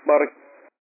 Barack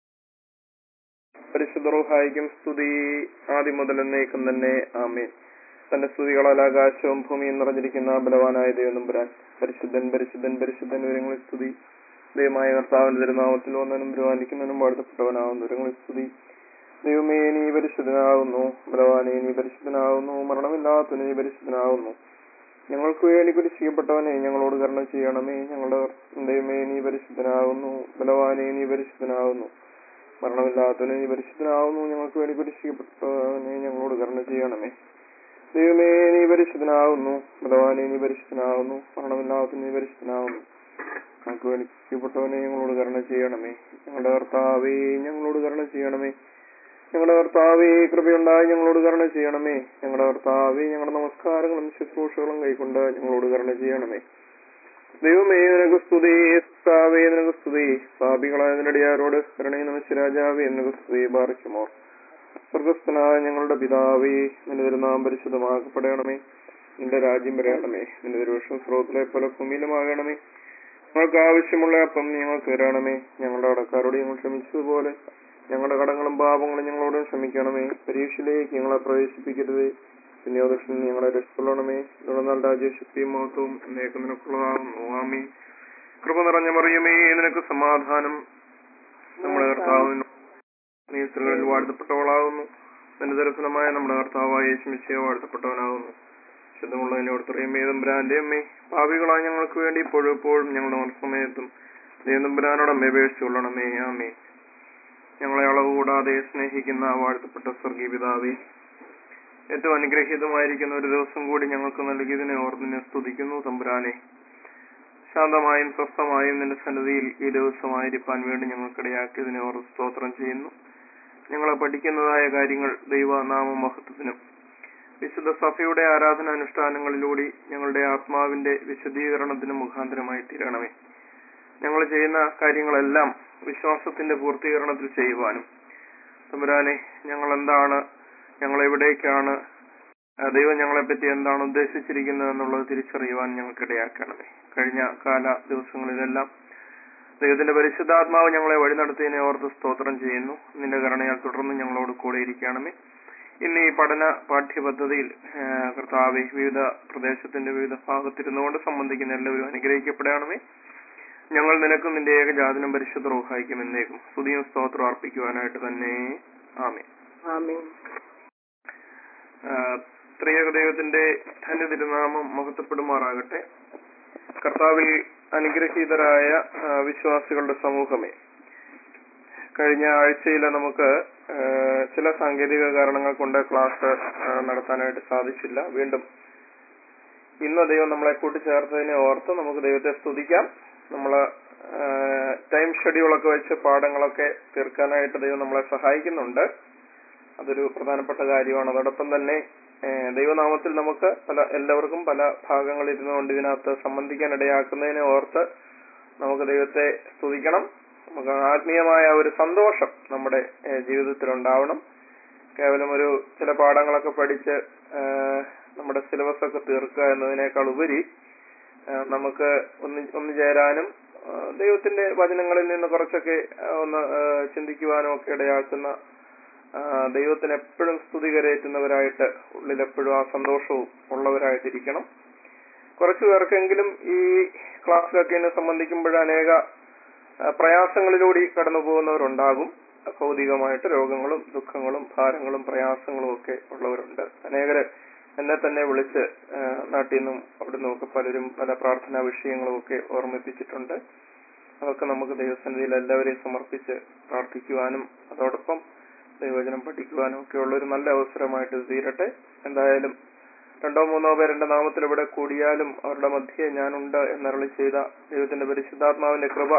പരിശുദ്ധ റൂഹായിക്കും സ്തുതി ആദ്യം മുതൽ എന്നേക്കും തന്നെ ആമേൻ തന്റെ സ്തുതികളാൽ ആകാശവും ഭൂമിയും നിറഞ്ഞിരിക്കുന്ന ബലവാനായ ദൈവം നമ്പുരാൻ പരിശുദ്ധൻ പരിശുദ്ധൻ പരിശുദ്ധൻ വിവരങ്ങളിൽ സ്തുതി ദൈവമായ കർത്താവിന്റെ തിരുനാമത്തിൽ വന്നവനും ബലവാനിക്കുന്നവനും വാഴ്ത്തപ്പെട്ടവനാവുന്നു വിവരങ്ങളിൽ സ്തുതി ദൈവമേ നീ പരിശുദ്ധനാകുന്നു ബലവാനെ നീ പരിശുദ്ധനാകുന്നു മരണമില്ലാത്ത നീ പരിശുദ്ധനാകുന്നു ഞങ്ങൾക്ക് വേണ്ടി കുരിശിക്കപ്പെട്ടവനെ ഞങ്ങളോട് കരുണ ചെയ്യണമേ ഞങ്ങളുടെ ദൈവമേ നീ പരിശുദ്ധനാകുന്നു ബലവാനെ നീ പരിശുദ്ധനാകുന്നു മരണമില്ലാത്തവനെ നീ പരിശുദ്ധനാകുന്നു ഞങ്ങൾക്ക് വേണ്ടി കുരിശിക്കപ്പെട്ടവനെ ഞങ്ങളോട് കരുണ ചെയ്യണമേ ദൈവമേ നീ പരിശുദ്ധനാകുന്നു ബലവാനെ നീ പരിശുദ്ധനാകുന്നു മരണമില്ലാത്ത നീ പരിശുദ്ധനാകുന്നു ഞങ്ങൾക്ക് വേണ്ടി കുരിശിക്കപ്പെട്ടവനെ ഞങ്ങളോട് കരുണ ചെയ്യണമേ ഞങ്ങളുടെ കർത്താവേ ഞങ്ങളോട് കരുണ ചെയ്യണമേ ഞങ്ങളുടെ കർത്താവേ കൃപയുണ്ടായി ഞങ്ങളോട് കരുണ ചെയ്യണമേ ഞങ്ങളുടെ കർത്താവേ ഞങ്ങളുടെ നമസ്കാരങ്ങളും ശുശ്രൂഷകളും കൈക്കൊണ്ട് ഞങ്ങളോട് കരുണ ചെയ്യണമേ ദൈവമേ നിനക്ക് സ്തുതി കർത്താവേ നിനക്ക് സ്തുതി പാപികളായ നിന്നടിയാരോട് കരുണയും നമസ് രാജാവേ നിനക്ക് സ്തുതി ബാറിക്കുമോ സ്വർഗസ്ഥനായ ഞങ്ങളുടെ പിതാവേ നിന്റെ തിരുനാം പരിശുദ്ധമാക്കപ്പെടണമേ നിന്റെ രാജ്യം വരണമേ നിന്റെ തിരുവഷം സ്രോതത്തിലെ പോലെ ഭൂമിയിലുമാകണമേ ഞങ്ങൾക്ക് ആവശ്യമുള്ള അപ്പം നീ ഞങ്ങൾക്ക് തരണമേ ഞങ്ങളുടെ കടക്കാരോട് ഞങ്ങൾ ക്ഷമിച്ചതുപോലെ ഞങ്ങളുടെ കടങ്ങളും പാപങ്ങളും ഞങ്ങളോട് ക്ഷമിക്കണമേ പരീക്ഷയിലേക്ക് ഞങ്ങളെ പ്രവേശിപ്പിക്കരുത് വിനിയോഗത്തിൽ ഞങ്ങളെ രക്ഷപ്പെടണമേ തുടർന്നാൽ രാജ്യശക്തിയും മഹത്വവും എന്നേക്കും നിനക്കുള്ളതാകുന്നു ആമീൻ കൃപ നിറഞ്ഞ മറിയമേ നിനക്ക് സമാധാനം നമ്മുടെ കർത്താവിന് നീ സ്ത്രീകളിൽ വാഴ്ത്തപ്പെട്ടവളാകുന്നു നിന്റെ ദർശനമായ നമ്മുടെ കർത്താവായ യേശുമിശയെ വാഴ്ത്തപ്പെട്ടവനാകുന്നു ശുദ്ധമുള്ളതിനെ ഓർത്തറിയും ഏതമ്പുരാന്റെ അമ്മേ ഭാവികളായ ഞങ്ങൾക്ക് വേണ്ടി ഇപ്പോഴും എപ്പോഴും ഞങ്ങളുടെ മനസ്സമയത്തും ദേവതമ്പുരാനോട് അപേക്ഷിച്ചുകൊള്ളണമേ ആമേ ഞങ്ങളെ അളവ് കൂടാതെ സ്നേഹിക്കുന്ന വാഴ്ത്തപ്പെട്ട സ്വർഗീയ പിതാവേ ഏറ്റവും അനുഗ്രഹീതമായിരിക്കുന്ന ഒരു ദിവസം കൂടി ഞങ്ങൾക്ക് നൽകിയതിനെ ഓർത്തിനെ സ്തുതിക്കുന്നു തമ്പുരാനെ ശാന്തമായും സ്വസ്ഥമായും നിന്റെ സന്നിധിയിൽ ഈ ദിവസമായിരിക്കാൻ വേണ്ടി ഞങ്ങൾക്കിടയാക്കിയതിനെ ഓർത്ത് സ്തോത്രം ചെയ്യുന്നു ഞങ്ങളെ പഠിക്കുന്നതായ കാര്യങ്ങൾ ദൈവനാമ മഹത്വത്തിനും വിശുദ്ധ സഭയുടെ ആരാധനാനുഷ്ഠാനങ്ങളിലൂടെ ഞങ്ങളുടെ ആത്മാവിന്റെ വിശദീകരണത്തിന് മുഖാന്തരമായി തീരണമേ ഞങ്ങൾ ചെയ്യുന്ന കാര്യങ്ങളെല്ലാം വിശ്വാസത്തിന്റെ പൂർത്തീകരണത്തിൽ ചെയ്യുവാനും തമ്പുരാനെ ഞങ്ങൾ എന്താണ് ഞങ്ങൾ എവിടേക്കാണ് ആ, ദൈവം ഞങ്ങളെ പറ്റി എന്താണ് ഉദ്ദേശിച്ചിരിക്കുന്നത് എന്നുള്ളത് തിരിച്ചറിയുവാൻ ഞങ്ങൾക്ക് ഇടയാക്കണമേ കഴിഞ്ഞ കാല ദിവസങ്ങളിലെല്ലാം ദൈവത്തിന്റെ പരിശുദ്ധാത്മാവ് ഞങ്ങളെ വഴി നടത്തിയതിനെ ഓർത്ത് സ്തോത്രം ചെയ്യുന്നു നിന്റെ കരുണയാൽ തുടർന്ന് ഞങ്ങളോട് കൂടെ ഇരിക്കണമേ ഇന്ന് ഈ പഠന പാഠ്യപദ്ധതിയിൽ ആ, കർത്താവെ വിവിധ പ്രദേശത്തിന്റെ വിവിധ ഭാഗത്തിരുന്നുകൊണ്ട് സംബന്ധിക്കുന്ന എല്ലാവരും അനുഗ്രഹിക്കപ്പെടണമേ ഞങ്ങൾ നിനക്കും നിന്റെ ഏകജാതനം പരിശുദ്ധ റോഹായിക്കും എന്നേക്കും സ്തുതിയും സ്തോത്രം അർപ്പിക്കുവാനായിട്ട് തന്നെ ആമേ ആമേൻ ത്രിയേക ദൈവത്തിന്റെ ധന്യ തിരുനാമം മഹത്വപ്പെടുമാറാകട്ടെ കർത്താവിൽ അനുഗ്രഹീതരായ ആ, വിശ്വാസികളുടെ സമൂഹമേ കഴിഞ്ഞ ആഴ്ചയിൽ നമുക്ക് ആ, ചില സാങ്കേതിക കാരണങ്ങൾ കൊണ്ട് ക്ലാസ് ആ, നടത്താനായിട്ട് സാധിച്ചില്ല വീണ്ടും ഇന്ന് ദൈവം നമ്മളെ കൂട്ടിച്ചേർത്തതിനെ ഓർത്ത് നമുക്ക് ദൈവത്തെ സ്തുതിക്കാം നമ്മള് ടൈം ഷെഡ്യൂളൊക്കെ വെച്ച് പാഠങ്ങളൊക്കെ തീർക്കാനായിട്ട് ദൈവം നമ്മളെ സഹായിക്കുന്നുണ്ട് അതൊരു പ്രധാനപ്പെട്ട കാര്യമാണ് അതോടൊപ്പം തന്നെ ഏഹ്, ദൈവനാമത്തിൽ നമുക്ക് പല എല്ലാവർക്കും പല ഭാഗങ്ങളിൽ ഇരുന്നുകൊണ്ട് ഇതിനകത്ത് സംബന്ധിക്കാൻ ഇടയാക്കുന്നതിനെ ഓർത്ത് നമുക്ക് ദൈവത്തെ സ്തുതിക്കണം നമുക്ക് ആത്മീയമായ ഒരു സന്തോഷം നമ്മുടെ ഏഹ്, ജീവിതത്തിൽ ഉണ്ടാവണം കേവലം ഒരു ചില പാഠങ്ങളൊക്കെ പഠിച്ച് ഏഹ്, നമ്മുടെ സിലബസ് ഒക്കെ തീർക്കുക എന്നതിനേക്കാൾ ഉപരി ഏഹ്, നമുക്ക് ഒന്ന് ഒന്ന് ചേരാനും ഏഹ്, ദൈവത്തിന്റെ വചനങ്ങളിൽ നിന്ന് കുറച്ചൊക്കെ ഏഹ്, ഒന്ന് ഏഹ്, ചിന്തിക്കുവാനും ഒക്കെ ഇടയാക്കുന്ന ആ, ദൈവത്തിന് എപ്പോഴും സ്തുതി കരയറ്റുന്നവരായിട്ട് ഉള്ളിൽ എപ്പോഴും ആ സന്തോഷവും ഉള്ളവരായിട്ടിരിക്കണം കുറച്ചു പേർക്കെങ്കിലും ഈ ക്ലാസ്സിലൊക്കെ എന്നെ സംബന്ധിക്കുമ്പോൾ അനേക ആ, പ്രയാസങ്ങളിലൂടെ കടന്നു പോകുന്നവരുണ്ടാകും ഭൗതികമായിട്ട് രോഗങ്ങളും ദുഃഖങ്ങളും ഭാരങ്ങളും പ്രയാസങ്ങളും ഒക്കെ ഉള്ളവരുണ്ട് അനേകര് എന്നെ തന്നെ വിളിച്ച് ആ, നാട്ടിൽ നിന്നും അവിടെ നിന്നൊക്കെ പലരും പല പ്രാർത്ഥനാ വിഷയങ്ങളും ഒക്കെ ഓർമ്മിപ്പിച്ചിട്ടുണ്ട് അതൊക്കെ നമുക്ക് ദൈവസന്നിധിയിൽ എല്ലാവരെയും സമർപ്പിച്ച് പ്രാർത്ഥിക്കുവാനും അതോടൊപ്പം ദൈവവചനം പഠിക്കുവാനും ഒക്കെ ഉള്ള ഒരു നല്ല അവസരമായിട്ട് ഇത് തീരട്ടെ എന്തായാലും രണ്ടോ മൂന്നോ പേരുടെ നാമത്തിൽ ഇവിടെ കൂടിയാലും അവരുടെ മധ്യേ ഞാനുണ്ട് എന്നരളി ചെയ്ത ദൈവത്തിന്റെ പരിശുദ്ധാത്മാവിന്റെ കൃപ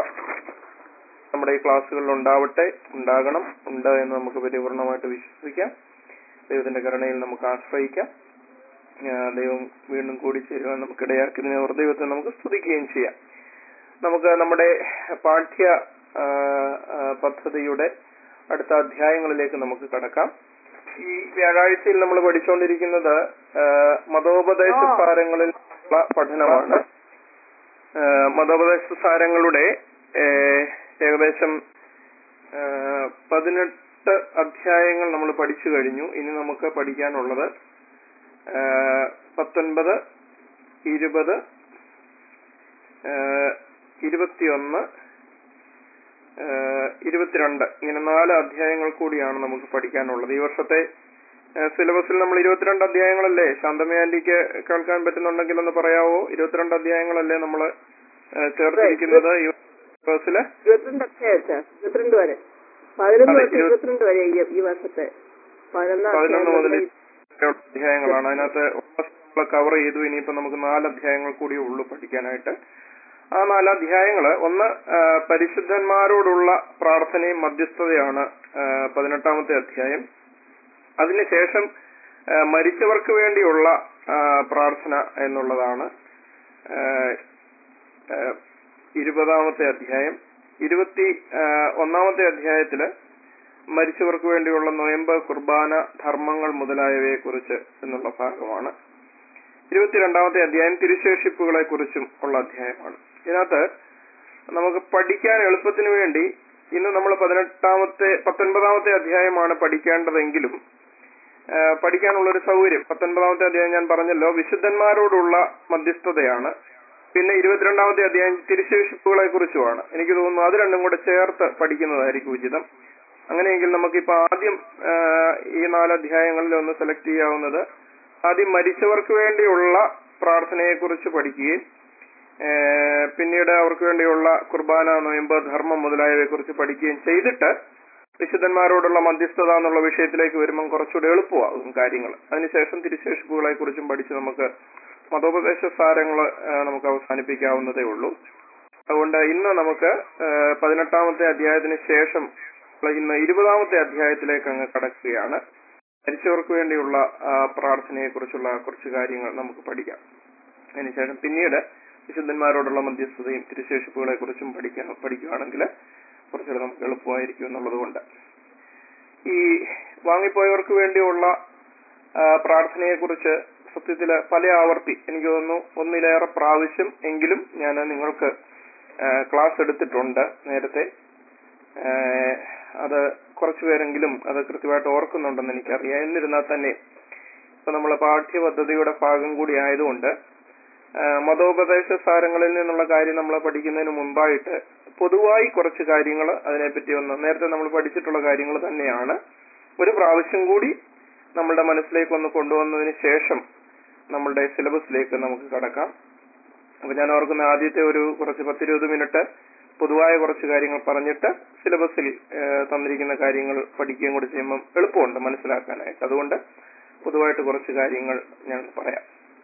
നമ്മുടെ ഈ ക്ലാസ്സുകളിൽ ഉണ്ടാവട്ടെ ഉണ്ടാകണം ഉണ്ട് എന്ന് നമുക്ക് പരിപൂർണമായിട്ട് വിശ്വസിക്കാം ദൈവത്തിന്റെ കരുണയിൽ നമുക്ക് ആശ്രയിക്കാം ആ, ദൈവം വീണ്ടും കൂടി ചേരുവാൻ നമുക്ക് ഇടയാക്കിയതിനെ ഓർ ദൈവത്തെ നമുക്ക് സ്തുതിക്കുകയും ചെയ്യാം നമുക്ക് നമ്മുടെ പാഠ്യ ആ, ആ, പദ്ധതിയുടെ അടുത്ത അധ്യായങ്ങളിലേക്ക് നമുക്ക് കടക്കാം ഈ വ്യാഴാഴ്ചയിൽ നമ്മൾ പഠിച്ചുകൊണ്ടിരിക്കുന്നത് ആ, മതോപദേശ സാരങ്ങളിൽ ഉള്ള പഠനമാണ് ആ, മതോപദേശ സാരങ്ങളുടെ ഏ, ഏകദേശം ആ, പതിനെട്ട് അധ്യായങ്ങൾ നമ്മൾ പഠിച്ചു കഴിഞ്ഞു ഇനി നമുക്ക് പഠിക്കാനുള്ളത് ആ, പത്തൊൻപത് ഇരുപത് ആ, ഇരുപത്തിയൊന്ന് ആ, ഇരുപത്തിരണ്ട് ഇങ്ങനെ നാല് അധ്യായങ്ങൾ കൂടിയാണ് നമുക്ക് പഠിക്കാനുള്ളത് ഈ വർഷത്തെ ആ, സിലബസിൽ നമ്മൾ ഇരുപത്തിരണ്ട് അധ്യായങ്ങളല്ലേ ശാന്തമേ ആന്റിക്ക് കേൾക്കാൻ പറ്റുന്നുണ്ടെങ്കിൽ ഒന്ന് പറയാവോ ഇരുപത്തിരണ്ട് അധ്യായങ്ങളല്ലേ നമ്മൾ ചേർത്തിരിക്കുന്നത് ഈ സിലബസില് ഇരുപത്തിരണ്ട് അധ്യായം സാർ ഇരുപത്തിരണ്ട് വരെ പതിനൊന്ന് അതെ, തൊട്ട് ഇരുപത്- ഇരുപത്തിരണ്ട് വരെ ഈ ഈ വർഷത്തെ പതിനൊന്നാം പതിനൊന്ന് മുതൽ അധ്യായം അധ്യായങ്ങളാണ് അതിനകത്ത് കവർ ചെയ്തു ഇനിയിപ്പോ നമുക്ക് നാല് അധ്യായങ്ങൾ കൂടി ഉള്ളൂ പഠിക്കാനായിട്ട് ആ നാല് അധ്യായങ്ങള് ഒന്ന് ആ, പരിശുദ്ധന്മാരോടുള്ള പ്രാർത്ഥനയും മധ്യസ്ഥതയാണ് ആ, പതിനെട്ടാമത്തെ അധ്യായം അതിനുശേഷം ആ, മരിച്ചവർക്ക് വേണ്ടിയുള്ള ആ, പ്രാർത്ഥന എന്നുള്ളതാണ് ആ, ആ, ഇരുപതാമത്തെ അധ്യായം ഇരുപത്തി ആ, ഒന്നാമത്തെ അധ്യായത്തില് മരിച്ചവർക്ക് വേണ്ടിയുള്ള നൊയമ്പ് കുർബാന ധർമ്മങ്ങൾ മുതലായവയെ കുറിച്ച് എന്നുള്ള ഭാഗമാണ് ഇരുപത്തിരണ്ടാമത്തെ അധ്യായം തിരുശേഷിപ്പുകളെ കുറിച്ചും ഉള്ള അധ്യായമാണ് ഇതിനകത്ത് നമുക്ക് പഠിക്കാൻ എളുപ്പത്തിന് വേണ്ടി ഇന്ന് നമ്മൾ പതിനെട്ടാമത്തെ പത്തൊൻപതാമത്തെ അധ്യായമാണ് പഠിക്കേണ്ടതെങ്കിലും ആ, പഠിക്കാനുള്ള ഒരു സൗകര്യം പത്തൊൻപതാമത്തെ അധ്യായം ഞാൻ പറഞ്ഞല്ലോ വിശുദ്ധന്മാരോടുള്ള മധ്യസ്ഥതയാണ് പിന്നെ ഇരുപത്തിരണ്ടാമത്തെ അധ്യായം തിരുശേഷിപ്പുകളെ കുറിച്ചുമാണ് എനിക്ക് തോന്നുന്നു അത് രണ്ടും കൂടെ ചേർത്ത് പഠിക്കുന്നതായിരിക്കും ഉചിതം അങ്ങനെയെങ്കിൽ നമുക്കിപ്പോ ആദ്യം ആ, ഈ നാല് അധ്യായങ്ങളിൽ ഒന്ന് സെലക്ട് ചെയ്യാവുന്നത് ആദ്യം മരിച്ചവർക്ക് വേണ്ടിയുള്ള പ്രാർത്ഥനയെ കുറിച്ച് പഠിക്കുകയും ആ, പിന്നീട് അവർക്ക് വേണ്ടിയുള്ള കുർബാന നൊയമ്പ് ധർമ്മം മുതലായവയെ കുറിച്ച് പഠിക്കുകയും ചെയ്തിട്ട് വിശുദ്ധന്മാരോടുള്ള മധ്യസ്ഥത എന്നുള്ള വിഷയത്തിലേക്ക് വരുമ്പം കുറച്ചുകൂടെ എളുപ്പമാകും കാര്യങ്ങൾ അതിനുശേഷം തിരുശേഷിപ്പുകളെ കുറിച്ചും പഠിച്ച് നമുക്ക് മതോപദേശ സാരങ്ങൾ നമുക്ക് അവസാനിപ്പിക്കാവുന്നതേ ഉള്ളൂ അതുകൊണ്ട് ഇന്ന് നമുക്ക് ആ, പതിനെട്ടാമത്തെ അധ്യായത്തിന് ശേഷം ഉള്ള ഇന്ന് ഇരുപതാമത്തെ അധ്യായത്തിലേക്ക് അങ്ങ് കടക്കുകയാണ് മരിച്ചവർക്ക് വേണ്ടിയുള്ള ആ, പ്രാർത്ഥനയെക്കുറിച്ചുള്ള കുറച്ച് കാര്യങ്ങൾ നമുക്ക് പഠിക്കാം അതിനുശേഷം പിന്നീട് വിശുദ്ധന്മാരോടുള്ള മധ്യസ്ഥതയും തിരുശേഷിപ്പുകളെ കുറിച്ചും പഠിക്കാൻ പഠിക്കുകയാണെങ്കിൽ കുറച്ചുകൂടെ നമുക്ക് എളുപ്പമായിരിക്കും എന്നുള്ളത് കൊണ്ട് ഈ വാങ്ങിപ്പോയവർക്ക് വേണ്ടിയുള്ള ആ, പ്രാർത്ഥനയെക്കുറിച്ച് സത്യത്തില് പല ആവർത്തി എനിക്ക് തോന്നുന്നു ഒന്നിലേറെ പ്രാവശ്യം എങ്കിലും ഞാൻ നിങ്ങൾക്ക് ആ, ക്ലാസ് എടുത്തിട്ടുണ്ട് നേരത്തെ ആ, അത് കുറച്ചു പേരെങ്കിലും അത് കൃത്യമായിട്ട് ഓർക്കുന്നുണ്ടെന്ന് എനിക്കറിയാം എന്നിരുന്നാൽ തന്നെ ഇപ്പൊ നമ്മളെ പാഠ്യപദ്ധതിയുടെ ഭാഗം കൂടി ആയതുകൊണ്ട് ആ, മതോപദേശ സാരങ്ങളിൽ നിന്നുള്ള കാര്യം നമ്മൾ പഠിക്കുന്നതിന് മുമ്പായിട്ട് പൊതുവായി കുറച്ച് കാര്യങ്ങൾ അതിനെപ്പറ്റി ഒന്ന് നേരത്തെ നമ്മൾ പഠിച്ചിട്ടുള്ള കാര്യങ്ങൾ തന്നെയാണ് ഒരു പ്രാവശ്യം കൂടി നമ്മളുടെ മനസ്സിലേക്ക് ഒന്ന് കൊണ്ടുവന്നതിന് ശേഷം നമ്മളുടെ സിലബസിലേക്ക് നമുക്ക് കടക്കാം അപ്പൊ ഞാൻ ഓർക്കുന്ന ആദ്യത്തെ ഒരു കുറച്ച് പത്തിരുപത് മിനിറ്റ് പൊതുവായ കുറച്ച് കാര്യങ്ങൾ പറഞ്ഞിട്ട് സിലബസിൽ ഏഹ്, തന്നിരിക്കുന്ന കാര്യങ്ങൾ പഠിക്കുകയും കൂടി ചെയ്യുമ്പം എളുപ്പമുണ്ട് മനസ്സിലാക്കാനായിട്ട് അതുകൊണ്ട് പൊതുവായിട്ട് കുറച്ച് കാര്യങ്ങൾ ഞാൻ പറയാം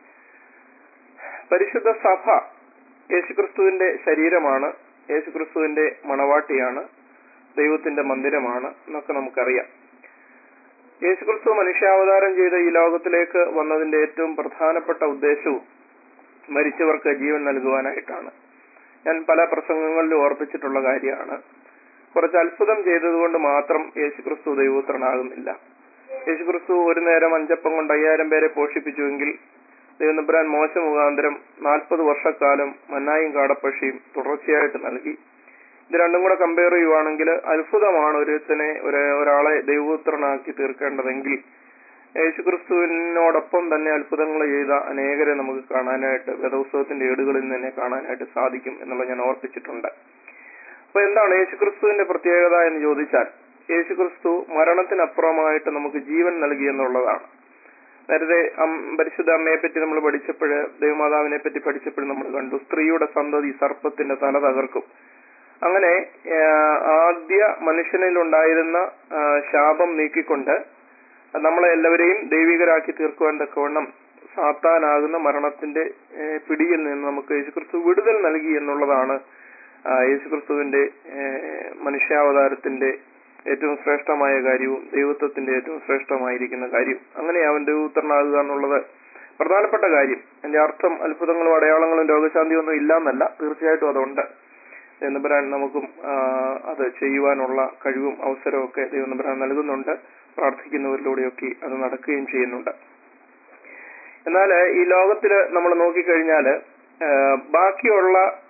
പരിശുദ്ധ സഭ യേശുക്രിസ്തുവിന്റെ ശരീരമാണ് യേശുക്രിസ്തുവിന്റെ മണവാട്ടിയാണ് ദൈവത്തിന്റെ മന്ദിരമാണ് എന്നൊക്കെ നമുക്കറിയാം യേശുക്രിസ്തു മനുഷ്യാവതാരം ചെയ്ത ഈ ലോകത്തിലേക്ക് വന്നതിന്റെ ഏറ്റവും പ്രധാനപ്പെട്ട ഉദ്ദേശവും മരിച്ചവർക്ക് ജീവൻ നൽകുവാനായിട്ടാണ് ഞാൻ പല പ്രസംഗങ്ങളിലും ഓർപ്പിച്ചിട്ടുള്ള കാര്യമാണ് കുറച്ച് അത്ഭുതം ചെയ്തതുകൊണ്ട് മാത്രം യേശുക്രിസ്തു ദൈവപുത്രനാകുന്നില്ല യേശുക്രിസ്തു ഒരു നേരം അഞ്ചപ്പം കൊണ്ട് അയ്യായിരം പേരെ പോഷിപ്പിച്ചുവെങ്കിൽ ദൈവനമ്പുരാൻ മോശ മുഖാന്തരം നാൽപ്പത് വർഷക്കാലം മന്നായും കാടപ്പക്ഷിയും തുടർച്ചയായിട്ട് നൽകി ഇത് രണ്ടും കൂടെ കമ്പയർ ചെയ്യുവാണെങ്കിൽ അത്ഭുതമാണ് ഒരുത്തനെ ഒരു ഒരാളെ ദൈവപുത്രനാക്കി തീർക്കേണ്ടതെങ്കിൽ യേശുക്രിസ്തുവിനോടൊപ്പം തന്നെ അത്ഭുതങ്ങൾ ചെയ്ത അനേകരെ നമുക്ക് കാണാനായിട്ട് വേദോത്സവത്തിന്റെ ഏടുകളിൽ നിന്ന് തന്നെ കാണാനായിട്ട് സാധിക്കും എന്നുള്ളത് ഞാൻ ഓർപ്പിച്ചിട്ടുണ്ട് അപ്പൊ എന്താണ് യേശുക്രിസ്തുവിന്റെ പ്രത്യേകത എന്ന് ചോദിച്ചാൽ യേശുക്രിസ്തു മരണത്തിനപ്പുറമായിട്ട് നമുക്ക് ജീവൻ നൽകി എന്നുള്ളതാണ് നേരത്തെ അം- പരിശുദ്ധ അമ്മയെ പറ്റി നമ്മൾ പഠിച്ചപ്പോഴ് ദൈവമാതാവിനെ പറ്റി പഠിച്ചപ്പോൾ നമ്മൾ കണ്ടു സ്ത്രീയുടെ സന്തതി സർപ്പത്തിന്റെ തല തകർക്കും അങ്ങനെ ആ, ആദ്യ മനുഷ്യനിൽ ഉണ്ടായിരുന്ന ആ, ശാപം നീക്കിക്കൊണ്ട് നമ്മളെ എല്ലാവരെയും ദൈവികരാക്കി തീർക്കുവാൻ തക്കവണ്ണം സാത്താനാകുന്ന മരണത്തിന്റെ ഏ, പിടിയിൽ നിന്ന് നമുക്ക് യേശുക്രിസ്തു വിടുതൽ നൽകി എന്നുള്ളതാണ് ആ, യേശുക്രിസ്തുവിന്റെ ഏ, മനുഷ്യാവതാരത്തിന്റെ ഏറ്റവും ശ്രേഷ്ഠമായ കാര്യവും ദൈവത്വത്തിന്റെ ഏറ്റവും ശ്രേഷ്ഠമായിരിക്കുന്ന കാര്യം അങ്ങനെ അവൻ ദൈവപുത്രനാകുക എന്നുള്ളത് പ്രധാനപ്പെട്ട കാര്യം എന്റെ അർത്ഥം അത്ഭുതങ്ങളും അടയാളങ്ങളും രോഗശാന്തിയും ഒന്നും ഇല്ല എന്നല്ല തീർച്ചയായിട്ടും അതുണ്ട് ദൈവനമ്പരാൻ നമുക്കും ആ, അത് ചെയ്യുവാനുള്ള കഴിവും അവസരവും ഒക്കെ ദൈവനമ്പരാൻ നൽകുന്നുണ്ട് പ്രാർത്ഥിക്കുന്നവരിലൂടെയൊക്കെ അത് നടക്കുകയും ചെയ്യുന്നുണ്ട് എന്നാൽ ഈ ലോകത്തില് നമ്മൾ നോക്കിക്കഴിഞ്ഞാൽ ബാക്കിയുള്ള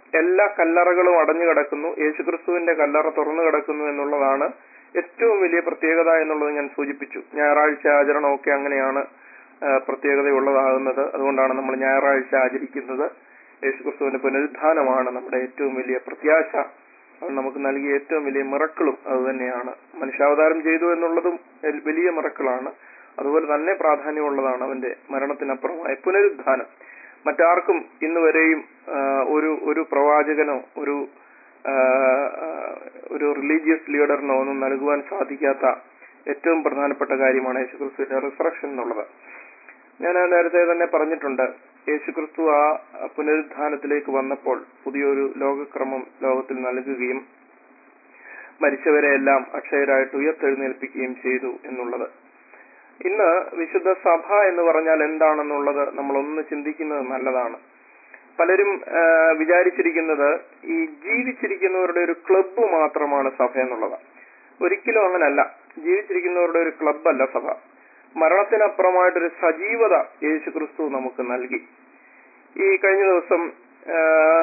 എല്ലാ കല്ലറകളും അടഞ്ഞു കിടക്കുന്നു യേശുക്രിസ്തുവിന്റെ കല്ലറ തുറന്നു കിടക്കുന്നു എന്നുള്ളതാണ് ഏറ്റവും വലിയ പ്രത്യേകത എന്നുള്ളത് ഞാൻ സൂചിപ്പിച്ചു ഞായറാഴ്ച ആചരണമൊക്കെ അങ്ങനെയാണ് ആ, പ്രത്യേകതയുള്ളതാകുന്നത് അതുകൊണ്ടാണ് നമ്മൾ ഞായറാഴ്ച ആചരിക്കുന്നത് യേശുക്രിസ്തുവിന്റെ പുനരുദ്ധാനമാണ് നമ്മുടെ ഏറ്റവും വലിയ പ്രത്യാശ അത് നമുക്ക് നൽകിയ ഏറ്റവും വലിയ മിറക്കളും അത് തന്നെയാണ് മനുഷ്യാവതാരം ചെയ്തു എന്നുള്ളതും എൽ- വലിയ മിറക്കളാണ് അതുപോലെ തന്നെ പ്രാധാന്യമുള്ളതാണ് അവന്റെ മരണത്തിനപ്പുറമായ പുനരുദ്ധാനം മറ്റാർക്കും ഇന്ന് വരെയും ആ, ഒരു ഒരു പ്രവാചകനോ ഒരു ആ, ആ, ഒരു റിലീജിയസ് ലീഡറിനോ ഒന്നും നൽകുവാൻ സാധിക്കാത്ത ഏറ്റവും പ്രധാനപ്പെട്ട കാര്യമാണ് യേശുക്രിസ്തുവിന്റെ റിസറക്ഷൻ എന്നുള്ളത് ഞാൻ നേരത്തെ തന്നെ പറഞ്ഞിട്ടുണ്ട് യേശുക്രിസ്തു ആ പുനരുദ്ധാനത്തിലേക്ക് വന്നപ്പോൾ പുതിയൊരു ലോകക്രമം ലോകത്തിൽ നൽകുകയും മരിച്ചവരെ എല്ലാം അക്ഷയരായിട്ട് ഉയർത്തെഴുന്നേൽപ്പിക്കുകയും ചെയ്തു എന്നുള്ളത് ഇന്ന് വിശുദ്ധ സഭ എന്ന് പറഞ്ഞാൽ എന്താണെന്നുള്ളത് നമ്മൾ ഒന്ന് ചിന്തിക്കുന്നത് നല്ലതാണ് പലരും ആ, വിചാരിച്ചിരിക്കുന്നത് ഈ ജീവിച്ചിരിക്കുന്നവരുടെ ഒരു ക്ലബ്ബ് മാത്രമാണ് സഭ എന്നുള്ളത് ഒരിക്കലും അങ്ങനല്ല ജീവിച്ചിരിക്കുന്നവരുടെ ഒരു ക്ലബ്ബല്ല സഭ മരണത്തിനപ്പുറമായിട്ടൊരു സജീവത യേശു ക്രിസ്തു നമുക്ക് നൽകി ഈ കഴിഞ്ഞ ദിവസം ആ,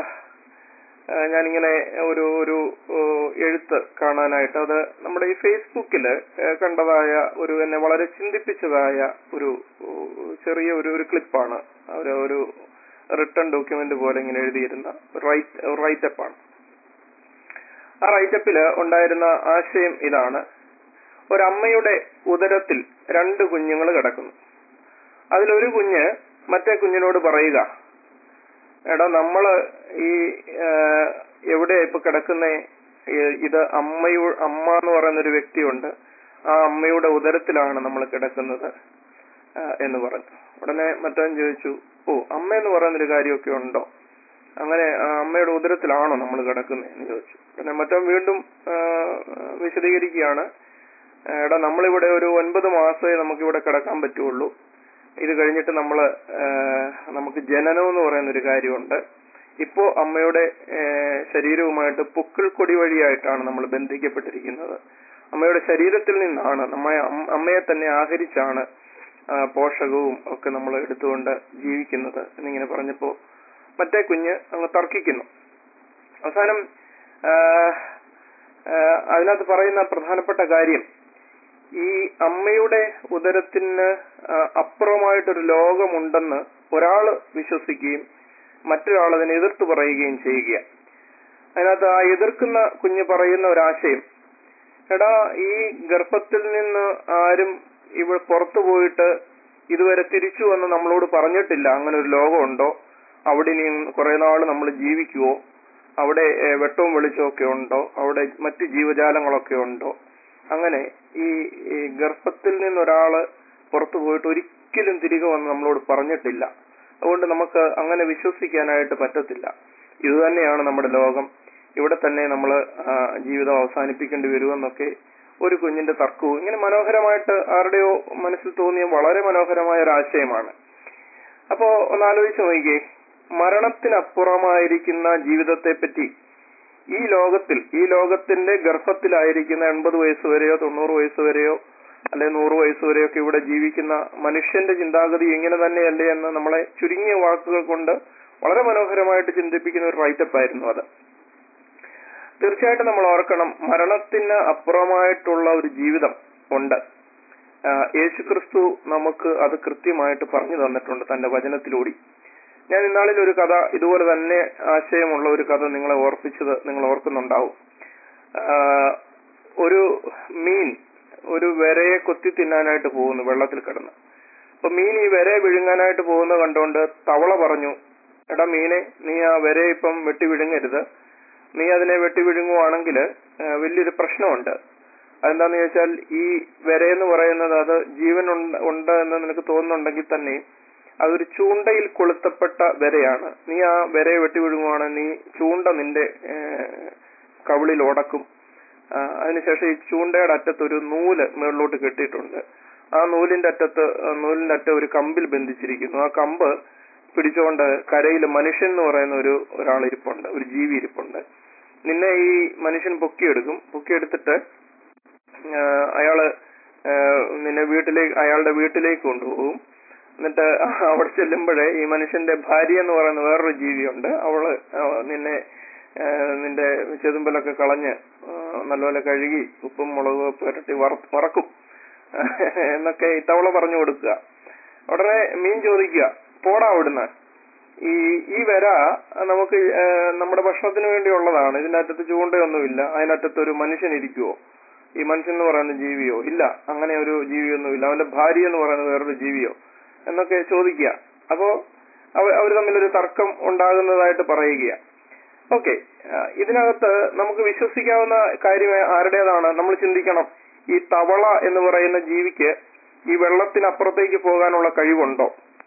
ആ, ഞാനിങ്ങനെ ഒരു ഒരു ഓ, എഴുത്ത് കാണാനായിട്ട് അത് നമ്മുടെ ഈ ഫേസ്ബുക്കില് ആ, കണ്ടതായ ഒരു എന്നെ വളരെ ചിന്തിപ്പിച്ചതായ ഒരു ഓ, ചെറിയ ഒരു ഒരു ക്ലിപ്പാണ് ഒരു ഒരു റിട്ടേൺ ഡോക്യുമെന്റ് പോലെ ഇങ്ങനെ എഴുതിയിരുന്ന റൈറ്റ് റൈറ്റപ്പാണ് ആ റൈറ്റപ്പില് ഉണ്ടായിരുന്ന ആശയം ഇതാണ് ഒരമ്മയുടെ ഉദരത്തിൽ രണ്ട് കുഞ്ഞുങ്ങൾ കിടക്കുന്നു അതിലൊരു കുഞ്ഞ് മറ്റേ കുഞ്ഞിനോട് പറയുക എടാ നമ്മള് ഈ ആ, എവിടെയാ ഇപ്പൊ കിടക്കുന്നേ ഈ- ഇത് അമ്മയു അമ്മ എന്ന് പറയുന്ന ഒരു വ്യക്തിയുണ്ട് ആ അമ്മയുടെ ഉദരത്തിലാണ് നമ്മൾ കിടക്കുന്നത് ആ, എന്ന് പറഞ്ഞു ഉടനെ മറ്റവൻ ചോദിച്ചു ഓ അമ്മ എന്ന് പറയുന്നൊരു കാര്യമൊക്കെ ഉണ്ടോ അങ്ങനെ ആ, അമ്മയുടെ ഉദരത്തിലാണോ നമ്മൾ കിടക്കുന്നത് എന്ന് ചോദിച്ചു പിന്നെ മറ്റവൻ വീണ്ടും ആ, വിശദീകരിക്കുകയാണ് എടാ നമ്മളിവിടെ ഒരു ഒൻപത് മാസമേ നമുക്കിവിടെ കിടക്കാൻ പറ്റുള്ളൂ ഇത് കഴിഞ്ഞിട്ട് നമ്മള് ആ, നമുക്ക് ജനനം എന്ന് പറയുന്ന ഒരു കാര്യമുണ്ട് ഇപ്പോ അമ്മയുടെ ആ, ശരീരവുമായിട്ട് പൊക്കിൾ കൊടി വഴിയായിട്ടാണ് നമ്മൾ ബന്ധിക്കപ്പെട്ടിരിക്കുന്നത് അമ്മയുടെ ശരീരത്തിൽ നിന്നാണ് നമ്മ അമ്മയെ തന്നെ ആഹരിച്ചാണ് ആ, പോഷകവും ഒക്കെ നമ്മൾ എടുത്തുകൊണ്ട് ജീവിക്കുന്നത് എന്നിങ്ങനെ പറഞ്ഞപ്പോ മറ്റേ കുഞ്ഞ് അങ്ങ് തർക്കിക്കുന്നു അവസാനം ആ, ആ, അതിനകത്ത് പറയുന്ന പ്രധാനപ്പെട്ട കാര്യം ഈ അമ്മയുടെ ഉദരത്തിന് ആ, അപ്പുറമായിട്ടൊരു ലോകമുണ്ടെന്ന് ഒരാൾ വിശ്വസിക്കുകയും മറ്റൊരാൾ അതിനെ എതിർത്ത് പറയുകയും ചെയ്യുക അതിനകത്ത് ആ എതിർക്കുന്ന കുഞ്ഞ് പറയുന്ന ഒരാശയം എടാ ഈ ഗർഭത്തിൽ നിന്ന് ആരും ഇവ പുറത്തു പോയിട്ട് ഇതുവരെ തിരിച്ചു വന്ന് നമ്മളോട് പറഞ്ഞിട്ടില്ല അങ്ങനെ ഒരു ലോകമുണ്ടോ അവിടെ ഇനി കുറെ നാൾ നമ്മൾ ജീവിക്കുവോ അവിടെ ഏഹ്, വെട്ടവും വെളിച്ചവും ഒക്കെ ഉണ്ടോ അവിടെ മറ്റു ജീവജാലങ്ങളൊക്കെ ഉണ്ടോ അങ്ങനെ ഈ ഈ ഗർഭത്തിൽ നിന്നൊരാള് പുറത്തു പോയിട്ട് ഒരിക്കലും തിരികെ വന്ന് നമ്മളോട് പറഞ്ഞിട്ടില്ല അതുകൊണ്ട് നമുക്ക് അങ്ങനെ വിശ്വസിക്കാനായിട്ട് പറ്റത്തില്ല ഇത് തന്നെയാണ് നമ്മുടെ ലോകം ഇവിടെ തന്നെ നമ്മൾ ജീവിതം അവസാനിപ്പിക്കേണ്ടി വരുമെന്നൊക്കെ ഒരു കുഞ്ഞിന്റെ തർക്കവും ഇങ്ങനെ മനോഹരമായിട്ട് ആരുടെയോ മനസ്സിൽ തോന്നിയ വളരെ മനോഹരമായ ഒരു ആശയമാണ് അപ്പോ ഒന്ന് ആലോചിച്ച് നോക്കിയേ മരണത്തിനപ്പുറമായിരിക്കുന്ന ജീവിതത്തെ പറ്റി ഈ ലോകത്തിൽ ഈ ലോകത്തിന്റെ ഗർഭത്തിലായിരിക്കുന്ന എൺപത് വയസ്സ് വരെയോ തൊണ്ണൂറ് വയസ്സ് വരെയോ അല്ലെ നൂറ് വയസ്സ് വരെയൊക്കെ ഇവിടെ ജീവിക്കുന്ന മനുഷ്യന്റെ ചിന്താഗതി എങ്ങനെ തന്നെയല്ലേ എന്ന് നമ്മളെ ചുരുങ്ങിയ വാക്കുകൾ കൊണ്ട് വളരെ മനോഹരമായിട്ട് ചിന്തിപ്പിക്കുന്ന ഒരു റൈറ്റപ്പ് ആയിരുന്നു അത് തീർച്ചയായിട്ടും നമ്മൾ ഓർക്കണം മരണത്തിന് അപ്പുറമായിട്ടുള്ള ഒരു ജീവിതം ഉണ്ട് ആഹ് യേശുക്രിസ്തു നമുക്ക് അത് കൃത്യമായിട്ട് പറഞ്ഞു തന്നിട്ടുണ്ട് തന്റെ വചനത്തിലൂടെ ഞാൻ ഇന്നാളിൽ ഒരു കഥ ഇതുപോലെ തന്നെ ആശയമുള്ള ഒരു കഥ നിങ്ങളെ ഓർപ്പിച്ചത് നിങ്ങൾ ഓർക്കുന്നുണ്ടാവും ആഹ് ഒരു മീൻ ഒരു വരയെ കൊത്തി തിന്നാനായിട്ട് പോകുന്നു വെള്ളത്തിൽ കിടന്ന് അപ്പൊ മീൻ ഈ വരയെ വിഴുങ്ങാനായിട്ട് പോകുന്നത് കണ്ടുകൊണ്ട് തവള പറഞ്ഞു എടാ മീനെ നീ ആ വരയെ ഇപ്പം വെട്ടി വിഴുങ്ങരുത് നീ അതിനെ വെട്ടി വിഴുങ്ങുവാണെങ്കിൽ വലിയൊരു പ്രശ്നമുണ്ട് അതെന്താന്ന് ചോദിച്ചാൽ ഈ വരയെന്ന് പറയുന്നത് അത് ജീവൻ ഉണ്ട് ഉണ്ട് എന്ന് നിനക്ക് തോന്നുന്നുണ്ടെങ്കിൽ തന്നെ അതൊരു ചൂണ്ടയിൽ കൊളുത്തപ്പെട്ട വരയാണ് നീ ആ വരയെ വെട്ടി വിഴുങ്ങുവാണെങ്കിൽ നീ ചൂണ്ട നിന്റെ ഏഹ്, കവിളിൽ ഉടക്കും ആ, അതിനുശേഷം ഈ ചൂണ്ടയുടെ അറ്റത്ത് ഒരു നൂല് മുകളിലോട്ട് കെട്ടിയിട്ടുണ്ട് ആ നൂലിന്റെ അറ്റത്ത് ആ നൂലിന്റെ അറ്റം ഒരു കമ്പിൽ ബന്ധിച്ചിരിക്കുന്നു ആ കമ്പ് പിടിച്ചുകൊണ്ട് കരയിൽ മനുഷ്യൻ എന്ന് പറയുന്ന ഒരു ഒരാൾ ഇരിപ്പുണ്ട് ഒരു ജീവി ഇരിപ്പുണ്ട് നിന്നെ ഈ മനുഷ്യൻ പൊക്കിയെടുക്കും പൊക്കിയെടുത്തിട്ട് ആ, അയാള് ആ, നിന്നെ വീട്ടിലേക്ക് അയാളുടെ വീട്ടിലേക്ക് കൊണ്ടുപോകും എന്നിട്ട് അവിടെ ചെല്ലുമ്പോഴേ ഈ മനുഷ്യന്റെ ഭാര്യ എന്ന് പറയുന്ന വേറൊരു ജീവിയുണ്ട് അവള് ആ, നിന്നെ ആ, നിന്റെ ചെതുമ്പലൊക്കെ കളഞ്ഞ് ആ, നല്ലപോലെ കഴുകി ഉപ്പും മുളകും ഒക്കെ പുരട്ടി വറ- വറക്കും എന്നൊക്കെ ഈ തവള പറഞ്ഞു കൊടുക്കുക ഉടനെ മീൻ ചോദിക്കുക പോടാ അവിടുന്ന് ഈ ഈ വര നമുക്ക് ആ, നമ്മുടെ ഭക്ഷണത്തിന് വേണ്ടിയുള്ളതാണ് ഇതിന്റെ അറ്റത്ത് ചൂണ്ടയൊന്നുമില്ല അതിനറ്റത്ത് ഒരു മനുഷ്യൻ ഇരിക്കുവോ ഈ മനുഷ്യൻ എന്ന് പറയുന്ന ജീവിയോ ഇല്ല അങ്ങനെ ഒരു ജീവിയൊന്നുമില്ല അവന്റെ ഭാര്യ എന്ന് പറയുന്ന വേറൊരു ജീവിയോ എന്നൊക്കെ ചോദിക്കുക അപ്പോ അവ- അവർ തമ്മിലൊരു തർക്കം ഉണ്ടാകുന്നതായിട്ട് പറയുക ഓക്കെ ഇതിനകത്ത് നമുക്ക് വിശ്വസിക്കാവുന്ന കാര്യം ആരുടേതാണ് നമ്മൾ ചിന്തിക്കണം ഈ തവള എന്ന് പറയുന്ന ജീവിക്ക് ഈ വെള്ളത്തിനപ്പുറത്തേക്ക് പോകാനുള്ള കഴിവുണ്ടോ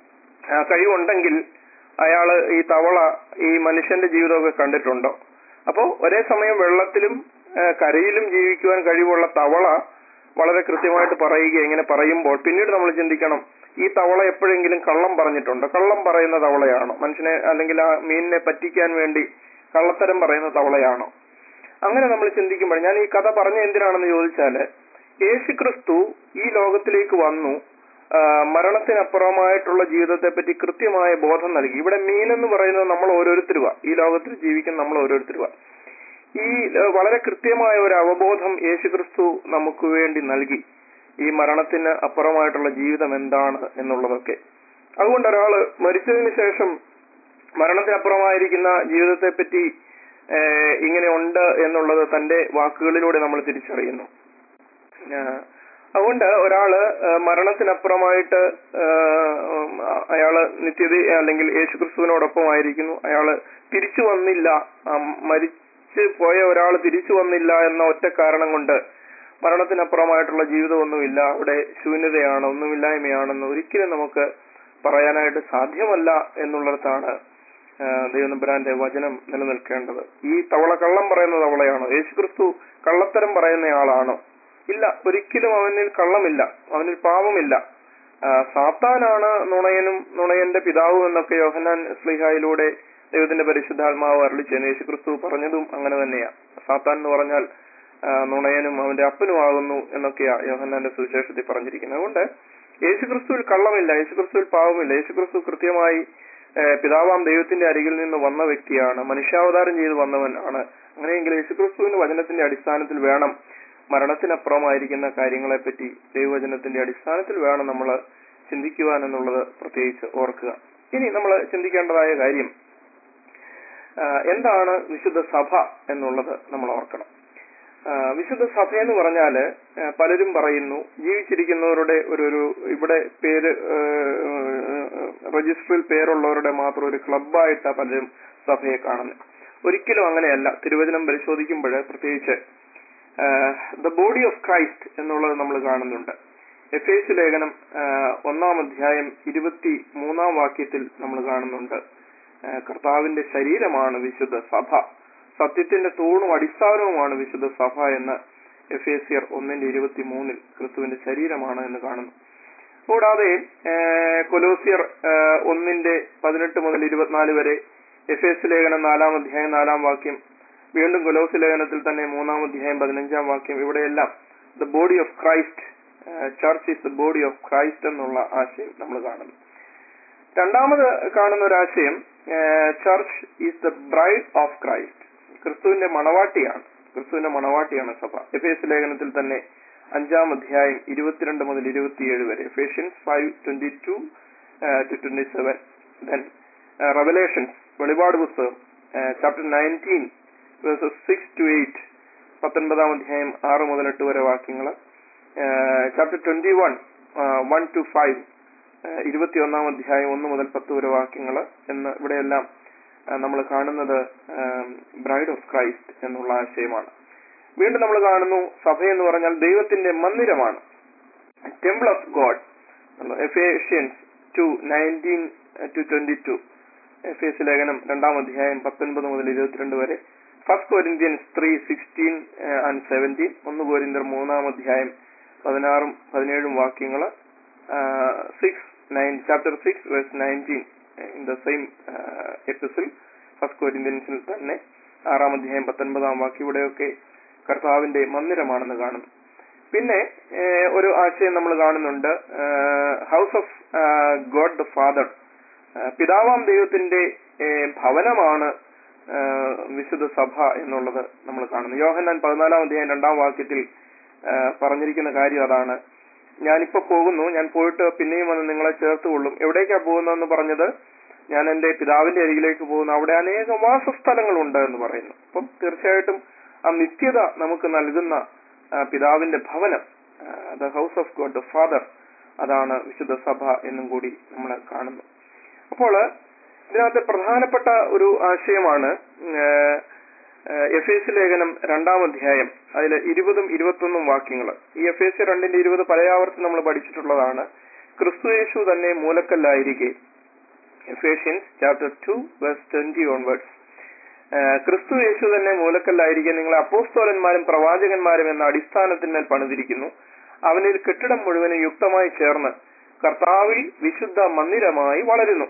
ആ കഴിവുണ്ടെങ്കിൽ അയാള് ഈ തവള ഈ മനുഷ്യന്റെ ജീവിതമൊക്കെ കണ്ടിട്ടുണ്ടോ അപ്പോ ഒരേ സമയം വെള്ളത്തിലും ആ, കരയിലും ജീവിക്കുവാൻ കഴിവുള്ള തവള വളരെ കൃത്യമായിട്ട് പറയുക ഇങ്ങനെ പറയുമ്പോൾ പിന്നീട് നമ്മൾ ചിന്തിക്കണം ഈ തവള എപ്പോഴെങ്കിലും കള്ളം പറഞ്ഞിട്ടുണ്ടോ കള്ളം പറയുന്ന തവളയാണോ മനുഷ്യനെ അല്ലെങ്കിൽ ആ മീനിനെ പറ്റിക്കാൻ വേണ്ടി കള്ളത്തരം പറയുന്ന തവളയാണോ അങ്ങനെ നമ്മൾ ചിന്തിക്കുമ്പോൾ ഞാൻ ഈ കഥ പറഞ്ഞ എന്തിനാണെന്ന് ചോദിച്ചാല് യേശുക്രിസ്തു ഈ ലോകത്തിലേക്ക് വന്നു ആ, മരണത്തിനപ്പുറമായിട്ടുള്ള ജീവിതത്തെ പറ്റി കൃത്യമായ ബോധം നൽകി ഇവിടെ മീൻ എന്ന് പറയുന്നത് നമ്മൾ ഓരോരുത്തരുവാ ഈ ലോകത്തിൽ ജീവിക്കുന്ന നമ്മൾ ഓരോരുത്തരുവാ ഈ ആ, വളരെ കൃത്യമായ ഒരു അവബോധം യേശുക്രിസ്തു നമുക്ക് വേണ്ടി നൽകി ഈ മരണത്തിന് അപ്പുറമായിട്ടുള്ള ജീവിതം എന്താണ് എന്നുള്ളതൊക്കെ അതുകൊണ്ട് ഒരാള് മരിച്ചതിന് ശേഷം മരണത്തിനപ്പുറമായിരിക്കുന്ന ജീവിതത്തെ പറ്റി ഏഹ്, ഇങ്ങനെ ഉണ്ട് എന്നുള്ളത് തന്റെ വാക്കുകളിലൂടെ നമ്മൾ തിരിച്ചറിയുന്നു ഏഹ്, അതുകൊണ്ട് ഒരാള് ഏഹ്, മരണത്തിനപ്പുറമായിട്ട് ഏഹ്, ഉം, അയാള് നിത്യത അല്ലെങ്കിൽ യേശുക്രിസ്തുവിനോടൊപ്പം ആയിരിക്കുന്നു അയാള് തിരിച്ചു വന്നില്ല ആ, മരിച്ചു പോയ ഒരാൾ തിരിച്ചു വന്നില്ല എന്ന ഒറ്റ കാരണം കൊണ്ട് മരണത്തിനപ്പുറമായിട്ടുള്ള ജീവിതമൊന്നുമില്ല അവിടെ ശൂന്യതയാണ് ഒന്നുമില്ലായ്മയാണെന്ന് ഒരിക്കലും നമുക്ക് പറയാനായിട്ട് സാധ്യമല്ല എന്നുള്ളിടത്താണ് ആ, ദൈവനമ്പുരാന്റെ വചനം നിലനിൽക്കേണ്ടത് ഈ തവള കള്ളം പറയുന്ന തവളയാണോ യേശുക്രിസ്തു കള്ളത്തരം പറയുന്നയാളാണോ ഇല്ല ഒരിക്കലും അവനിൽ കള്ളമില്ല അവനിൽ പാപമില്ല ആ, സാത്താനാണ് നുണയനും നുണയന്റെ പിതാവും എന്നൊക്കെ യോഹന്നാൻ സ്ലിഹായിലൂടെ ദൈവത്തിന്റെ പരിശുദ്ധാത്മാവ് അരളിച്ചെന്ന് യേശുക്രിസ്തു പറഞ്ഞതും അങ്ങനെ തന്നെയാ സാത്താൻ എന്ന് പറഞ്ഞാൽ ആ, നുണയനും അവന്റെ അപ്പനുമാകുന്നു എന്നൊക്കെയാ യോഹന്നാന്റെ സുവിശേഷത്തിൽ പറഞ്ഞിരിക്കുന്നത് അതുകൊണ്ട് യേശുക്രിസ്തുവിൽ കള്ളമില്ല യേശുക്രിസ്തുവിൽ പാവമില്ല യേശുക്രിസ്തു കൃത്യമായി ആ, പിതാവാം ദൈവത്തിന്റെ അരികിൽ നിന്ന് വന്ന വ്യക്തിയാണ് മനുഷ്യാവതാരം ചെയ്ത് വന്നവൻ ആണ് അങ്ങനെയെങ്കിൽ യേശുക്രിസ്തുവിന്റെ വചനത്തിന്റെ അടിസ്ഥാനത്തിൽ വേണം മരണത്തിനപ്പുറമായിരിക്കുന്ന കാര്യങ്ങളെപ്പറ്റി ദൈവവചനത്തിന്റെ അടിസ്ഥാനത്തിൽ വേണം നമ്മൾ ചിന്തിക്കുവാൻ എന്നുള്ളത് പ്രത്യേകിച്ച് ഓർക്കുക ഇനി നമ്മൾ ചിന്തിക്കേണ്ടതായ കാര്യം ആ, എന്താണ് വിശുദ്ധ സഭ എന്നുള്ളത് നമ്മൾ ഓർക്കണം ആ, വിശുദ്ധ സഭ എന്ന് പറഞ്ഞാല് ആ, പലരും പറയുന്നു ജീവിച്ചിരിക്കുന്നവരുടെ ഒരു ഒരു ഇവിടെ പേര് ആ, രജിസ്റ്ററിൽ പേരുള്ളവരുടെ മാത്രം ഒരു ക്ലബായിട്ടാ പലരും സഭയെ കാണുന്നത് ഒരിക്കലും അങ്ങനെയല്ല തിരുവചനം പരിശോധിക്കുമ്പോൾ പ്രത്യേകിച്ച് ദ ബോഡി ഓഫ് ക്രൈസ്റ്റ് എന്നുള്ളത് നമ്മൾ കാണുന്നുണ്ട് എഫ് എസ് ലേഖനം ആ, ഒന്നാം അധ്യായം ഇരുപത്തി മൂന്നാം വാക്യത്തിൽ നമ്മൾ കാണുന്നുണ്ട് ആ, കർത്താവിന്റെ ശരീരമാണ് വിശുദ്ധ സഭ സത്യത്തിന്റെ തൂണും അടിസ്ഥാനവുമാണ് വിശുദ്ധ സഭ എന്ന് എഫ് എ സിയർ ഒന്നിന്റെ ഇരുപത്തി മൂന്നിൽ ക്രിസ്തുവിന്റെ ശരീരമാണ് എന്ന് കാണുന്നു കൂടാതെ ആ, കൊലോസിയർ ആ, ഒന്നിന്റെ പതിനെട്ട് മുതൽ ഇരുപത്തിനാല് വരെ എഫ് എസ് ലേഖനം നാലാം അധ്യായം നാലാം വാക്യം വീണ്ടും കൊലോസ് ലേഖനത്തിൽ തന്നെ മൂന്നാം അധ്യായം പതിനഞ്ചാം വാക്യം ഇവിടെയെല്ലാം the body of Christ church is the body of Christ എന്നുള്ള ആശയം നമ്മൾ കാണുന്നു രണ്ടാമത് കാണുന്ന ഒരു ആശയം church is the bride of Christ ക്രിസ്തുവിന്റെ മണവാട്ടിയാണ് ക്രിസ്തുവിന്റെ മണവാട്ടിയാണ് സഭ എഫ് എസ് ലേഖനത്തിൽ തന്നെ അഞ്ചാം അധ്യായം ഇരുപത്തിരണ്ട് മുതൽ ഇരുപത്തിയേഴ് വരെ Ephesians five twenty two to twenty seven then Revelations വെളിപാട് പുസ്തകം chapter nineteen verses six to eight പത്തൊൻപതാം അധ്യായം ആറ് മുതൽ എട്ട് വരെ വാക്യങ്ങൾ chapter twenty one one to five ഇരുപത്തിയൊന്നാം അധ്യായം ഒന്ന് മുതൽ പത്ത് വരെ വാക്യങ്ങൾ എന്ന് ഇവിടെയെല്ലാം നമ്മൾ കാണുന്നത് ബ്രൈഡ് ഓഫ് ക്രൈസ്റ്റ് എന്നുള്ള ആശയമാണ് വീണ്ടും നമ്മൾ കാണുന്നു സഭ എന്ന് പറഞ്ഞാൽ ദൈവത്തിന്റെ മന്ദിരമാണ് temple of God Ephesians two nineteen to twenty two F S ലേഖനം രണ്ടാം അധ്യായം പത്തൊൻപത് മുതൽ ഇരുപത്തിരണ്ട് വരെ first Corinthians three sixteen and seventeen ഒന്ന് കോരിന്തർ മൂന്നാം അധ്യായം പതിനാറും പതിനേഴും വാക്യങ്ങൾ six nine chapter six verse nineteen in the same epistle first കൊരിന്ത്യൻസിൽ തന്നെ ആറാം അധ്യായം പത്തൊൻപതാം വാക്യം ഇവിടെയൊക്കെ കർത്താവിന്റെ മന്ദിരമാണെന്ന് കാണുന്നു പിന്നെ ഏഹ്, ഒരു ആശയം നമ്മൾ കാണുന്നുണ്ട് house of God the father പിതാവാം ദൈവത്തിന്റെ ഏഹ്, ഭവനമാണ് ഏഹ്, വിശുദ്ധ സഭ എന്നുള്ളത് നമ്മൾ കാണുന്നു യോഹന്നാൻ പതിനാലാം അധ്യായം രണ്ടാം വാക്യത്തിൽ ഏഹ്, പറഞ്ഞിരിക്കുന്ന കാര്യം അതാണ് ഞാനിപ്പോ പോകുന്നു ഞാൻ പോയിട്ട് പിന്നെയും വന്ന് നിങ്ങളെ ചേർത്തുകൊള്ളും എവിടേക്കാ പോകുന്നതെന്ന് പറഞ്ഞത് ഞാൻ എന്റെ പിതാവിന്റെ അരികിലേക്ക് പോകുന്നു അവിടെ അനേക വാസസ്ഥലങ്ങളുണ്ട് എന്ന് പറയുന്നു അപ്പം തീർച്ചയായിട്ടും ആ നിത്യത നമുക്ക് നൽകുന്ന ആ, പിതാവിന്റെ ഭവനം the house of God the father അതാണ് വിശുദ്ധ സഭ എന്നും കൂടി നമ്മൾ കാണുന്നു അപ്പോൾ ഇതിനകത്ത് പ്രധാനപ്പെട്ട ഒരു ആശയമാണ് എഫ് എസ് ലേഖനം രണ്ടാം അധ്യായം അതിൽ ഇരുപതും ഇരുപത്തൊന്നും വാക്യങ്ങൾ ഈ എഫ് എസ് രണ്ടിന്റെ ഇരുപത് പലയാവർത്തി നമ്മൾ പഠിച്ചിട്ടുള്ളതാണ് ക്രിസ്തു യേശു തന്നെ മൂലക്കല്ലായിരിക്കെ Ephesians chapter two verse twenty onwards ക്രിസ്തു യേശു തന്നെ മൂലക്കല്ലായിരിക്കെ നിങ്ങളെ അപ്പോസ്തോലന്മാരും പ്രവാചകന്മാരും എന്ന അടിസ്ഥാനത്തിന്മേൽ പണിതിരിക്കുന്നു അവനിൽ കെട്ടിടം മുഴുവനും യുക്തമായി ചേർന്ന് കർത്താവിൽ വിശുദ്ധ മന്ദിരമായി വളരുന്നു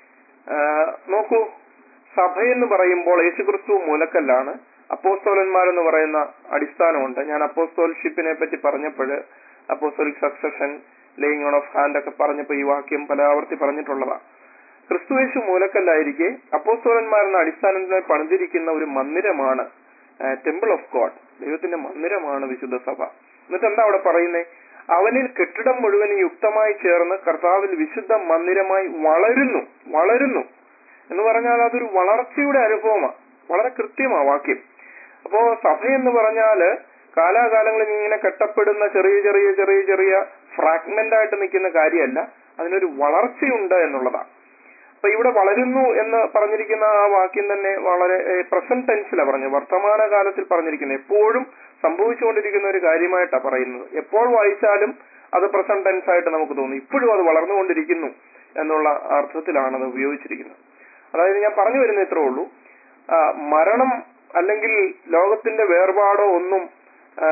ആ, നോക്കൂ സഭയെന്ന് പറയുമ്പോൾ യേശുക്രിസ്തു മൂലക്കല്ലാണ് അപ്പോസ്തോലന്മാരെന്ന് പറയുന്ന അടിസ്ഥാനമുണ്ട് ഞാൻ അപ്പോസ്തോൽഷിപ്പിനെ പറ്റി പറഞ്ഞപ്പോൾ apostolic succession laying on of hand ഒക്കെ പറഞ്ഞപ്പോൾ ഈ വാക്യം പലാവർത്തി പറഞ്ഞിട്ടുള്ളതാണ് ക്രിസ്തുവേശു മൂലക്കല്ലായിരിക്കെ അപ്പോസ്തോലന്മാരെന്ന അടിസ്ഥാനത്തിൽ പണിതിരിക്കുന്ന ഒരു മന്ദിരമാണ് ടെമ്പിൾ ഓഫ് ഗോഡ് ദൈവത്തിന്റെ മന്ദിരമാണ് വിശുദ്ധ സഭ എന്നിട്ട് എന്താ അവിടെ പറയുന്നേ അവനിൽ കെട്ടിടം മുഴുവൻ യുക്തമായി ചേർന്ന് കർത്താവിൽ വിശുദ്ധ മന്ദിരമായി വളരുന്നു വളരുന്നു എന്ന് പറഞ്ഞാൽ അതൊരു വളർച്ചയുടെ അനുഭവമാണ് വളരെ കൃത്യമാ വാക്യം അപ്പോ സഭ എന്ന് പറഞ്ഞാല് കാലാകാലങ്ങളിൽ ഇങ്ങനെ കെട്ടപ്പെടുന്ന ചെറിയ ചെറിയ ചെറിയ ചെറിയ ഫ്രാഗ്മെന്റ് ആയിട്ട് നിൽക്കുന്ന കാര്യമല്ല അതിനൊരു വളർച്ചയുണ്ട് എന്നുള്ളതാണ് അപ്പൊ ഇവിടെ വളരുന്നു എന്ന് പറഞ്ഞിരിക്കുന്ന ആ വാക്യം തന്നെ വളരെ പ്രസന്റ് ടെൻസിലാണ് പറഞ്ഞത് വർത്തമാന കാലത്തിൽ പറഞ്ഞിരിക്കുന്നത് എപ്പോഴും സംഭവിച്ചുകൊണ്ടിരിക്കുന്ന ഒരു കാര്യമായിട്ടാണ് പറയുന്നത് എപ്പോൾ വായിച്ചാലും അത് പ്രസന്റ് ടെൻസ് ആയിട്ട് നമുക്ക് തോന്നും ഇപ്പോഴും അത് വളർന്നുകൊണ്ടിരിക്കുന്നു എന്നുള്ള അർത്ഥത്തിലാണ് അത് ഉപയോഗിച്ചിരിക്കുന്നത് അതായത് ഞാൻ പറഞ്ഞു വരുന്ന ഇത്രേ ഉള്ളൂ ആ, മരണം അല്ലെങ്കിൽ ലോകത്തിന്റെ വേർപാടോ ഒന്നും ആ,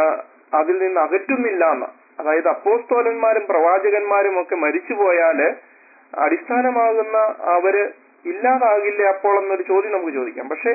അതിൽ നിന്ന് അകറ്റുന്നില്ല എന്ന് അതായത് അപ്പോസ്തോലന്മാരും പ്രവാചകന്മാരും ഒക്കെ മരിച്ചുപോയാല് അടിസ്ഥാനമാകുന്ന അവര് ഇല്ലാതാകില്ല അപ്പോൾ എന്നൊരു ചോദ്യം നമുക്ക് ചോദിക്കാം പക്ഷെ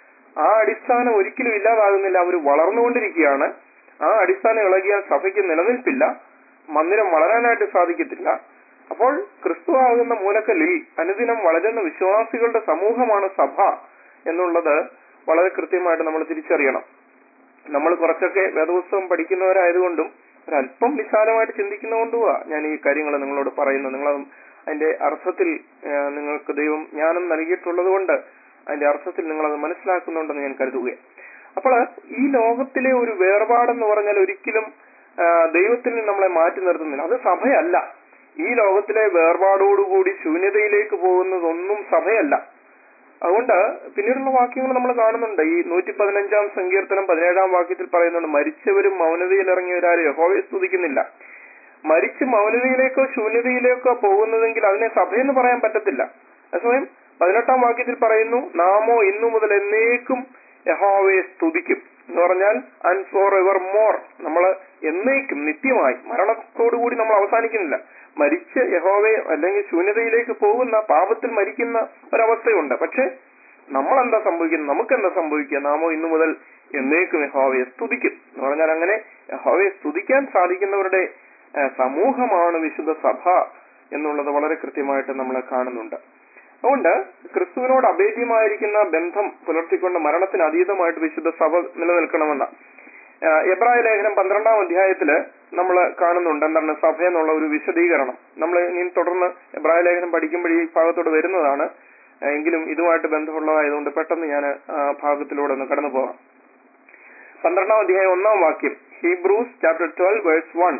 ആ അടിസ്ഥാനം ഒരിക്കലും ഇല്ലാതാകുന്നില്ല അവർ വളർന്നുകൊണ്ടിരിക്കുകയാണ് ആ അടിസ്ഥാനം ഇളകിയാൽ സഭയ്ക്ക് നിലനിൽപ്പില്ല മന്ദിരം വളരാനായിട്ട് സാധിക്കത്തില്ല അപ്പോൾ ക്രിസ്തു ആകുന്ന മൂലക്കല്ലിൽ അനുദിനം വളരുന്ന വിശ്വാസികളുടെ സമൂഹമാണ് സഭ എന്നുള്ളത് വളരെ കൃത്യമായിട്ട് നമ്മൾ തിരിച്ചറിയണം നമ്മൾ കുറച്ചൊക്കെ വേദപുസ്തകം പഠിക്കുന്നവരായതുകൊണ്ടും ഒരല്പം വിശാലമായിട്ട് ചിന്തിക്കുന്നതുകൊണ്ടുവാ ഞാൻ ഈ കാര്യങ്ങൾ നിങ്ങളോട് പറയുന്നത് നിങ്ങൾ അതിന്റെ അർത്ഥത്തിൽ ആ, നിങ്ങൾക്ക് ദൈവം ജ്ഞാനം നൽകിയിട്ടുള്ളത് കൊണ്ട് അതിന്റെ അർത്ഥത്തിൽ നിങ്ങൾ അത് മനസ്സിലാക്കുന്നുണ്ടെന്ന് ഞാൻ കരുതുകയാണ് അപ്പോൾ ഈ ലോകത്തിലെ ഒരു വേർപാടെന്ന് പറഞ്ഞാൽ ഒരിക്കലും ആ, ദൈവത്തിൽ നിന്ന് നമ്മളെ മാറ്റി നിർത്തുന്നില്ല അത് സഭയല്ല ഈ ലോകത്തിലെ വേർപാടോടുകൂടി ശൂന്യതയിലേക്ക് പോകുന്നതൊന്നും സഭയല്ല അതുകൊണ്ട് പിന്നീടുള്ള വാക്യങ്ങൾ നമ്മൾ കാണുന്നുണ്ട് ഈ നൂറ്റി പതിനഞ്ചാം സങ്കീർത്തനം പതിനേഴാം വാക്യത്തിൽ പറയുന്നുണ്ട് മരിച്ചവരും മൗനതയിൽ ഇറങ്ങിയവരാരും യഹോവയെ സ്തുതിക്കുന്നില്ല മരിച്ച് മൗനതയിലേക്കോ ശൂന്യതയിലേക്കോ പോകുന്നതെങ്കിൽ അതിനെ സഭയെന്ന് പറയാൻ പറ്റത്തില്ല അതേസമയം പതിനെട്ടാം വാക്യത്തിൽ പറയുന്നു നാമോ ഇന്നു മുതൽ എന്നേക്കും യഹോവയെ സ്തുതിക്കും എന്ന് പറഞ്ഞാൽ ആൻഡ് ഫോർ എവർ മോർ നമ്മൾ എന്നേക്കും നിത്യമായി മരണത്തോടുകൂടി നമ്മൾ അവസാനിക്കുന്നില്ല മരിച്ച് യഹോവയെ അല്ലെങ്കിൽ ശൂന്യതയിലേക്ക് പോകുന്ന പാപത്തിൽ മരിക്കുന്ന ഒരവസ്ഥയുണ്ട് പക്ഷെ നമ്മൾ എന്താ സംഭവിക്കുന്നത് നമുക്ക് എന്താ സംഭവിക്കുക നാമോ ഇന്നു മുതൽ എന്നേക്കും യഹോവയെ സ്തുതിക്കും എന്ന് പറഞ്ഞാൽ അങ്ങനെ യഹോവയെ സ്തുതിക്കാൻ സാധിക്കുന്നവരുടെ ആ, സമൂഹമാണ് വിശുദ്ധ സഭ എന്നുള്ളത് വളരെ കൃത്യമായിട്ട് നമ്മൾ കാണുന്നുണ്ട് അതുകൊണ്ട് ക്രിസ്തുവിനോട് അഭേദ്യമായിരിക്കുന്ന ബന്ധം പുലർത്തിക്കൊണ്ട് മരണത്തിന് അതീതമായിട്ട് വിശുദ്ധ സഭ നിലനിൽക്കണമെന്ന ആ, എബ്രായ ലേഖനം പന്ത്രണ്ടാം അധ്യായത്തില് നമ്മൾ കാണുന്നുണ്ട് എന്താണ് സഭ എന്നുള്ള ഒരു വിശദീകരണം നമ്മൾ ഇനി തുടർന്ന് എബ്രായ ലേഖനം പഠിക്കുമ്പോൾ ഈ ഭാഗത്തോട് വരുന്നതാണ് ആ, എങ്കിലും ഇതുമായിട്ട് ബന്ധമുള്ളതായതുകൊണ്ട് പെട്ടെന്ന് ഞാൻ ആ ഭാഗത്തിലൂടെ ഒന്ന് കടന്നു പോകാം പന്ത്രണ്ടാം അധ്യായം ഒന്നാം വാക്യം Hebrews chapter twelve verse one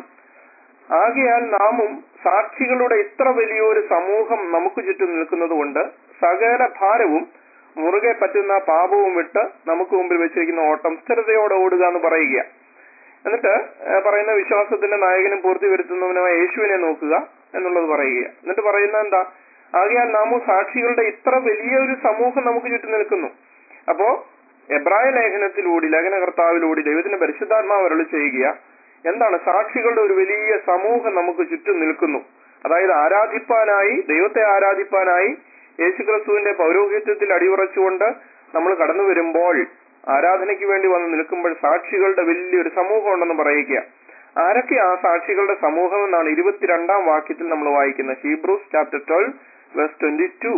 ആകയാൽ നാമും സാക്ഷികളുടെ ഇത്ര വലിയൊരു സമൂഹം നമുക്ക് ചുറ്റും നിൽക്കുന്നത് കൊണ്ട് സകല ഭാരവും മുറുകെ പറ്റുന്ന പാപവും വിട്ട് നമുക്ക് മുമ്പിൽ വെച്ചിരിക്കുന്ന ഓട്ടം സ്ഥിരതയോടെ ഓടുക എന്ന് പറയുക എന്നിട്ട് ആ, പറയുന്ന വിശ്വാസത്തിന്റെ നായകനും പൂർത്തി വരുത്തുന്നവനുമായ യേശുവിനെ നോക്കുക എന്നുള്ളത് പറയുക എന്നിട്ട് പറയുന്ന എന്താ ആകയാൽ നാമും സാക്ഷികളുടെ ഇത്ര വലിയൊരു സമൂഹം നമുക്ക് ചുറ്റും നിൽക്കുന്നു അപ്പോ എബ്രായ ലേഖനത്തിലൂടെ ലേഖനകർത്താവിലൂടെ ദൈവത്തിന്റെ പരിശുദ്ധാത്മാവ് അരുളി ചെയ്യുക എന്താണ് സാക്ഷികളുടെ ഒരു വലിയ സമൂഹം നമുക്ക് ചുറ്റും നിൽക്കുന്നു അതായത് ആരാധിപ്പാനായി ദൈവത്തെ ആരാധിപ്പാനായി യേശുക്രിസ്തുവിന്റെ പൗരോഹിത്യത്തിൽ അടിയുറച്ചുകൊണ്ട് നമ്മൾ കടന്നു വരുമ്പോൾ ആരാധനയ്ക്ക് വേണ്ടി വന്ന് നിൽക്കുമ്പോൾ സാക്ഷികളുടെ വലിയൊരു സമൂഹം ഉണ്ടെന്ന് പറയുക ആരൊക്കെ ആ സാക്ഷികളുടെ സമൂഹം എന്നാണ് ഇരുപത്തിരണ്ടാം വാക്യത്തിൽ നമ്മൾ വായിക്കുന്നത് Hebrews chapter twelve verse twenty two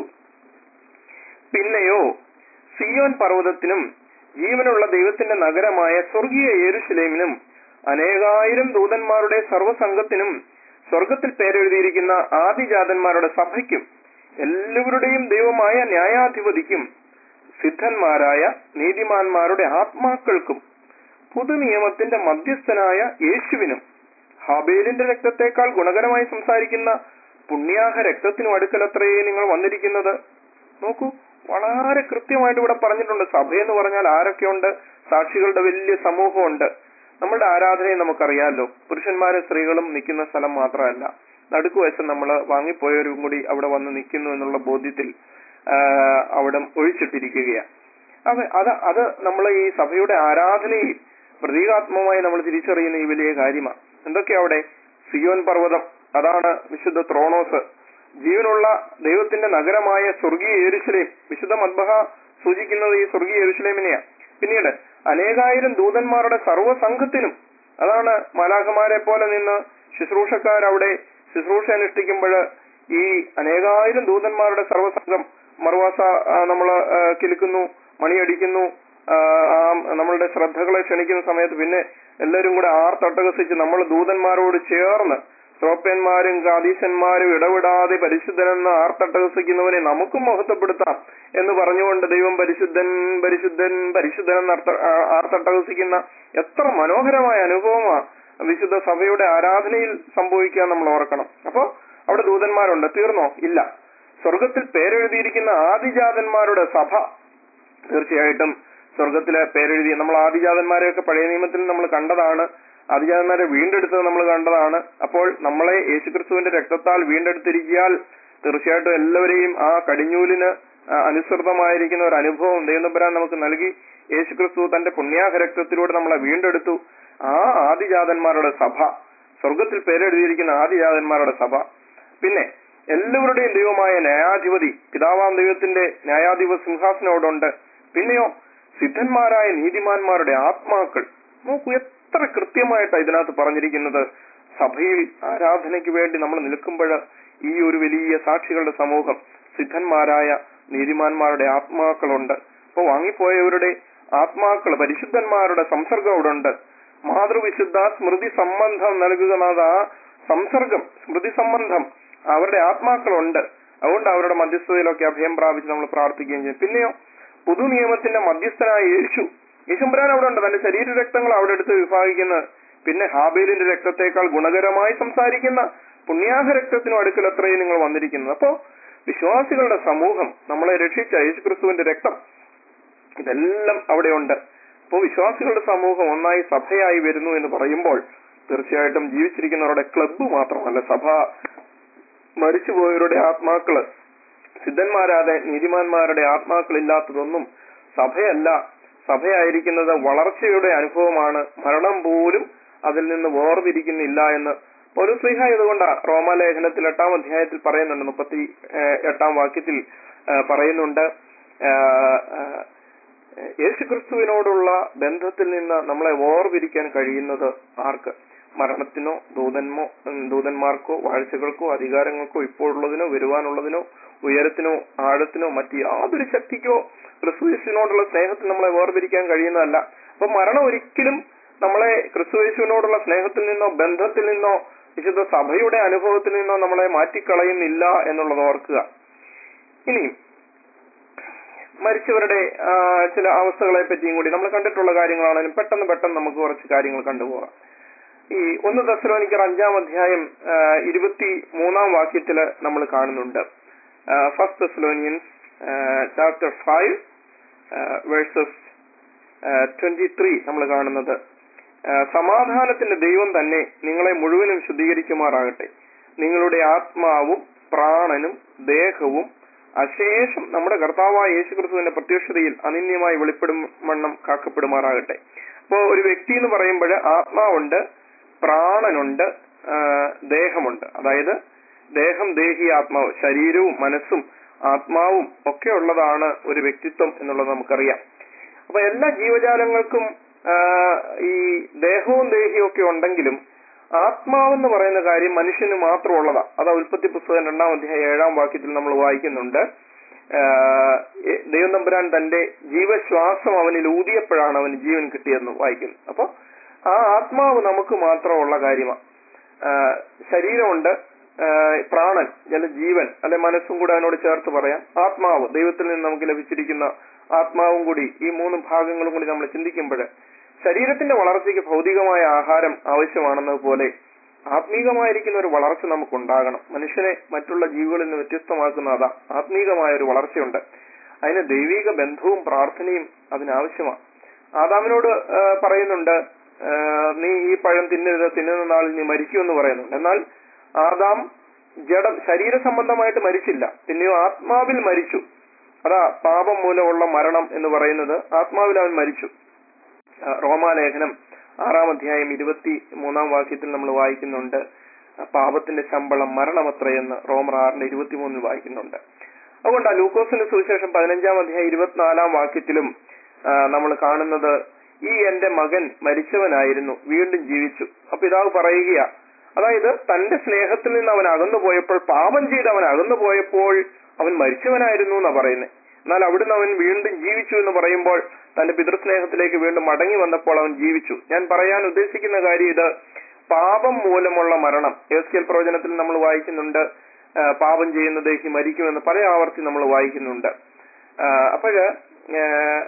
പിന്നെയോ സിയോൻ പർവ്വതത്തിനും ജീവനുള്ള ദൈവത്തിന്റെ നഗരമായ സ്വർഗീയ യേരുശലേമിനും അനേകായിരം ദൂതന്മാരുടെ സർവ്വസംഘത്തിനും സ്വർഗത്തിൽ പേരെഴുതിയിരിക്കുന്ന ആദിജാതന്മാരുടെ സഭയ്ക്കും എല്ലാവരുടെയും ദൈവമായ ന്യായാധിപതിക്കും സിദ്ധന്മാരായ നീതിമാന്മാരുടെ ആത്മാക്കൾക്കും പുതുനിയമത്തിന്റെ മധ്യസ്ഥനായ യേശുവിനും ഹാബേലിന്റെ രക്തത്തെക്കാൾ ഗുണകരമായി സംസാരിക്കുന്ന പുണ്യാഹ രക്തത്തിനും അടുക്കലത്രയേ നിങ്ങൾ വന്നിരിക്കുന്നത് നോക്കൂ വളരെ കൃത്യമായിട്ട് ഇവിടെ പറഞ്ഞിട്ടുണ്ട് സഭയെന്ന് പറഞ്ഞാൽ ആരൊക്കെയുണ്ട് സാക്ഷികളുടെ വലിയ സമൂഹമുണ്ട് നമ്മുടെ ആരാധനയെ നമുക്കറിയാമല്ലോ പുരുഷന്മാരും സ്ത്രീകളും നിൽക്കുന്ന സ്ഥലം മാത്രമല്ല നടുക്കുവശം നമ്മൾ വാങ്ങിപ്പോയവരും കൂടി അവിടെ വന്ന് നിൽക്കുന്നു എന്നുള്ള ബോധ്യത്തിൽ ആ, അവിടെ ഒഴിച്ചിട്ടിരിക്കുകയാണ് അത് അത് അത് നമ്മൾ ഈ സഭയുടെ ആരാധനയിൽ പ്രതീകാത്മകമായി നമ്മൾ തിരിച്ചറിയുന്ന ഈ വലിയ കാര്യമാണ് എന്തൊക്കെയാ അവിടെ സിയോൻ പർവ്വതം അതാണ് വിശുദ്ധ ത്രോണോസ് ജീവനുള്ള ദൈവത്തിന്റെ നഗരമായ സ്വർഗീയ യെരുശലേം വിശുദ്ധ മദ്ബഹ സൂചിക്കുന്നത് ഈ സ്വർഗീയ യെരുശലേമിനെയാ പിന്നീട് അനേകായിരം ദൂതന്മാരുടെ സർവ്വസംഘത്തിനും അതാണ് മാലാഖമാരെ പോലെ നിന്ന് ശുശ്രൂഷക്കാർ അവിടെ ശുശ്രൂഷ അനുഷ്ഠിക്കുമ്പോൾ ഈ അനേകായിരം ദൂതന്മാരുടെ സർവ്വസംഘം മറുവാസ നമ്മൾ കിലുക്കുന്നു മണിയടിക്കുന്നു ആ, ആ നമ്മളുടെ ശ്രദ്ധകളെ ക്ഷണിക്കുന്ന സമയത്ത് പിന്നെ എല്ലാവരും കൂടെ ആർത്തട്ടകസിച്ച് നമ്മൾ ദൂതന്മാരോട് ചേർന്ന് ശ്രോപ്യന്മാരും കാതീശന്മാരും ഇടപെടാതെ പരിശുദ്ധനെന്ന് ആർത്തട്ടഹസിക്കുന്നവനെ നമുക്കും മഹത്വപ്പെടുത്താം എന്ന് പറഞ്ഞുകൊണ്ട് ദൈവം പരിശുദ്ധൻ പരിശുദ്ധൻ പരിശുദ്ധൻ എന്ന് അർത്ഥ ആ- ആർത്തട്ടഹസിക്കുന്ന എത്ര മനോഹരമായ അനുഭവമാണ് വിശുദ്ധ സഭയുടെ ആരാധനയിൽ സംഭവിക്കുക നമ്മൾ ഓർക്കണം അപ്പോ അവിടെ ദൂതന്മാരുണ്ട് തീർന്നോ ഇല്ല സ്വർഗത്തിൽ പേരെഴുതിയിരിക്കുന്ന ആദിജാതന്മാരുടെ സഭ തീർച്ചയായിട്ടും സ്വർഗത്തിലെ പേരെഴുതി നമ്മൾ ആദിജാതന്മാരെയൊക്കെ പഴയ നിയമത്തിൽ നമ്മൾ കണ്ടതാണ് ആദിജാതന്മാരെ വീണ്ടെടുത്തത് നമ്മൾ കണ്ടതാണ് അപ്പോൾ നമ്മളെ യേശുക്രിസ്തുവിന്റെ രക്തത്താൽ വീണ്ടെടുത്തിരിക്കിയാൽ തീർച്ചയായിട്ടും എല്ലാവരെയും ആ കടിഞ്ഞൂലിന് ആ, അനുസൃതമായിരിക്കുന്ന ഒരു അനുഭവം ദൈവനമ്പരാൻ നമുക്ക് നൽകി യേശുക്രിസ്തു തന്റെ പുണ്യാഹ രക്തത്തിലൂടെ നമ്മളെ വീണ്ടെടുത്തു ആ ആദിജാതന്മാരുടെ സഭ സ്വർഗത്തിൽ പേരെഴുതിയിരിക്കുന്ന ആദിജാതന്മാരുടെ സഭ പിന്നെ എല്ലാവരുടെയും ദൈവമായ ന്യായാധിപതി പിതാവാം ദൈവത്തിന്റെ ന്യായാധിപ സിംഹാസനോടുണ്ട് പിന്നെയോ സിദ്ധന്മാരായ നീതിമാന്മാരുടെ ആത്മാക്കൾ നോക്കൂ എത്ര കൃത്യമായിട്ടാണ് ഇതിനകത്ത് പറഞ്ഞിരിക്കുന്നത് സഭയിൽ ആരാധനയ്ക്ക് വേണ്ടി നമ്മൾ നിൽക്കുമ്പോൾ ഈ ഒരു വലിയ സാക്ഷികളുടെ സമൂഹം സിദ്ധന്മാരായ നീതിമാന്മാരുടെ ആത്മാക്കളുണ്ട് അപ്പൊ വാങ്ങിപ്പോയവരുടെ ആത്മാക്കൾ പരിശുദ്ധന്മാരുടെ സംസർഗം അവിടെ ഉണ്ട് മാതൃവിശുദ്ധ സ്മൃതി സംബന്ധം നൽകുന്നത് ആ സംസർഗം സ്മൃതി സംബന്ധം അവരുടെ ആത്മാക്കളുണ്ട് അതുകൊണ്ട് അവരുടെ മധ്യസ്ഥതയിലൊക്കെ അഭയം പ്രാപിച്ച് നമ്മൾ പ്രാർത്ഥിക്കുകയും ചെയ്യും പിന്നെയോ പുതു നിയമത്തിന്റെ മധ്യസ്ഥനായ യേശു യേശുമ്പുരാൻ അവിടെ ഉണ്ട് തന്റെ ശരീര രക്തങ്ങൾ അവിടെ എടുത്ത് വിഭാഗിക്കുന്നത് പിന്നെ ഹാബേലിന്റെ രക്തത്തെക്കാൾ ഗുണകരമായി സംസാരിക്കുന്ന പുണ്യാഹ രക്തത്തിനും അടുക്കൽ അത്രയും നിങ്ങൾ വന്നിരിക്കുന്നത് അപ്പോ വിശ്വാസികളുടെ സമൂഹം നമ്മളെ രക്ഷിച്ച യേശുക്രിസ്തുവിന്റെ രക്തം ഇതെല്ലാം അവിടെയുണ്ട് അപ്പോൾ വിശ്വാസികളുടെ സമൂഹം ഒന്നായി സഭയായി വരുന്നു എന്ന് പറയുമ്പോൾ തീർച്ചയായിട്ടും ജീവിച്ചിരിക്കുന്നവരുടെ ക്ലബ്ബ് മാത്രമല്ല സഭ മരിച്ചുപോയവരുടെ ആത്മാക്കള് സിദ്ധന്മാരാതെ നീതിമാന്മാരുടെ ആത്മാക്കളില്ലാത്തതൊന്നും സഭയല്ല സഭയായിരിക്കുന്നത് വളർച്ചയുടെ അനുഭവമാണ് മരണം പോലും അതിൽ നിന്ന് വേർതിരിക്കുന്നില്ല എന്ന് ഒരു സ്ലിഹ ഇതുകൊണ്ട് റോമാലേഖനത്തിൽ എട്ടാം അധ്യായത്തിൽ പറയുന്നുണ്ട് മുപ്പത്തി ഏഹ്, എട്ടാം വാക്യത്തിൽ ഏഹ്, പറയുന്നുണ്ട് ഏഹ്, ഏഹ്, യേശുക്രിസ്തുവിനോടുള്ള ബന്ധത്തിൽ നിന്ന് നമ്മളെ വേർതിരിക്കാൻ കഴിയുന്നത് ആർക്ക് മരണത്തിനോ ദൂതന്മോ ഉം, ദൂതന്മാർക്കോ വാഴ്ചകൾക്കോ അധികാരങ്ങൾക്കോ ഇപ്പോഴുള്ളതിനോ വരുവാനുള്ളതിനോ ഉയരത്തിനോ ആഴത്തിനോ മറ്റ് യാതൊരു ശക്തിക്കോ ക്രിസ്തുയേശുവിനോടുള്ള സ്നേഹത്തിൽ നമ്മളെ വേർതിരിക്കാൻ കഴിയുന്നതല്ല അപ്പൊ മരണം ഒരിക്കലും നമ്മളെ ക്രിസ്തുയേശുവിനോടുള്ള സ്നേഹത്തിൽ നിന്നോ ബന്ധത്തിൽ നിന്നോ വിശുദ്ധ സഭയുടെ അനുഭവത്തിൽ നിന്നോ നമ്മളെ മാറ്റിക്കളയുന്നില്ല എന്നുള്ളത് ഓർക്കുക ഇനിയും മരിച്ചവരുടെ ആ, ചില അവസ്ഥകളെ പറ്റിയും കൂടി നമ്മൾ കണ്ടിട്ടുള്ള കാര്യങ്ങളാണെങ്കിലും പെട്ടെന്ന് പെട്ടെന്ന് നമുക്ക് കുറച്ച് കാര്യങ്ങൾ കണ്ടുപോകാം ഈ ഒന്ന് ദശലോനിക്കർ അഞ്ചാം അധ്യായം ആ, ഇരുപത്തി മൂന്നാം വാക്യത്തില് നമ്മൾ കാണുന്നുണ്ട് first Thessalonians chapter five verses twenty three നമ്മൾ കാണുന്നത് ആ, സമാധാനത്തിന്റെ ദൈവം തന്നെ നിങ്ങളെ മുഴുവനും ശുദ്ധീകരിക്കുമാറാകട്ടെ നിങ്ങളുടെ ആത്മാവും പ്രാണനും ദേഹവും അശേഷം നമ്മുടെ കർത്താവായ യേശുക്രിസ്തുവിന്റെ പ്രത്യക്ഷതയിൽ അനിന്യമായി വെളിപ്പെടും വണ്ണം കാക്കപ്പെടുമാറാകട്ടെ അപ്പോ ഒരു വ്യക്തി എന്ന് പറയുമ്പോൾ ആത്മാവുണ്ട് പ്രാണനുണ്ട് ആ, ദേഹമുണ്ട് അതായത് ദേഹം ദേഹി ആത്മാവ് ശരീരവും മനസ്സും ആത്മാവും ഒക്കെ ഉള്ളതാണ് ഒരു വ്യക്തിത്വം എന്നുള്ളത് നമുക്കറിയാം അപ്പൊ എല്ലാ ജീവജാലങ്ങൾക്കും ആ, ഈ ദേഹവും ദേഹിയും ഒക്കെ ഉണ്ടെങ്കിലും ആത്മാവെന്ന് പറയുന്ന കാര്യം മനുഷ്യന് മാത്രമുള്ളതാ അത് ഉൽപ്പത്തി പുസ്തകം രണ്ടാം അധ്യായം ഏഴാം വാക്യത്തിൽ നമ്മൾ വായിക്കുന്നുണ്ട് ആഹ് എ- ദൈവം തമ്പുരാൻ തന്റെ ജീവശ്വാസം അവനിൽ ഊതിയപ്പോഴാണ് അവന് ജീവൻ കിട്ടിയെന്ന് വായിക്കുന്നു അപ്പൊ ആ ആത്മാവ് നമുക്ക് മാത്രമുള്ള കാര്യമാണ് ശരീരമുണ്ട് ആഹ് പ്രാണൻ അല്ലെ ജീവൻ അല്ലെ മനസ്സും കൂടെ അതിനോട് ചേർത്ത് പറയാം ആത്മാവ് ദൈവത്തിൽ നിന്ന് നമുക്ക് ലഭിച്ചിരിക്കുന്ന ആത്മാവും കൂടി ഈ മൂന്ന് ഭാഗങ്ങളും കൂടി നമ്മൾ ചിന്തിക്കുമ്പോൾ ശരീരത്തിന്റെ വളർച്ചയ്ക്ക് ഭൗതികമായ ആഹാരം ആവശ്യമാണെന്നതുപോലെ ആത്മീകമായിരിക്കുന്ന ഒരു വളർച്ച നമുക്കുണ്ടാകണം മനുഷ്യനെ മറ്റുള്ള ജീവികളിൽ നിന്ന് വ്യത്യസ്തമാക്കുന്ന അതാ ആത്മീകമായ ഒരു വളർച്ചയുണ്ട് അതിന് ദൈവിക ബന്ധവും പ്രാർത്ഥനയും അതിനാവശ്യമാണ് ആദാമിനോട് ആ, പറയുന്നുണ്ട് ആ, നീ ഈ പഴം തിന്നരുത് തിന്നുന്ന നാളിൽ നീ മരിക്കുമെന്ന് പറയുന്നുണ്ട് എന്നാൽ ആദാം ജഡം ശരീര സംബന്ധമായിട്ട് മരിച്ചില്ല പിന്നെയോ ആത്മാവിൽ മരിച്ചു അതാ പാപം മൂലമുള്ള മരണം എന്ന് പറയുന്നത് ആത്മാവിൽ അവൻ മരിച്ചു ആ, റോമാലേഖനം ആറാം അധ്യായം ഇരുപത്തി മൂന്നാം വാക്യത്തിൽ നമ്മൾ വായിക്കുന്നുണ്ട് ആ, പാപത്തിന്റെ ശമ്പളം മരണമത്രയെന്ന് റോമർ ആറിന്റെ ഇരുപത്തിമൂന്നിൽ വായിക്കുന്നുണ്ട് അതുകൊണ്ട് ആ ലൂക്കോസിന്റെ സുവിശേഷം പതിനഞ്ചാം അധ്യായം ഇരുപത്തിനാലാം വാക്യത്തിലും നമ്മൾ കാണുന്നത് ഈ എന്റെ മകൻ മരിച്ചവനായിരുന്നു വീണ്ടും ജീവിച്ചു അപ്പൊ പിതാവ് പറയുകയാ അതായത് തന്റെ സ്നേഹത്തിൽ നിന്ന് അവൻ അകന്നു പോയപ്പോൾ പാപം ചെയ്ത് അവൻ അകന്നു പോയപ്പോൾ അവൻ മരിച്ചവനായിരുന്നു എന്നാ പറയുന്നത് എന്നാൽ അവിടുന്ന് അവൻ വീണ്ടും ജീവിച്ചു എന്ന് പറയുമ്പോൾ തന്റെ പിതൃസ്നേഹത്തിലേക്ക് വീണ്ടും മടങ്ങി വന്നപ്പോൾ അവൻ ജീവിച്ചു ഞാൻ പറയാൻ ഉദ്ദേശിക്കുന്ന കാര്യം ഇത് പാപം മൂലമുള്ള മരണം എസ്കേൽ പ്രവചനത്തിൽ നമ്മൾ വായിക്കുന്നുണ്ട് ആ, പാപം ചെയ്യുന്ന ദേഹി മരിക്കുമെന്ന് പല ആവർത്തി നമ്മൾ വായിക്കുന്നുണ്ട് ആ, അപ്പോഴ് ആ,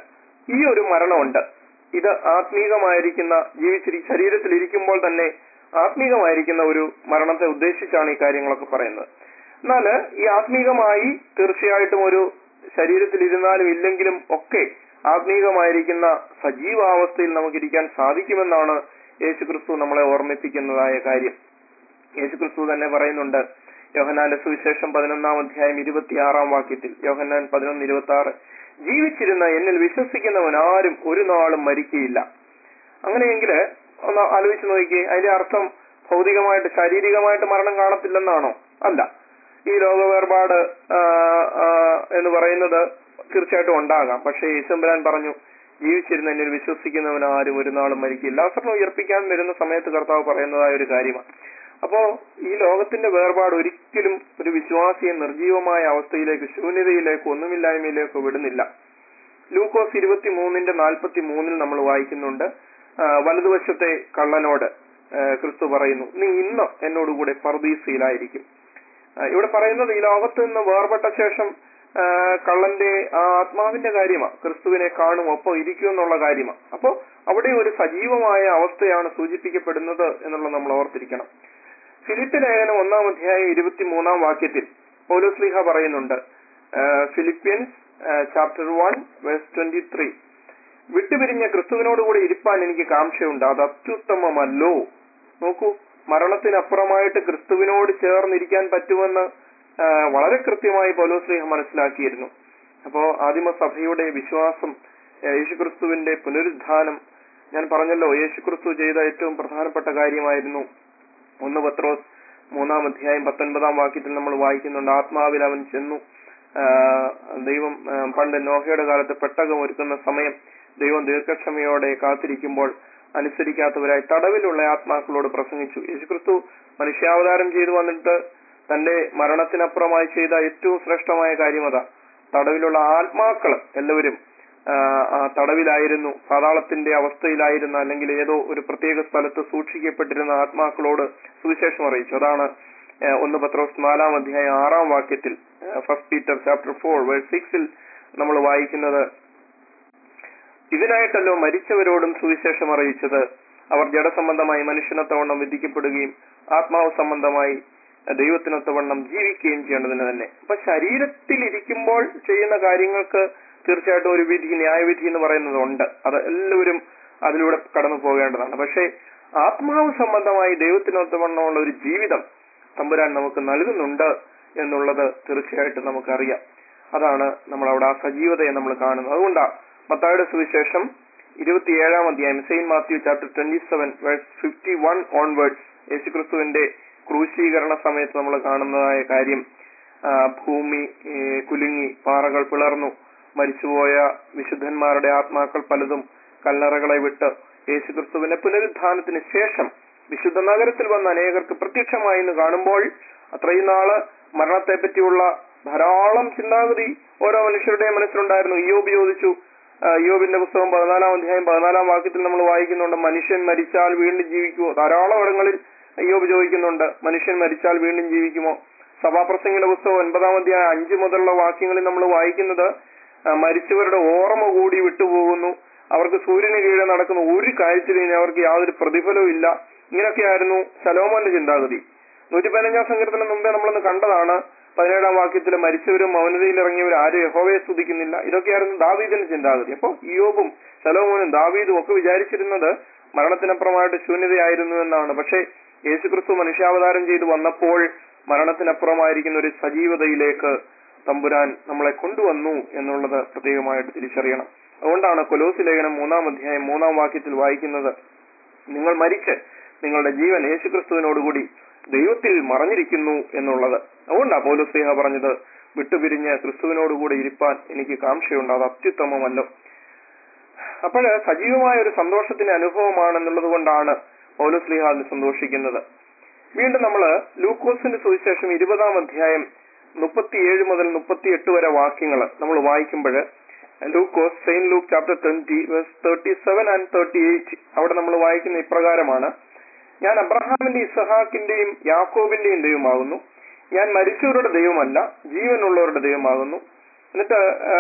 ഈ ഒരു മരണമുണ്ട് ഇത് ആത്മീകമായിരിക്കുന്ന ജീവിച്ചിരി ശരീരത്തിൽ ഇരിക്കുമ്പോൾ തന്നെ ആത്മീകമായിരിക്കുന്ന ഒരു മരണത്തെ ഉദ്ദേശിച്ചാണ് ഈ കാര്യങ്ങളൊക്കെ പറയുന്നത് എന്നാല് ഈ ആത്മീകമായി തീർച്ചയായിട്ടും ഒരു ശരീരത്തിൽ ഇരുന്നാലും ഇല്ലെങ്കിലും ഒക്കെ ആത്മീകമായിരിക്കുന്ന സജീവാവസ്ഥയിൽ നമുക്കിരിക്കാൻ സാധിക്കുമെന്നാണ് യേശുക്രിസ്തു നമ്മളെ ഓർമ്മിപ്പിക്കുന്നതായ കാര്യം യേശുക്രിസ്തു തന്നെ പറയുന്നുണ്ട് യോഹന്നാന്റെ സുവിശേഷം പതിനൊന്നാം അധ്യായം ഇരുപത്തിയാറാം വാക്യത്തിൽ യോഹന്നാൻ പതിനൊന്ന് ഇരുപത്തി ആറ് ജീവിച്ചിരുന്ന എന്നിൽ വിശ്വസിക്കുന്നവൻ ആരും ഒരു നാളും മരിക്കുകയില്ല അങ്ങനെയെങ്കിൽ ഒന്ന് ആലോചിച്ച് നോക്കിയേ അതിന്റെ അർത്ഥം ഭൗതികമായിട്ട് ശാരീരികമായിട്ട് മരണം കാണത്തില്ലെന്നാണോ അല്ല ഈ ലോക വേർപാട് ആ, ആ, എന്ന് പറയുന്നത് തീർച്ചയായിട്ടും ഉണ്ടാകാം പക്ഷേ യേശുമ്പരാൻ പറഞ്ഞു ജീവിച്ചിരുന്ന എന്നിൽ വിശ്വസിക്കുന്നവൻ ആരും ഒരു നാളും മരിക്കില്ല ലാസറിനെ ഉയർപ്പിക്കാൻ വരുന്ന സമയത്ത് കർത്താവ് പറയുന്നതായ ഒരു കാര്യമാണ് അപ്പോ ഈ ലോകത്തിന്റെ വേർപാട് ഒരിക്കലും ഒരു വിശ്വാസിയെ നിർജീവമായ അവസ്ഥയിലേക്ക് ശൂന്യതയിലേക്ക് ഒന്നുമില്ലായ്മയിലേക്ക് വിടുന്നില്ല ലൂക്കോസ് ഇരുപത്തി മൂന്നിന്റെ നാൽപ്പത്തി മൂന്നിൽ നമ്മൾ വായിക്കുന്നുണ്ട് ആ, വലതുവശത്തെ കള്ളനോട് ആ, ക്രിസ്തു പറയുന്നു നീ ഇന്ന് എന്നോടുകൂടെ പർദീസയിലായിരിക്കും ആ, ഇവിടെ പറയുന്നത് ഈ ലോകത്ത് നിന്ന് വേർപെട്ട ശേഷം ആ, കള്ളന്റെ ആ ആത്മാവിന്റെ കാര്യമാണ് ക്രിസ്തുവിനെ കാണും ഒപ്പം ഇരിക്കും എന്നുള്ള കാര്യമാണ് അപ്പോ അവിടെ ഒരു സജീവമായ അവസ്ഥയാണ് സൂചിപ്പിക്കപ്പെടുന്നത് എന്നുള്ളത് നമ്മൾ ഓർത്തിരിക്കണം ഫിലിപ്പ് ലേഖനം ഒന്നാം അധ്യായം ഇരുപത്തി മൂന്നാം വാക്യത്തിൽ പൗലോസ്ലിഹ പറയുന്നുണ്ട് ആ, Philippians chapter one verse twenty three വിട്ടുപിരിഞ്ഞ ക്രിസ്തുവിനോടുകൂടി ഇരിപ്പാൻ എനിക്ക് കാംക്ഷയുണ്ട് അത് അത്യുത്തമമല്ലോ നോക്കൂ മരണത്തിനപ്പുറമായിട്ട് ക്രിസ്തുവിനോട് ചേർന്നിരിക്കാൻ പറ്റുമെന്ന് ആ, വളരെ കൃത്യമായി പൗലോസ്ലിഹ മനസ്സിലാക്കിയിരുന്നു അപ്പോ ആദിമസഭയുടെ വിശ്വാസം ആ, യേശുക്രിസ്തുവിന്റെ പുനരുദ്ധാനം ഞാൻ പറഞ്ഞല്ലോ യേശുക്രിസ്തു ചെയ്ത ഏറ്റവും പ്രധാനപ്പെട്ട കാര്യമായിരുന്നു ഒന്ന് പത്രോസ് മൂന്നാം അധ്യായം പത്തൊൻപതാം വാക്യത്തിൽ നമ്മൾ വായിക്കുന്നുണ്ട് ആത്മാവിൽ അവൻ ചെന്നു ആ, ദൈവം ആ, പണ്ട് നോഹയുടെ കാലത്ത് പെട്ടകം ഒരുക്കുന്ന സമയം ദൈവം ദീർഘക്ഷമയോടെ കാത്തിരിക്കുമ്പോൾ അനുസരിക്കാത്തവരായി തടവിലുള്ള ആത്മാക്കളോട് പ്രസംഗിച്ചു യേശുക്രിസ്തു മനുഷ്യാവതാരം ചെയ്തു വന്നിട്ട് തന്റെ മരണത്തിനപ്പുറമായി ചെയ്ത ഏറ്റവും ശ്രേഷ്ഠമായ കാര്യം അതാ തടവിലുള്ള ആത്മാക്കൾ എല്ലാവരും ആ, ആ തടവിലായിരുന്നു പാതാളത്തിന്റെ അവസ്ഥയിലായിരുന്ന അല്ലെങ്കിൽ ഏതോ ഒരു പ്രത്യേക സ്ഥലത്ത് സൂക്ഷിക്കപ്പെട്ടിരുന്ന ആത്മാക്കളോട് സുവിശേഷം അറിയിച്ചു അതാണ് ആ, ഒന്ന് പത്രോസ് നാലാം അധ്യായം ആറാം വാക്യത്തിൽ first Peter chapter four verse സിക്സിൽ നമ്മൾ വായിക്കുന്നത് ഇതിനായിട്ടല്ലോ മരിച്ചവരോടും സുവിശേഷം അറിയിച്ചത് അവർ ജഡസംബന്ധമായി മനുഷ്യനൊത്തവണ്ണം വിധിക്കപ്പെടുകയും ആത്മാവ് സംബന്ധമായി ദൈവത്തിനൊത്തവണ്ണം ജീവിക്കുകയും ചെയ്യേണ്ടതിന് തന്നെ അപ്പൊ ശരീരത്തിൽ ഇരിക്കുമ്പോൾ ചെയ്യുന്ന കാര്യങ്ങൾക്ക് തീർച്ചയായിട്ടും ഒരു വിധി ന്യായവിധി എന്ന് പറയുന്നതുണ്ട് അത് എല്ലാവരും അതിലൂടെ കടന്നു പോകേണ്ടതാണ് പക്ഷേ ആത്മാവ് സംബന്ധമായി ദൈവത്തിനൊത്തവണ്ണമുള്ള ഒരു ജീവിതം തമ്പുരാൻ നമുക്ക് നൽകുന്നുണ്ട് എന്നുള്ളത് തീർച്ചയായിട്ടും നമുക്കറിയാം അതാണ് നമ്മൾ അവിടെ ആ സജീവതയെ നമ്മൾ കാണുന്നത് അതുകൊണ്ടാ മത്തായുടെ സുവിശേഷം ഇരുപത്തിയേഴാം അധ്യായം saint Matthew chapter twenty seven verse fifty one onwards യേശുക്രിസ്തുവിന്റെ ക്രൂശീകരണ സമയത്ത് നമ്മൾ കാണുന്നതായ കാര്യം ആ, ഭൂമി ഏ, കുലുങ്ങി പാറകൾ പിളർന്നു മരിച്ചുപോയ വിശുദ്ധന്മാരുടെ ആത്മാക്കൾ പലതും കല്ലറകളെ വിട്ട് യേശുക്രിസ്തുവിന്റെ പുനരുദ്ധാനത്തിന് ശേഷം വിശുദ്ധ നഗരത്തിൽ വന്ന അനേകർക്ക് പ്രത്യക്ഷമായി എന്ന് കാണുമ്പോൾ അത്രയും നാള് മരണത്തെ പറ്റിയുള്ള ധാരാളം ചിന്താഗതി ഓരോ മനുഷ്യരുടെയും മനസ്സിലുണ്ടായിരുന്നു ഇയോബ് ചോദിച്ചു ആ, ഇയോബിന്റെ പുസ്തകം പതിനാലാം അധ്യായം പതിനാലാം വാക്യത്തിൽ നമ്മൾ വായിക്കുന്നുണ്ട് മനുഷ്യൻ മരിച്ചാൽ വീണ്ടും ജീവിക്കുമോ ധാരാളം ഇടങ്ങളിൽ ഇയോബ് ചോദിക്കുന്നുണ്ട് മനുഷ്യൻ മരിച്ചാൽ വീണ്ടും ജീവിക്കുമോ സഭാപ്രസംഗിയുടെ പുസ്തകം ഒൻപതാം അധ്യായം അഞ്ച് മുതലുള്ള വാക്യങ്ങളിൽ നമ്മൾ വായിക്കുന്നത് ആ, മരിച്ചവരുടെ ഓർമ്മ കൂടി വിട്ടുപോകുന്നു അവർക്ക് സൂര്യന് കീഴെ നടക്കുന്ന ഒരു കാര്യത്തിലും ഇനി അവർക്ക് യാതൊരു പ്രതിഫലവും ഇല്ല ഇങ്ങനെയൊക്കെയായിരുന്നു ശലോമോന്റെ ചിന്താഗതി നൂറ്റി പതിനഞ്ചാം സങ്കീർത്തനം മുമ്പേ നമ്മളൊന്ന് കണ്ടതാണ് പതിനേഴാം വാക്യത്തിൽ മരിച്ചവരും മൗനതയിൽ ഇറങ്ങിയവർ ആരും യഹോവയെ സ്തുതിക്കുന്നില്ല ഇതൊക്കെയായിരുന്നു ദാവീദിന്റെ ചിന്താഗതി അപ്പോൾ ഇയോബും ശലോമോനും ദാവീദും ഒക്കെ വിചാരിച്ചിരുന്നത് മരണത്തിനപ്പുറമായിട്ട് ശൂന്യതയായിരുന്നു എന്നാണ് പക്ഷേ യേശുക്രിസ്തു മനുഷ്യാവതാരം ചെയ്തു വന്നപ്പോൾ മരണത്തിനപ്പുറമായിരിക്കുന്ന ഒരു സജീവതയിലേക്ക് തമ്പുരാൻ നമ്മളെ കൊണ്ടുവന്നു എന്നുള്ളത് പ്രത്യേകമായിട്ട് തിരിച്ചറിയണം അതുകൊണ്ടാണ് കൊലോസി ലേഖനം മൂന്നാം അധ്യായം മൂന്നാം വാക്യത്തിൽ വായിക്കുന്നത് നിങ്ങൾ മരിച്ച് നിങ്ങളുടെ ജീവൻ യേശുക്രിസ്തുവിനോടുകൂടി ദൈവത്തിൽ മറഞ്ഞിരിക്കുന്നു എന്നുള്ളത് അതുകൊണ്ടാണ് പൗലോസ്ലിഹ പറഞ്ഞത് വിട്ടുപിരിഞ്ഞ് ക്രിസ്തുവിനോടുകൂടെ ഇരിപ്പാൻ എനിക്ക് കാംക്ഷയുണ്ട് അത് അത്യുത്തമമല്ലോ അപ്പോൾ സജീവമായ ഒരു സന്തോഷത്തിന്റെ അനുഭവമാണെന്നുള്ളത് കൊണ്ടാണ് പൗലോസ്ലിഹ അതിൽ സന്തോഷിക്കുന്നത് വീണ്ടും നമ്മൾ ലൂക്കോസിന്റെ സുവിശേഷം ഇരുപതാം അധ്യായം മുപ്പത്തിയേഴ് മുതൽ മുപ്പത്തിയെട്ട് വരെ വാക്യങ്ങൾ നമ്മൾ വായിക്കുമ്പോൾ ലൂക്കോസ് saint Luke chapter twenty thirty seven and thirty eight അവിടെ നമ്മൾ വായിക്കുന്ന ഇപ്രകാരമാണ് ഞാൻ അബ്രഹാമിന്റെ ഇസഹാക്കിന്റെയും യാക്കോബിന്റെയും ദൈവമാകുന്നു ഞാൻ മരിച്ചവരുടെ ദൈവമല്ല ജീവനുള്ളവരുടെ ദൈവമാകുന്നു എന്നിട്ട് ആ,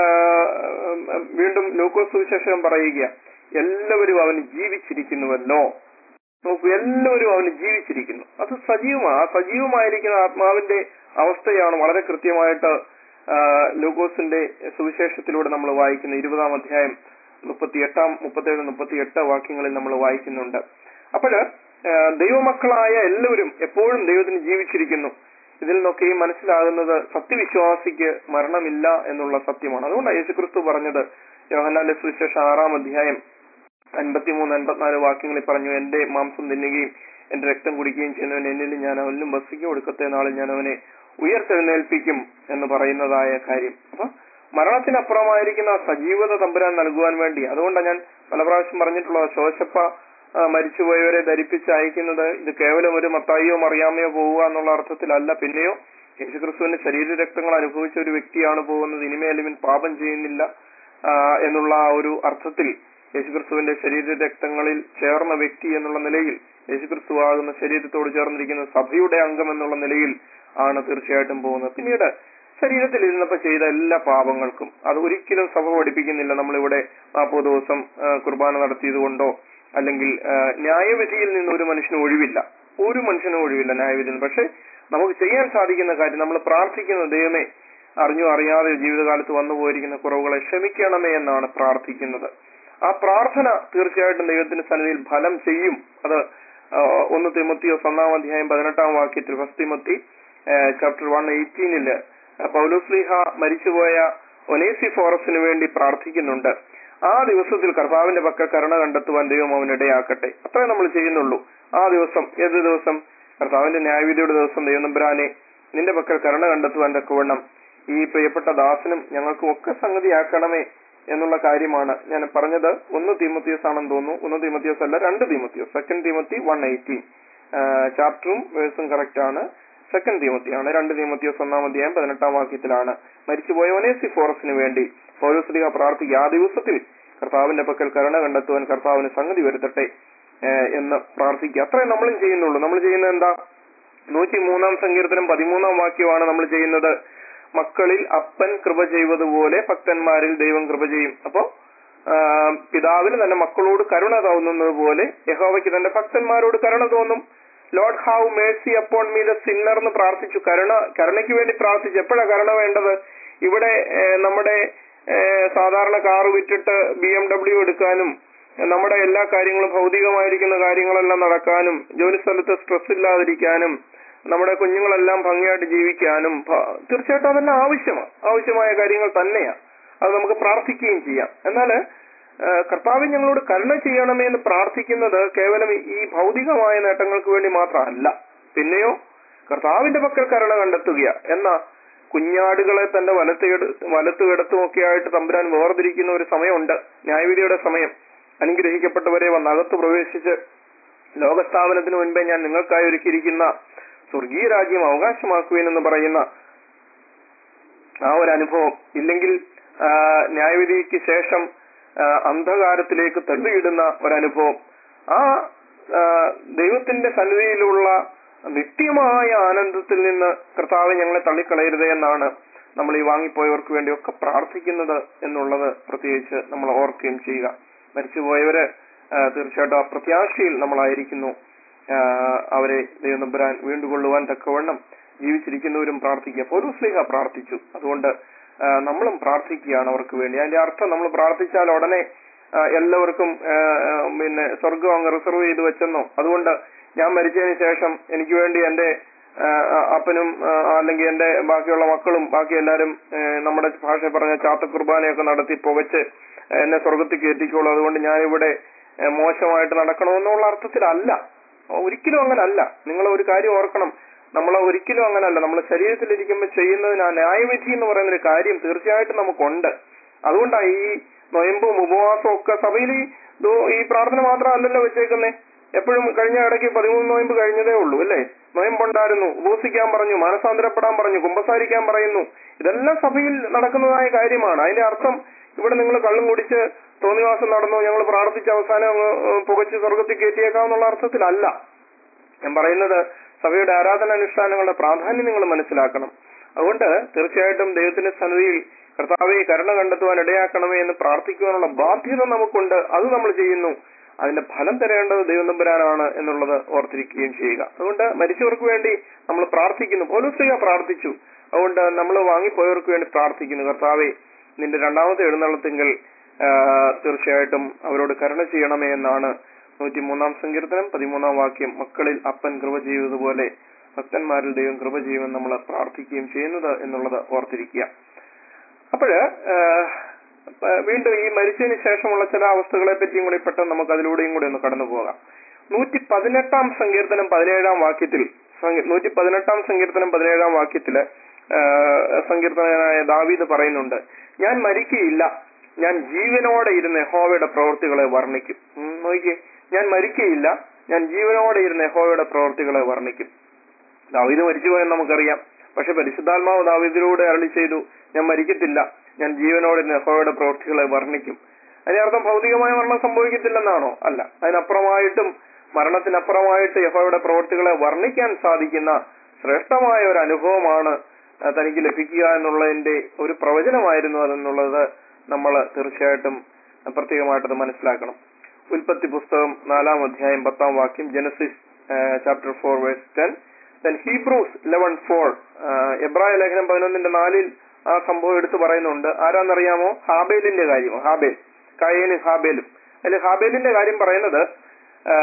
വീണ്ടും ലൂക്കോസ് സുവിശേഷം പറയുക എല്ലാവരും അവന് ജീവിച്ചിരിക്കുന്നുവല്ലോ നോക്കൂ എല്ലാവരും അവന് ജീവിച്ചിരിക്കുന്നു അത് സജീവമാണ് ആ സജീവമായിരിക്കുന്ന ആത്മാവിന്റെ അവസ്ഥയാണ് വളരെ കൃത്യമായിട്ട് ആ, ലൂക്കോസിന്റെ സുവിശേഷത്തിലൂടെ നമ്മൾ വായിക്കുന്ന ഇരുപതാം അധ്യായം മുപ്പത്തി എട്ടാം മുപ്പത്തേഴ് മുപ്പത്തി എട്ട് വാക്യങ്ങളിൽ നമ്മൾ വായിക്കുന്നുണ്ട് അപ്പോഴ് ദൈവമക്കളായ എല്ലാവരും എപ്പോഴും ദൈവത്തിന് ജീവിച്ചിരിക്കുന്നു ഇതിൽ നിന്നൊക്കെയും മനസ്സിലാകുന്നത് സത്യവിശ്വാസിക്ക് മരണമില്ല എന്നുള്ള സത്യമാണ് അതുകൊണ്ടാണ് യേശുക്രിസ്തു പറഞ്ഞത് യോഹന്നാന്റെ സുവിശേഷം ആറാം അധ്യായം അൻപത്തിമൂന്ന് അൻപത്തിനാല് വാക്യങ്ങളിൽ പറഞ്ഞു എന്റെ മാംസം തിന്നുകയും എന്റെ രക്തം കുടിക്കുകയും ചെയ്യുന്നവൻ എന്നിൽ ഞാൻ അവനിലും വസിക്കും ഒടുക്കത്തെ നാളിൽ ഞാൻ അവനെ ഉയർത്തെഴുന്നേൽപ്പിക്കും എന്ന് പറയുന്നതായ കാര്യം അപ്പൊ മരണത്തിനപ്പുറമായിരിക്കുന്ന ആ സജീവത തമ്പുരാൻ നൽകുവാൻ വേണ്ടി അതുകൊണ്ടാണ് ഞാൻ പല പ്രാവശ്യം പറഞ്ഞിട്ടുള്ളത് ശോശപ്പ ആ, മരിച്ചുപോയവരെ ധരിപ്പിച്ച് അയക്കുന്നത് ഇത് കേവലം ഒരു മത്തായിയോ മറിയാമയോ പോവുക എന്നുള്ള അർത്ഥത്തിലല്ല പിന്നെയോ യേശുക്രിസ്തുവിന്റെ ശരീര രക്തങ്ങൾ അനുഭവിച്ച ഒരു വ്യക്തിയാണ് പോകുന്നത് ഇനിമേലും ഇവൻ പാപം ചെയ്യുന്നില്ല ആ, എന്നുള്ള ആ ഒരു അർത്ഥത്തിൽ യേശുക്രിസ്തുവിന്റെ ശരീര രക്തങ്ങളിൽ ചേർന്ന വ്യക്തി എന്നുള്ള നിലയിൽ യേശുക്രിസ്തു ആകുന്ന ശരീരത്തോട് ചേർന്നിരിക്കുന്ന സഭയുടെ അംഗം എന്നുള്ള നിലയിൽ ആണ് തീർച്ചയായിട്ടും പോകുന്നത് പിന്നീട് ശരീരത്തിൽ ഇരുന്നപ്പോ ചെയ്ത എല്ലാ പാപങ്ങൾക്കും അത് ഒരിക്കലും സഭ പഠിപ്പിക്കുന്നില്ല നമ്മളിവിടെ നാൽപ്പത് ദിവസം ആ, കുർബാന നടത്തിയത് കൊണ്ടോ അല്ലെങ്കിൽ ആ, ന്യായവിധിയിൽ നിന്ന് ഒരു മനുഷ്യന് ഒഴിവില്ല ഒരു മനുഷ്യനും ഒഴിവില്ല ന്യായവിധിയിൽ നിന്ന് പക്ഷെ നമുക്ക് ചെയ്യാൻ സാധിക്കുന്ന കാര്യം നമ്മൾ പ്രാർത്ഥിക്കുന്ന ദൈവമേ അറിഞ്ഞോ അറിയാതെ ജീവിതകാലത്ത് വന്നു പോയിരിക്കുന്ന കുറവുകളെ ക്ഷമിക്കണമേ എന്നാണ് പ്രാർത്ഥിക്കുന്നത് ആ പ്രാർത്ഥന തീർച്ചയായിട്ടും ദൈവത്തിന്റെ സന്നിധിയിൽ ഫലം ചെയ്യും അത് ആ, ഒന്ന് തിമത്തിയോസ് ഒന്നാം അധ്യായം പതിനെട്ടാം വാക്യത്തിൽ ഫസ്റ്റ് തിമത്തി ചാപ്റ്റർ വൺ എയ്റ്റീനില് പൗലോസ്ലിഹ മരിച്ചുപോയ ഒനേസി ഫോറസിന് വേണ്ടി പ്രാർത്ഥിക്കുന്നുണ്ട് ആ ദിവസത്തിൽ കർത്താവിന്റെ പക്കൽ കരുണ കണ്ടെത്തുവാൻ ദൈവം അവനിടയാക്കട്ടെ അത്രേ നമ്മൾ ചെയ്യുന്നുള്ളൂ ആ ദിവസം ഏത് ദിവസം കർത്താവിന്റെ ന്യായവിധിയുടെ ദിവസം ദൈവനമ്പുരാനെ നിന്റെ പക്കൽ കരുണ കണ്ടെത്തുവാൻ തക്കവണ്ണം ഈ പ്രിയപ്പെട്ട ദാസനും ഞങ്ങൾക്കും ഒക്കെ സംഗതിയാക്കണമേ എന്നുള്ള കാര്യമാണ് ഞാൻ പറഞ്ഞത് ഒന്ന് തീമത്തിയോസ് ആണെന്ന് തോന്നുന്നു ഒന്ന് തീമത്തിയോസ് അല്ല രണ്ട് തീമത്തിയോസ് സെക്കൻഡ് തീമത്തി വൺ എയ്റ്റീൻ ചാപ്റ്ററും വേഴ്സും കറക്റ്റ് ആണ് സെക്കൻഡ് തീമത്തിയാണ് രണ്ട് തീമത്തിയോസ് ഒന്നാം അധ്യായം പതിനെട്ടാം വാക്യത്തിലാണ് മരിച്ചുപോയ ഒനേസി ഫോറസിന് വേണ്ടി പൗരസ്ലിക പ്രാർത്ഥിക്കുക ആ ദിവസത്തിൽ കർത്താവിന്റെ പക്കൽ കരുണ കണ്ടെത്തുവാൻ കർത്താവിന് സംഗതി വരുത്തട്ടെ ഏഹ് എന്ന് പ്രാർത്ഥിക്കുക അത്രേ നമ്മളും ചെയ്യുന്നുള്ളൂ നമ്മൾ ചെയ്യുന്നത് എന്താ നൂറ്റി മൂന്നാം സങ്കീർത്തനം പതിമൂന്നാം വാക്യമാണ് നമ്മൾ ചെയ്യുന്നത് മക്കളിൽ അപ്പൻ കൃപ ചെയ്വതുപോലെ ഭക്തന്മാരിൽ ദൈവം കൃപ ചെയ്യും അപ്പോ ആ, പിതാവിന് തന്റെ മക്കളോട് കരുണ തോന്നുന്നത് പോലെ യഹോവയ്ക്ക് തന്റെ ഭക്തന്മാരോട് കരുണ തോന്നും Lord have mercy upon me the sinner എന്ന് പ്രാർത്ഥിച്ചു കരുണ കരുണയ്ക്ക് വേണ്ടി പ്രാർത്ഥിച്ചു എപ്പോഴാ കരുണ വേണ്ടത് ഇവിടെ ഏ, നമ്മുടെ ഏ, സാധാരണ കാർ വിറ്റിട്ട് ബി എം ഡബ്ല്യു എടുക്കാനും നമ്മുടെ എല്ലാ കാര്യങ്ങളും ഭൗതികമായിരിക്കുന്ന കാര്യങ്ങളെല്ലാം നടക്കാനും ജോലി സ്ഥലത്ത് സ്ട്രെസ് ഇല്ലാതിരിക്കാനും നമ്മുടെ കുഞ്ഞുങ്ങളെല്ലാം ഭംഗിയായിട്ട് ജീവിക്കാനും ഭ- തീർച്ചയായിട്ടും അതെല്ലാം ആവശ്യമാണ് ആവശ്യമായ കാര്യങ്ങൾ തന്നെയാണ് അത് നമുക്ക് പ്രാർത്ഥിക്കുകയും ചെയ്യാം എന്നാൽ കർത്താവ് ഞങ്ങളോട് കരുണ ചെയ്യണമേ എന്ന് പ്രാർത്ഥിക്കുന്നത് കേവലം ഈ- ഈ ഭൗതികമായ നേട്ടങ്ങൾക്ക് വേണ്ടി മാത്രമല്ല പിന്നെയോ കർത്താവിന്റെ പക്കൽ കരുണ കണ്ടെത്തുക എന്ന കുഞ്ഞാടുകളെ തന്റെ വലത്ത് വലത്തു ഇടത്തുമൊക്കെ ആയിട്ട് തമ്പുരാൻ വേർതിരിക്കുന്ന ഒരു സമയമുണ്ട് ന്യായവിധിയുടെ സമയം അനുഗ്രഹിക്കപ്പെട്ടവരെ വന്ന് അകത്ത് പ്രവേശിച്ച് ലോകസ്ഥാപനത്തിന് മുൻപേ ഞാൻ നിങ്ങൾക്കായി ഒരുക്കിയിരിക്കുന്ന സ്വർഗീയ രാജ്യം അവകാശമാക്കുവേൻ എന്ന് പറയുന്ന ആ ഒരു അനുഭവം ഇല്ലെങ്കിൽ ആ, ന്യായവിധിക്ക് ശേഷം ആ, അന്ധകാരത്തിലേക്ക് തള്ളിയിടുന്ന ഒരനുഭവം ആ ആ, ദൈവത്തിന്റെ സന്നിധിയിലുള്ള നിത്യമായ ആനന്ദത്തിൽ നിന്ന് കർത്താവ് ഞങ്ങളെ തള്ളിക്കളയരുതേ എന്നാണ് നമ്മൾ ഈ വാങ്ങിപ്പോയവർക്ക് വേണ്ടി ഒക്കെ പ്രാർത്ഥിക്കുന്നത് എന്നുള്ളത് പ്രത്യേകിച്ച് നമ്മൾ ഓർക്കുകയും ചെയ്യുക മരിച്ചുപോയവര് ആ, തീർച്ചയായിട്ടും ആ പ്രത്യാശയിൽ നമ്മളായിരിക്കുന്നു ആ, അവരെ ദൈവം നമ്പുരാൻ വീണ്ടുകൊള്ളുവാൻ തക്കവണ്ണം ജീവിച്ചിരിക്കുന്നവരും പ്രാർത്ഥിക്കുക പൗരസ്ലിഹ പ്രാർത്ഥിച്ചു അതുകൊണ്ട് ആ, നമ്മളും പ്രാർത്ഥിക്കുകയാണ് അവർക്ക് വേണ്ടി അതിന്റെ അർത്ഥം നമ്മൾ പ്രാർത്ഥിച്ചാൽ ഉടനെ ആ, എല്ലാവർക്കും ആ, ആ, പിന്നെ സ്വർഗം അങ്ങ് റിസർവ് ചെയ്ത് വെച്ചെന്നോ അതുകൊണ്ട് ഞാൻ മരിച്ചതിന് ശേഷം എനിക്ക് വേണ്ടി എന്റെ ആ, ആ, അപ്പനും ആ, അല്ലെങ്കിൽ എന്റെ ബാക്കിയുള്ള മക്കളും ബാക്കി എല്ലാവരും ആ, നമ്മുടെ ഭാഷ പറഞ്ഞ ചാത്ത കുർബാനയൊക്കെ നടത്തി പുകച്ച് എന്നെ സ്വർഗത്തിൽ കയറ്റിക്കോളൂ അതുകൊണ്ട് ഞാനിവിടെ ആ, മോശമായിട്ട് നടക്കണമെന്നുള്ള അർത്ഥത്തിലല്ല ഒരിക്കലും അങ്ങനല്ല നിങ്ങൾ ഒരു കാര്യം ഓർക്കണം നമ്മൾ ഒരിക്കലും അങ്ങനല്ല നമ്മൾ ശരീരത്തിലിരിക്കുമ്പോൾ ചെയ്യുന്നതിന് ആ ന്യായവിധി എന്ന് പറയുന്ന ഒരു കാര്യം തീർച്ചയായിട്ടും നമുക്കുണ്ട് അതുകൊണ്ടാണ് ഈ നൊയമ്പും ഉപവാസവും ഒക്കെ സഭയിൽ ഈ ദോ- ഈ പ്രാർത്ഥന മാത്രമല്ലല്ലോ വെച്ചേക്കുന്നേ എപ്പോഴും കഴിഞ്ഞ ഇടയ്ക്ക് പതിമൂന്ന് നോയമ്പ് കഴിഞ്ഞതേ ഉള്ളൂ അല്ലേ നോയമ്പുണ്ടായിരുന്നു ഉപവസിക്കാൻ പറഞ്ഞു മാനസാന്തരപ്പെടാൻ പറഞ്ഞു കുമ്പസാരിക്കാൻ പറയുന്നു ഇതെല്ലാം സഭയിൽ നടക്കുന്നതായ കാര്യമാണ് അതിന്റെ അർത്ഥം ഇവിടെ നിങ്ങൾ കള്ളും കുടിച്ച് തോന്നിവാസം നടന്നു ഞങ്ങൾ പ്രാർത്ഥിച്ച് അവസാനം അങ്ങ് ഏഹ് പുകച്ച് സ്വർഗത്തിൽ കയറ്റിയേക്കാന്നുള്ള അർത്ഥത്തിലല്ല ഞാൻ പറയുന്നത് സഭയുടെ ആരാധന അനുഷ്ഠാനങ്ങളുടെ പ്രാധാന്യം നിങ്ങൾ മനസ്സിലാക്കണം അതുകൊണ്ട് തീർച്ചയായിട്ടും ദൈവത്തിന്റെ സന്നിധിയിൽ കർത്താവെ കരുണ കണ്ടെത്തുവാൻ ഇടയാക്കണമേ എന്ന് പ്രാർത്ഥിക്കുവാനുള്ള ബാധ്യത നമുക്കുണ്ട് അത് നമ്മൾ ചെയ്യുന്നു അതിന്റെ ഫലം തരേണ്ടത് ദൈവം തമ്പുരാനാണ് എന്നുള്ളത് ഓർത്തിരിക്കുകയും ചെയ്യുക അതുകൊണ്ട് മരിച്ചവർക്ക് വേണ്ടി നമ്മൾ പ്രാർത്ഥിക്കുന്നു പോലീസുക പ്രാർത്ഥിച്ചു അതുകൊണ്ട് നമ്മൾ വാങ്ങിപ്പോയവർക്ക് വേണ്ടി പ്രാർത്ഥിക്കുന്നു കർത്താവെ നിന്റെ രണ്ടാമത്തെ എഴുന്നള്ളത്തെങ്കിൽ ആ, തീർച്ചയായിട്ടും അവരോട് കരുണ ചെയ്യണമേ എന്നാണ് നൂറ്റിമൂന്നാം സങ്കീർത്തനം പതിമൂന്നാം വാക്യം മക്കളിൽ അപ്പൻ കൃപ ചെയ്തതുപോലെ ഭക്തന്മാരിൽ ദൈവം കൃപ ചെയ്യുമെന്ന് നമ്മൾ പ്രാർത്ഥിക്കുകയും ചെയ്യുന്നത് എന്നുള്ളത് ഓർത്തിരിക്കുക അപ്പോഴ് വീണ്ടും ഈ മരിച്ചതിന് ശേഷമുള്ള ചില അവസ്ഥകളെ പറ്റിയും കൂടി പെട്ടെന്ന് നമുക്ക് അതിലൂടെയും കൂടി ഒന്ന് കടന്നു പോകാം നൂറ്റി പതിനെട്ടാം സങ്കീർത്തനം പതിനേഴാം വാക്യത്തിൽ സങ്കീ- നൂറ്റി പതിനെട്ടാം സങ്കീർത്തനം പതിനേഴാം വാക്യത്തില് ആ, സങ്കീർത്തനായ ദാവീദ് പറയുന്നുണ്ട് ഞാൻ മരിക്കയില്ല ഞാൻ ജീവനോടെ ഇരുന്ന് യഹോവയുടെ പ്രവൃത്തികളെ വർണ്ണിക്കും ഉം, നോക്കിക്കേ ഞാൻ മരിക്കയില്ല ഞാൻ ജീവനോടെ ഇരുന്ന് യഹോവയുടെ പ്രവൃത്തികളെ വർണ്ണിക്കും ദാവീദ് മരിച്ചുപോയെന്ന് നമുക്കറിയാം പക്ഷെ പരിശുദ്ധാത്മാവ് ദാവീദിലൂടെ അരളി ചെയ്തു ഞാൻ മരിക്കത്തില്ല ഞാൻ ജീവനോടെ യഹോവയുടെ പ്രവൃത്തികളെ വർണ്ണിക്കും അതിനർത്ഥം ഭൗതികമായ മരണം സംഭവിക്കത്തില്ലെന്നാണോ അല്ല അതിനപ്പുറമായിട്ടും മരണത്തിനപ്പുറമായിട്ട് യഹോവയുടെ പ്രവൃത്തികളെ വർണ്ണിക്കാൻ സാധിക്കുന്ന ശ്രേഷ്ഠമായ ഒരു അനുഭവമാണ് ആ, തനിക്ക് ലഭിക്കുക എന്നുള്ളതിന്റെ ഒരു പ്രവചനമായിരുന്നു അതെന്നുള്ളത് നമ്മൾ തീർച്ചയായിട്ടും പ്രത്യേകമായിട്ടത് മനസ്സിലാക്കണം ഉൽപ്പത്തി പുസ്തകം നാലാം അധ്യായം പത്താം വാക്യം Genesis chapter four verse ten then Hebrews eleven four എബ്രായ ലേഖനം പതിനൊന്നിന്റെ നാലിൽ ആ സംഭവം എടുത്തു പറയുന്നുണ്ട് ആരാന്നറിയാമോ ഹാബേലിന്റെ കാര്യം ഹാബേൽ കയനും ഹാബേലും അതിൽ ഹാബേലിന്റെ കാര്യം പറയുന്നത് ആ,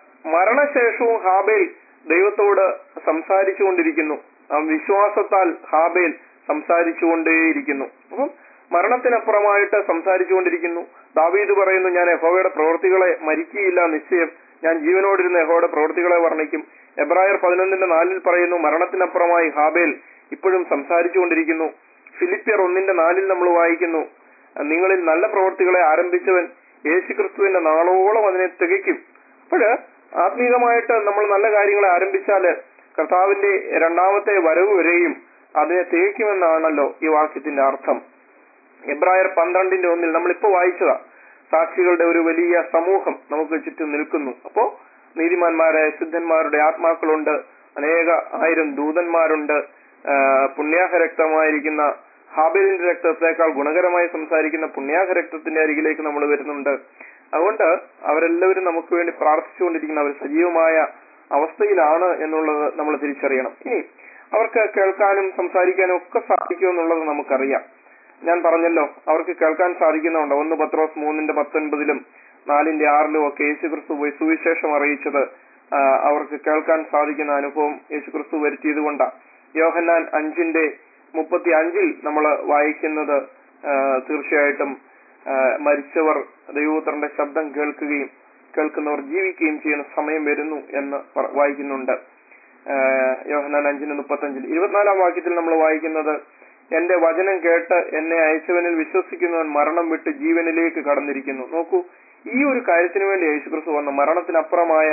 മരണശേഷവും ഹാബേൽ ദൈവത്തോട് സംസാരിച്ചുകൊണ്ടിരിക്കുന്നു ആ വിശ്വാസത്താൽ ഹാബേൽ സംസാരിച്ചുകൊണ്ടേയിരിക്കുന്നു അപ്പം മരണത്തിനപ്പുറമായിട്ട് സംസാരിച്ചുകൊണ്ടിരിക്കുന്നു ദാവീദ് പറയുന്നു ഞാൻ യഹോവയുടെ പ്രവൃത്തികളെ മരിക്കുകയില്ല നിശ്ചയം ഞാൻ ജീവനോടിരുന്ന യഹോവയുടെ പ്രവൃത്തികളെ വർണ്ണിക്കും എബ്രായർ പതിനൊന്നിന്റെ നാലിൽ പറയുന്നു മരണത്തിനപ്പുറമായി ഹാബേൽ ഇപ്പോഴും സംസാരിച്ചുകൊണ്ടിരിക്കുന്നു ഫിലിപ്പിയർ ഒന്നിന്റെ നാലിൽ നമ്മൾ വായിക്കുന്നു നിങ്ങളിൽ നല്ല പ്രവൃത്തികളെ ആരംഭിച്ചവൻ യേശുക്രിസ്തുവിന്റെ നാളോളം അതിനെ തികയ്ക്കും അപ്പോഴ് ആത്മീകമായിട്ട് നമ്മൾ നല്ല കാര്യങ്ങളെ ആരംഭിച്ചാല് കർത്താവിന്റെ രണ്ടാമത്തെ വരവ് വരെയും അതിനെ തികയ്ക്കുമെന്നാണല്ലോ ഈ വാക്യത്തിന്റെ അർത്ഥം എബ്രായർ പന്ത്രണ്ടിന്റെ ഒന്നിൽ നമ്മളിപ്പോ വായിച്ചതാ സാക്ഷികളുടെ ഒരു വലിയ സമൂഹം നമുക്ക് ചുറ്റും നിൽക്കുന്നു അപ്പോ നീതിമാന്മാരായ സിദ്ധന്മാരുടെ ആത്മാക്കളുണ്ട് അനേക ആയിരം ദൂതന്മാരുണ്ട് ആ, പുണ്യാഹ രക്തമായിരിക്കുന്ന ഹാബേലിന്റെ രക്തത്തെക്കാൾ ഗുണകരമായി സംസാരിക്കുന്ന പുണ്യാഹ രക്തത്തിന്റെ അരികിലേക്ക് നമ്മൾ വരുന്നുണ്ട് അതുകൊണ്ട് അവരെല്ലാവരും നമുക്ക് വേണ്ടി പ്രാർത്ഥിച്ചുകൊണ്ടിരിക്കുന്ന അവർ സജീവമായ അവസ്ഥയിലാണ് എന്നുള്ളത് നമ്മൾ തിരിച്ചറിയണം ഇനി അവർക്ക് കേൾക്കാനും സംസാരിക്കാനും ഒക്കെ സാധിക്കുമെന്നുള്ളത് നമുക്കറിയാം ഞാൻ പറഞ്ഞല്ലോ അവർക്ക് കേൾക്കാൻ സാധിക്കുന്നുണ്ട് ഒന്ന് പത്രോസ് മൂന്നിന്റെ പത്തൊൻപതിലും നാലിന്റെ ആറിലും ഒക്കെ യേശുക്രിസ്തു പോയി സുവിശേഷം അറിയിച്ചത് ആ, അവർക്ക് കേൾക്കാൻ സാധിക്കുന്ന അനുഭവം യേശുക്രിസ്തു വരുത്തിയത് കൊണ്ടാണ് യോഹന്നാൻ അഞ്ചിന്റെ മുപ്പത്തി അഞ്ചിൽ നമ്മൾ വായിക്കുന്നത് ആ, തീർച്ചയായിട്ടും ആ, മരിച്ചവർ ദൈവപുത്രന്റെ ശബ്ദം കേൾക്കുകയും കേൾക്കുന്നവർ ജീവിക്കുകയും ചെയ്യുന്ന സമയം വരുന്നു എന്ന് പറ- വായിക്കുന്നുണ്ട് ആ, യോഹന്നാൻ അഞ്ചിന് മുപ്പത്തഞ്ചിൽ ഇരുപത്തിനാലാം വാക്യത്തിൽ നമ്മൾ വായിക്കുന്നത് എന്റെ വചനം കേട്ട് എന്നെ അയച്ചവനിൽ വിശ്വസിക്കുന്നവൻ മരണം വിട്ട് ജീവനിലേക്ക് കടന്നിരിക്കുന്നു നോക്കൂ ഈ ഒരു കാര്യത്തിന് വേണ്ടി യേശുക്രിസ്തു വന്ന മരണത്തിനപ്പുറമായ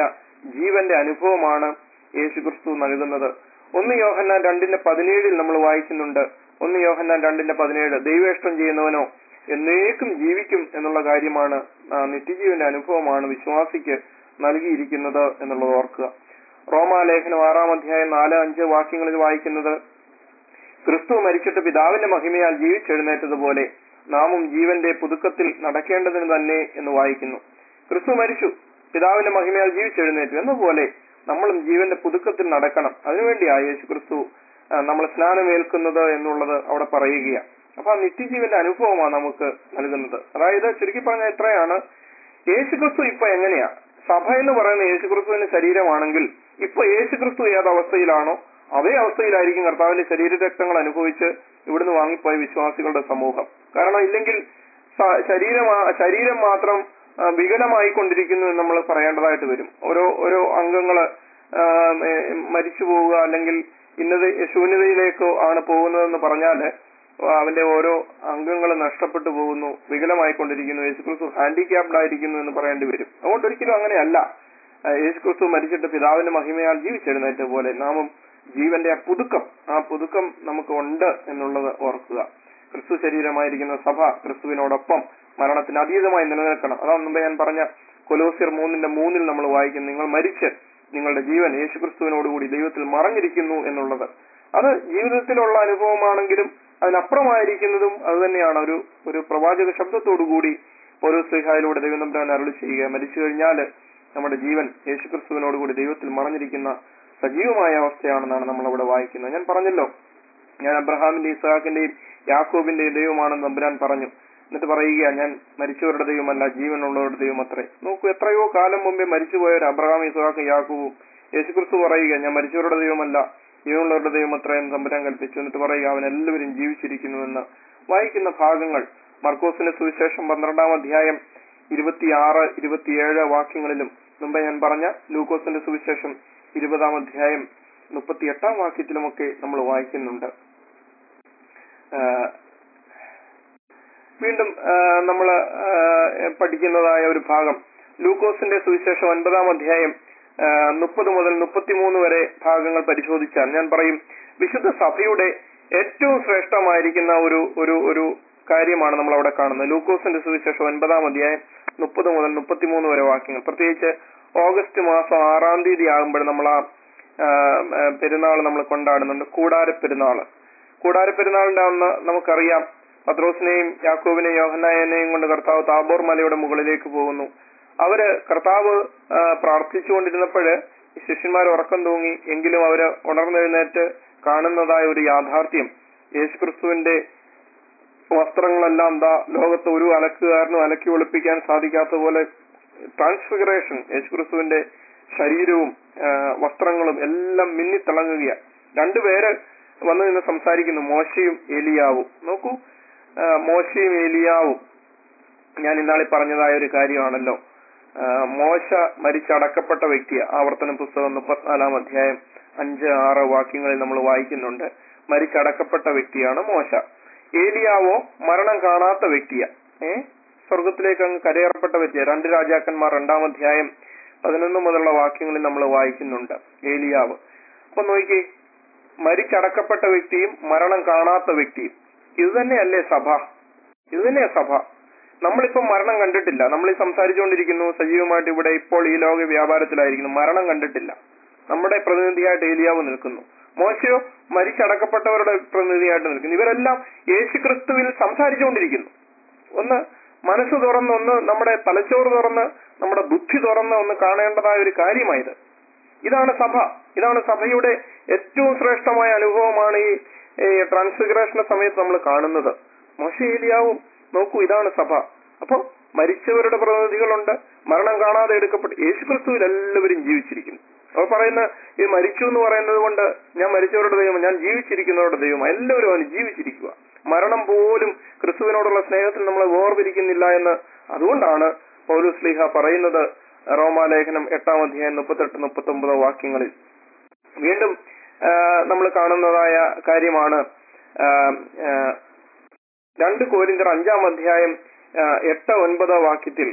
ജീവന്റെ അനുഭവമാണ് യേശുക്രിസ്തു നൽകുന്നത് ഒന്ന് യോഹന്നാൻ രണ്ടിന്റെ പതിനേഴിൽ നമ്മൾ വായിക്കുന്നുണ്ട് ഒന്ന് യോഹന്നാൻ രണ്ടിന്റെ പതിനേഴ് ദൈവേഷ്ടം ചെയ്യുന്നവനോ എന്നേക്കും ജീവിക്കും എന്നുള്ള കാര്യമാണ് ആ, നിത്യജീവന്റെ അനുഭവമാണ് വിശ്വാസിക്ക് നൽകിയിരിക്കുന്നത് എന്നുള്ളത് ഓർക്കുക റോമാലേഖനം ആറാം അധ്യായം നാല് അഞ്ച് വാക്യങ്ങളിൽ വായിക്കുന്നത് ക്രിസ്തു മരിച്ചിട്ട് പിതാവിന്റെ മഹിമയാൽ ജീവിച്ചെഴുന്നേറ്റതുപോലെ നാമും ജീവന്റെ പുതുക്കത്തിൽ നടക്കേണ്ടതിന് തന്നെ എന്ന് വായിക്കുന്നു ക്രിസ്തു മരിച്ചു പിതാവിന്റെ മഹിമയാൽ ജീവിച്ചെഴുന്നേറ്റു എന്നതുപോലെ നമ്മളും ജീവന്റെ പുതുക്കത്തിൽ നടക്കണം അതിനുവേണ്ടിയാ യേശു ക്രിസ്തു ആ, നമ്മൾ സ്നാനമേൽക്കുന്നത് എന്നുള്ളത് അവിടെ പറയുകയാണ് അപ്പൊ ആ നിത്യജീവന്റെ അനുഭവമാണ് നമുക്ക് നൽകുന്നത് അതായത് ചുരുക്കി പറഞ്ഞ എത്രയാണ് യേശുക്രിസ്തു ഇപ്പൊ എങ്ങനെയാ സഭ എന്ന് പറയുന്ന യേശുക്രിസ്തുവിന്റെ ശരീരമാണെങ്കിൽ ഇപ്പൊ യേശുക്രിസ്തു ഏത് അവസ്ഥയിലാണോ അതേ അവസ്ഥയിലായിരിക്കും കർത്താവിന്റെ ശരീരരക്തങ്ങൾ അനുഭവിച്ച് ഇവിടുന്ന് വാങ്ങിപ്പോയ വിശ്വാസികളുടെ സമൂഹം കാരണം ഇല്ലെങ്കിൽ സ- ശരീരം ശരീരം മാത്രം ആ, വികലമായിക്കൊണ്ടിരിക്കുന്നു എന്ന് നമ്മൾ പറയേണ്ടതായിട്ട് വരും ഓരോ ഓരോ അംഗങ്ങള് ആ, ഏ, മരിച്ചു പോവുക അല്ലെങ്കിൽ ഇന്നത് ശൂന്യതയിലേക്കോ ആണ് പോകുന്നതെന്ന് പറഞ്ഞാല് അവന്റെ ഓരോ അംഗങ്ങൾ നഷ്ടപ്പെട്ടു പോകുന്നു വികലമായിക്കൊണ്ടിരിക്കുന്നു യേശുക്രിസ്തു ഹാൻഡിക്യാപ്ഡ് ആയിരിക്കുന്നു എന്ന് പറയേണ്ടി വരും അതുകൊണ്ട് ഒരിക്കലും അങ്ങനെയല്ല ആ, യേശുക്രിസ്തു മരിച്ചിട്ട് പിതാവിന്റെ മഹിമയാൽ ജീവിച്ചെഴുന്നേറ്റ പോലെ നാമും ജീവന്റെ ആ പുതുക്കം ആ പുതുക്കം നമുക്ക് ഉണ്ട് എന്നുള്ളത് ഓർക്കുക ക്രിസ്തു ശരീരമായിരിക്കുന്ന സഭ ക്രിസ്തുവിനോടൊപ്പം മരണത്തിന് അതീതമായി നിലനിൽക്കണം അതാണ് മുമ്പ് ഞാൻ പറഞ്ഞ കൊലോസിയർ മൂന്നിന്റെ മൂന്നിൽ നമ്മൾ വായിക്കും നിങ്ങൾ മരിച്ച് നിങ്ങളുടെ ജീവൻ യേശുക്രിസ്തുവിനോടുകൂടി ദൈവത്തിൽ മറഞ്ഞിരിക്കുന്നു എന്നുള്ളത് അത് ജീവിതത്തിലുള്ള അനുഭവമാണെങ്കിലും അതിനപ്പുറമായിരിക്കുന്നതും അത് തന്നെയാണ് ഒരു ഒരു പ്രവാചക ശബ്ദത്തോടുകൂടി ഓരോ സ്ലിഹായിലൂടെ ദൈവം തമ്പുരാൻ അരുളി ചെയ്യുക മരിച്ചു കഴിഞ്ഞാൽ നമ്മുടെ ജീവൻ യേശുക്രിസ്തുവിനോടുകൂടി ദൈവത്തിൽ മറഞ്ഞിരിക്കുന്ന സജീവമായ അവസ്ഥയാണെന്നാണ് നമ്മൾ അവിടെ വായിക്കുന്നത് ഞാൻ പറഞ്ഞല്ലോ ഞാൻ അബ്രഹാമിന്റെ ഇസ്ഹാക്കിന്റെയും യാക്കോബിന്റെയും ദൈവമാണെന്ന് തമ്പുരാൻ പറഞ്ഞു എന്നിട്ട് പറയുക ഞാൻ മരിച്ചവരുടെ ദൈവമല്ല ജീവനുള്ളവരുടെ ദൈവം അത്രേ നോക്കൂ എത്രയോ കാലം മുമ്പേ മരിച്ചുപോയ ഒരു അബ്രഹാം ഇസ്ഹാക്കും യാക്കോബും യേശുക്രിസ്തു പറയുക ഞാൻ മരിച്ചവരുടെ ദൈവമല്ല ജീവനുള്ളവരുടെ ദൈവം അത്രേ എന്ന് തമ്പുരാൻ കൽപ്പിച്ചു എന്നിട്ട് പറയുക അവൻ എല്ലാവരും ജീവിച്ചിരിക്കുന്നുവെന്ന് വായിക്കുന്ന ഭാഗങ്ങൾ മർക്കോസിന്റെ സുവിശേഷം പന്ത്രണ്ടാം അധ്യായം ഇരുപത്തിയാറ് ഇരുപത്തിയേഴ് വാക്യങ്ങളിലും മുമ്പ് ഞാൻ പറഞ്ഞ ലൂക്കോസിന്റെ സുവിശേഷം ഇരുപതാം അധ്യായം മുപ്പത്തിയെട്ടാം വാക്യത്തിലുമൊക്കെ നമ്മൾ വായിക്കുന്നുണ്ട് ആ, വീണ്ടും നമ്മൾ പഠിക്കുന്നതായ ഒരു ഭാഗം ലൂക്കോസിന്റെ സുവിശേഷം ഒൻപതാം അധ്യായം മുപ്പത് മുതൽ മുപ്പത്തിമൂന്ന് വരെ ഭാഗങ്ങൾ പരിശോധിച്ചാൽ ഞാൻ പറയും വിശുദ്ധ സഭയുടെ ഏറ്റവും ശ്രേഷ്ഠമായിരിക്കുന്ന ഒരു ഒരു ഒരു കാര്യമാണ് നമ്മൾ അവിടെ കാണുന്നത് ലൂക്കോസിന്റെ സുവിശേഷം ഒൻപതാം അധ്യായം മുപ്പത് മുതൽ മുപ്പത്തിമൂന്ന് വരെ വാക്യങ്ങൾ പ്രത്യേകിച്ച് ഓഗസ്റ്റ് മാസം ആറാം തീയതി ആകുമ്പോൾ നമ്മൾ ആ പെരുന്നാൾ നമ്മൾ കൊണ്ടാടുന്നുണ്ട് കൂടാര പെരുന്നാള് കൂടാര പെരുന്നാളിന്റെ അന്ന് നമുക്കറിയാം പത്രോസിനെയും യാക്കോബിനെയും യോഹന്നായനെയും കൊണ്ട് കർത്താവ് താബോർ മലയുടെ മുകളിലേക്ക് പോകുന്നു അവര് കർത്താവ് ആ, പ്രാർത്ഥിച്ചുകൊണ്ടിരുന്നപ്പോഴ് ഈ ശിഷ്യന്മാർ ഉറക്കം തൂങ്ങി എങ്കിലും അവര് ഉണർന്നെഴുന്നേറ്റ് കാണുന്നതായ ഒരു യാഥാർത്ഥ്യം യേശുക്രിസ്തുവിന്റെ വസ്ത്രങ്ങളെല്ലാം എന്താ ലോകത്ത് ഒരു അലക്കുകാരനും അലക്കി ഒളിപ്പിക്കാൻ സാധിക്കാത്ത പോലെ ട്രാൻസ്ഫിഗറേഷൻ യേശുക്രിസ്തുവിന്റെ ശരീരവും ആ, വസ്ത്രങ്ങളും എല്ലാം മിന്നിത്തിളങ്ങുകയാണ് രണ്ടുപേര് വന്നു നിന്ന് സംസാരിക്കുന്നു മോശയും ഏലിയാവും നോക്കൂ ആ, മോശയും ഏലിയാവും ഞാൻ ഇന്നാളി പറഞ്ഞതായ ഒരു കാര്യമാണല്ലോ ആ, മോശ മരിച്ചടക്കപ്പെട്ട വ്യക്തിയാണ് ആവർത്തന പുസ്തകം മുപ്പത്തിനാലാം അധ്യായം അഞ്ച് ആറ് വാക്യങ്ങളിൽ നമ്മൾ വായിക്കുന്നുണ്ട് മരിച്ചടക്കപ്പെട്ട വ്യക്തിയാണ് മോശ ഏലിയാവോ മരണം കാണാത്ത വ്യക്തിയാ ഏ സ്വർഗത്തിലേക്ക് അങ്ങ് കരയേറപ്പെട്ട വ്യക്തിയാണ് രണ്ട് രാജാക്കന്മാർ രണ്ടാം അധ്യായം പതിനൊന്ന് മുതലുള്ള വാക്യങ്ങളിൽ നമ്മൾ വായിക്കുന്നുണ്ട് ഏലിയാവ് അപ്പൊ നോക്കി മരിച്ചടക്കപ്പെട്ട വ്യക്തിയും മരണം കാണാത്ത വ്യക്തിയും ഇത് തന്നെയല്ലേ സഭ ഇത് തന്നെയാ സഭ നമ്മളിപ്പം മരണം കണ്ടിട്ടില്ല നമ്മൾ ഈ സംസാരിച്ചുകൊണ്ടിരിക്കുന്നു സജീവമായിട്ട് ഇവിടെ ഇപ്പോൾ ഈ ലോക വ്യാപാരത്തിലായിരിക്കുന്നു മരണം കണ്ടിട്ടില്ല നമ്മുടെ പ്രതിനിധിയായിട്ട് ഏലിയാവ് നിൽക്കുന്നു മോശയോ മരിച്ചടക്കപ്പെട്ടവരുടെ പ്രതിനിധിയായിട്ട് നിൽക്കുന്നു ഇവരെല്ലാം യേശുക്രിസ്തുവിൽ സംസാരിച്ചുകൊണ്ടിരിക്കുന്നു ഒന്ന് മനസ്സ് തുറന്ന് ഒന്ന് നമ്മുടെ തലച്ചോറ് തുറന്ന് നമ്മുടെ ബുദ്ധി തുറന്ന് ഒന്ന് കാണേണ്ടതായ ഒരു കാര്യമായത് ഇതാണ് സഭ ഇതാണ് സഭയുടെ ഏറ്റവും ശ്രേഷ്ഠമായ അനുഭവമാണ് ഈ ഈ ട്രാൻസ്ഫിഗറേഷന്റെ സമയത്ത് നമ്മൾ കാണുന്നത് മോശ ഏലിയാവും നോക്കൂ ഇതാണ് സഭ അപ്പൊ മരിച്ചവരുടെ പ്രതിനിധികളുണ്ട് മരണം കാണാതെ എടുക്കപ്പെട്ട് യേശുക്രിസ്തുവിൽ എല്ലാവരും ജീവിച്ചിരിക്കുന്നു അപ്പൊ പറയുന്ന ഈ മരിച്ചു എന്ന് പറയുന്നത് കൊണ്ട് ഞാൻ മരിച്ചവരുടെ ദൈവം ഞാൻ ജീവിച്ചിരിക്കുന്നവരുടെ ദൈവം എല്ലാവരും അവന് ജീവിച്ചിരിക്കുക മരണം പോലും ക്രിസ്തുവിനോടുള്ള സ്നേഹത്തിൽ നമ്മളെ വേർപിരിക്കുന്നില്ല എന്ന് അതുകൊണ്ടാണ് പൗലുസ് ലീഹ പറയുന്നത് റോമാലേഖനം എട്ടാം അധ്യായം മുപ്പത്തെട്ട് മുപ്പത്തി ഒമ്പത് വാക്യങ്ങളിൽ വീണ്ടും നമ്മൾ കാണുന്നതായ കാര്യമാണ് ആ, ആ, രണ്ട് കോരിന്തർ അഞ്ചാം അധ്യായം ആ, എട്ട് ഒൻപത് വാക്യത്തിൽ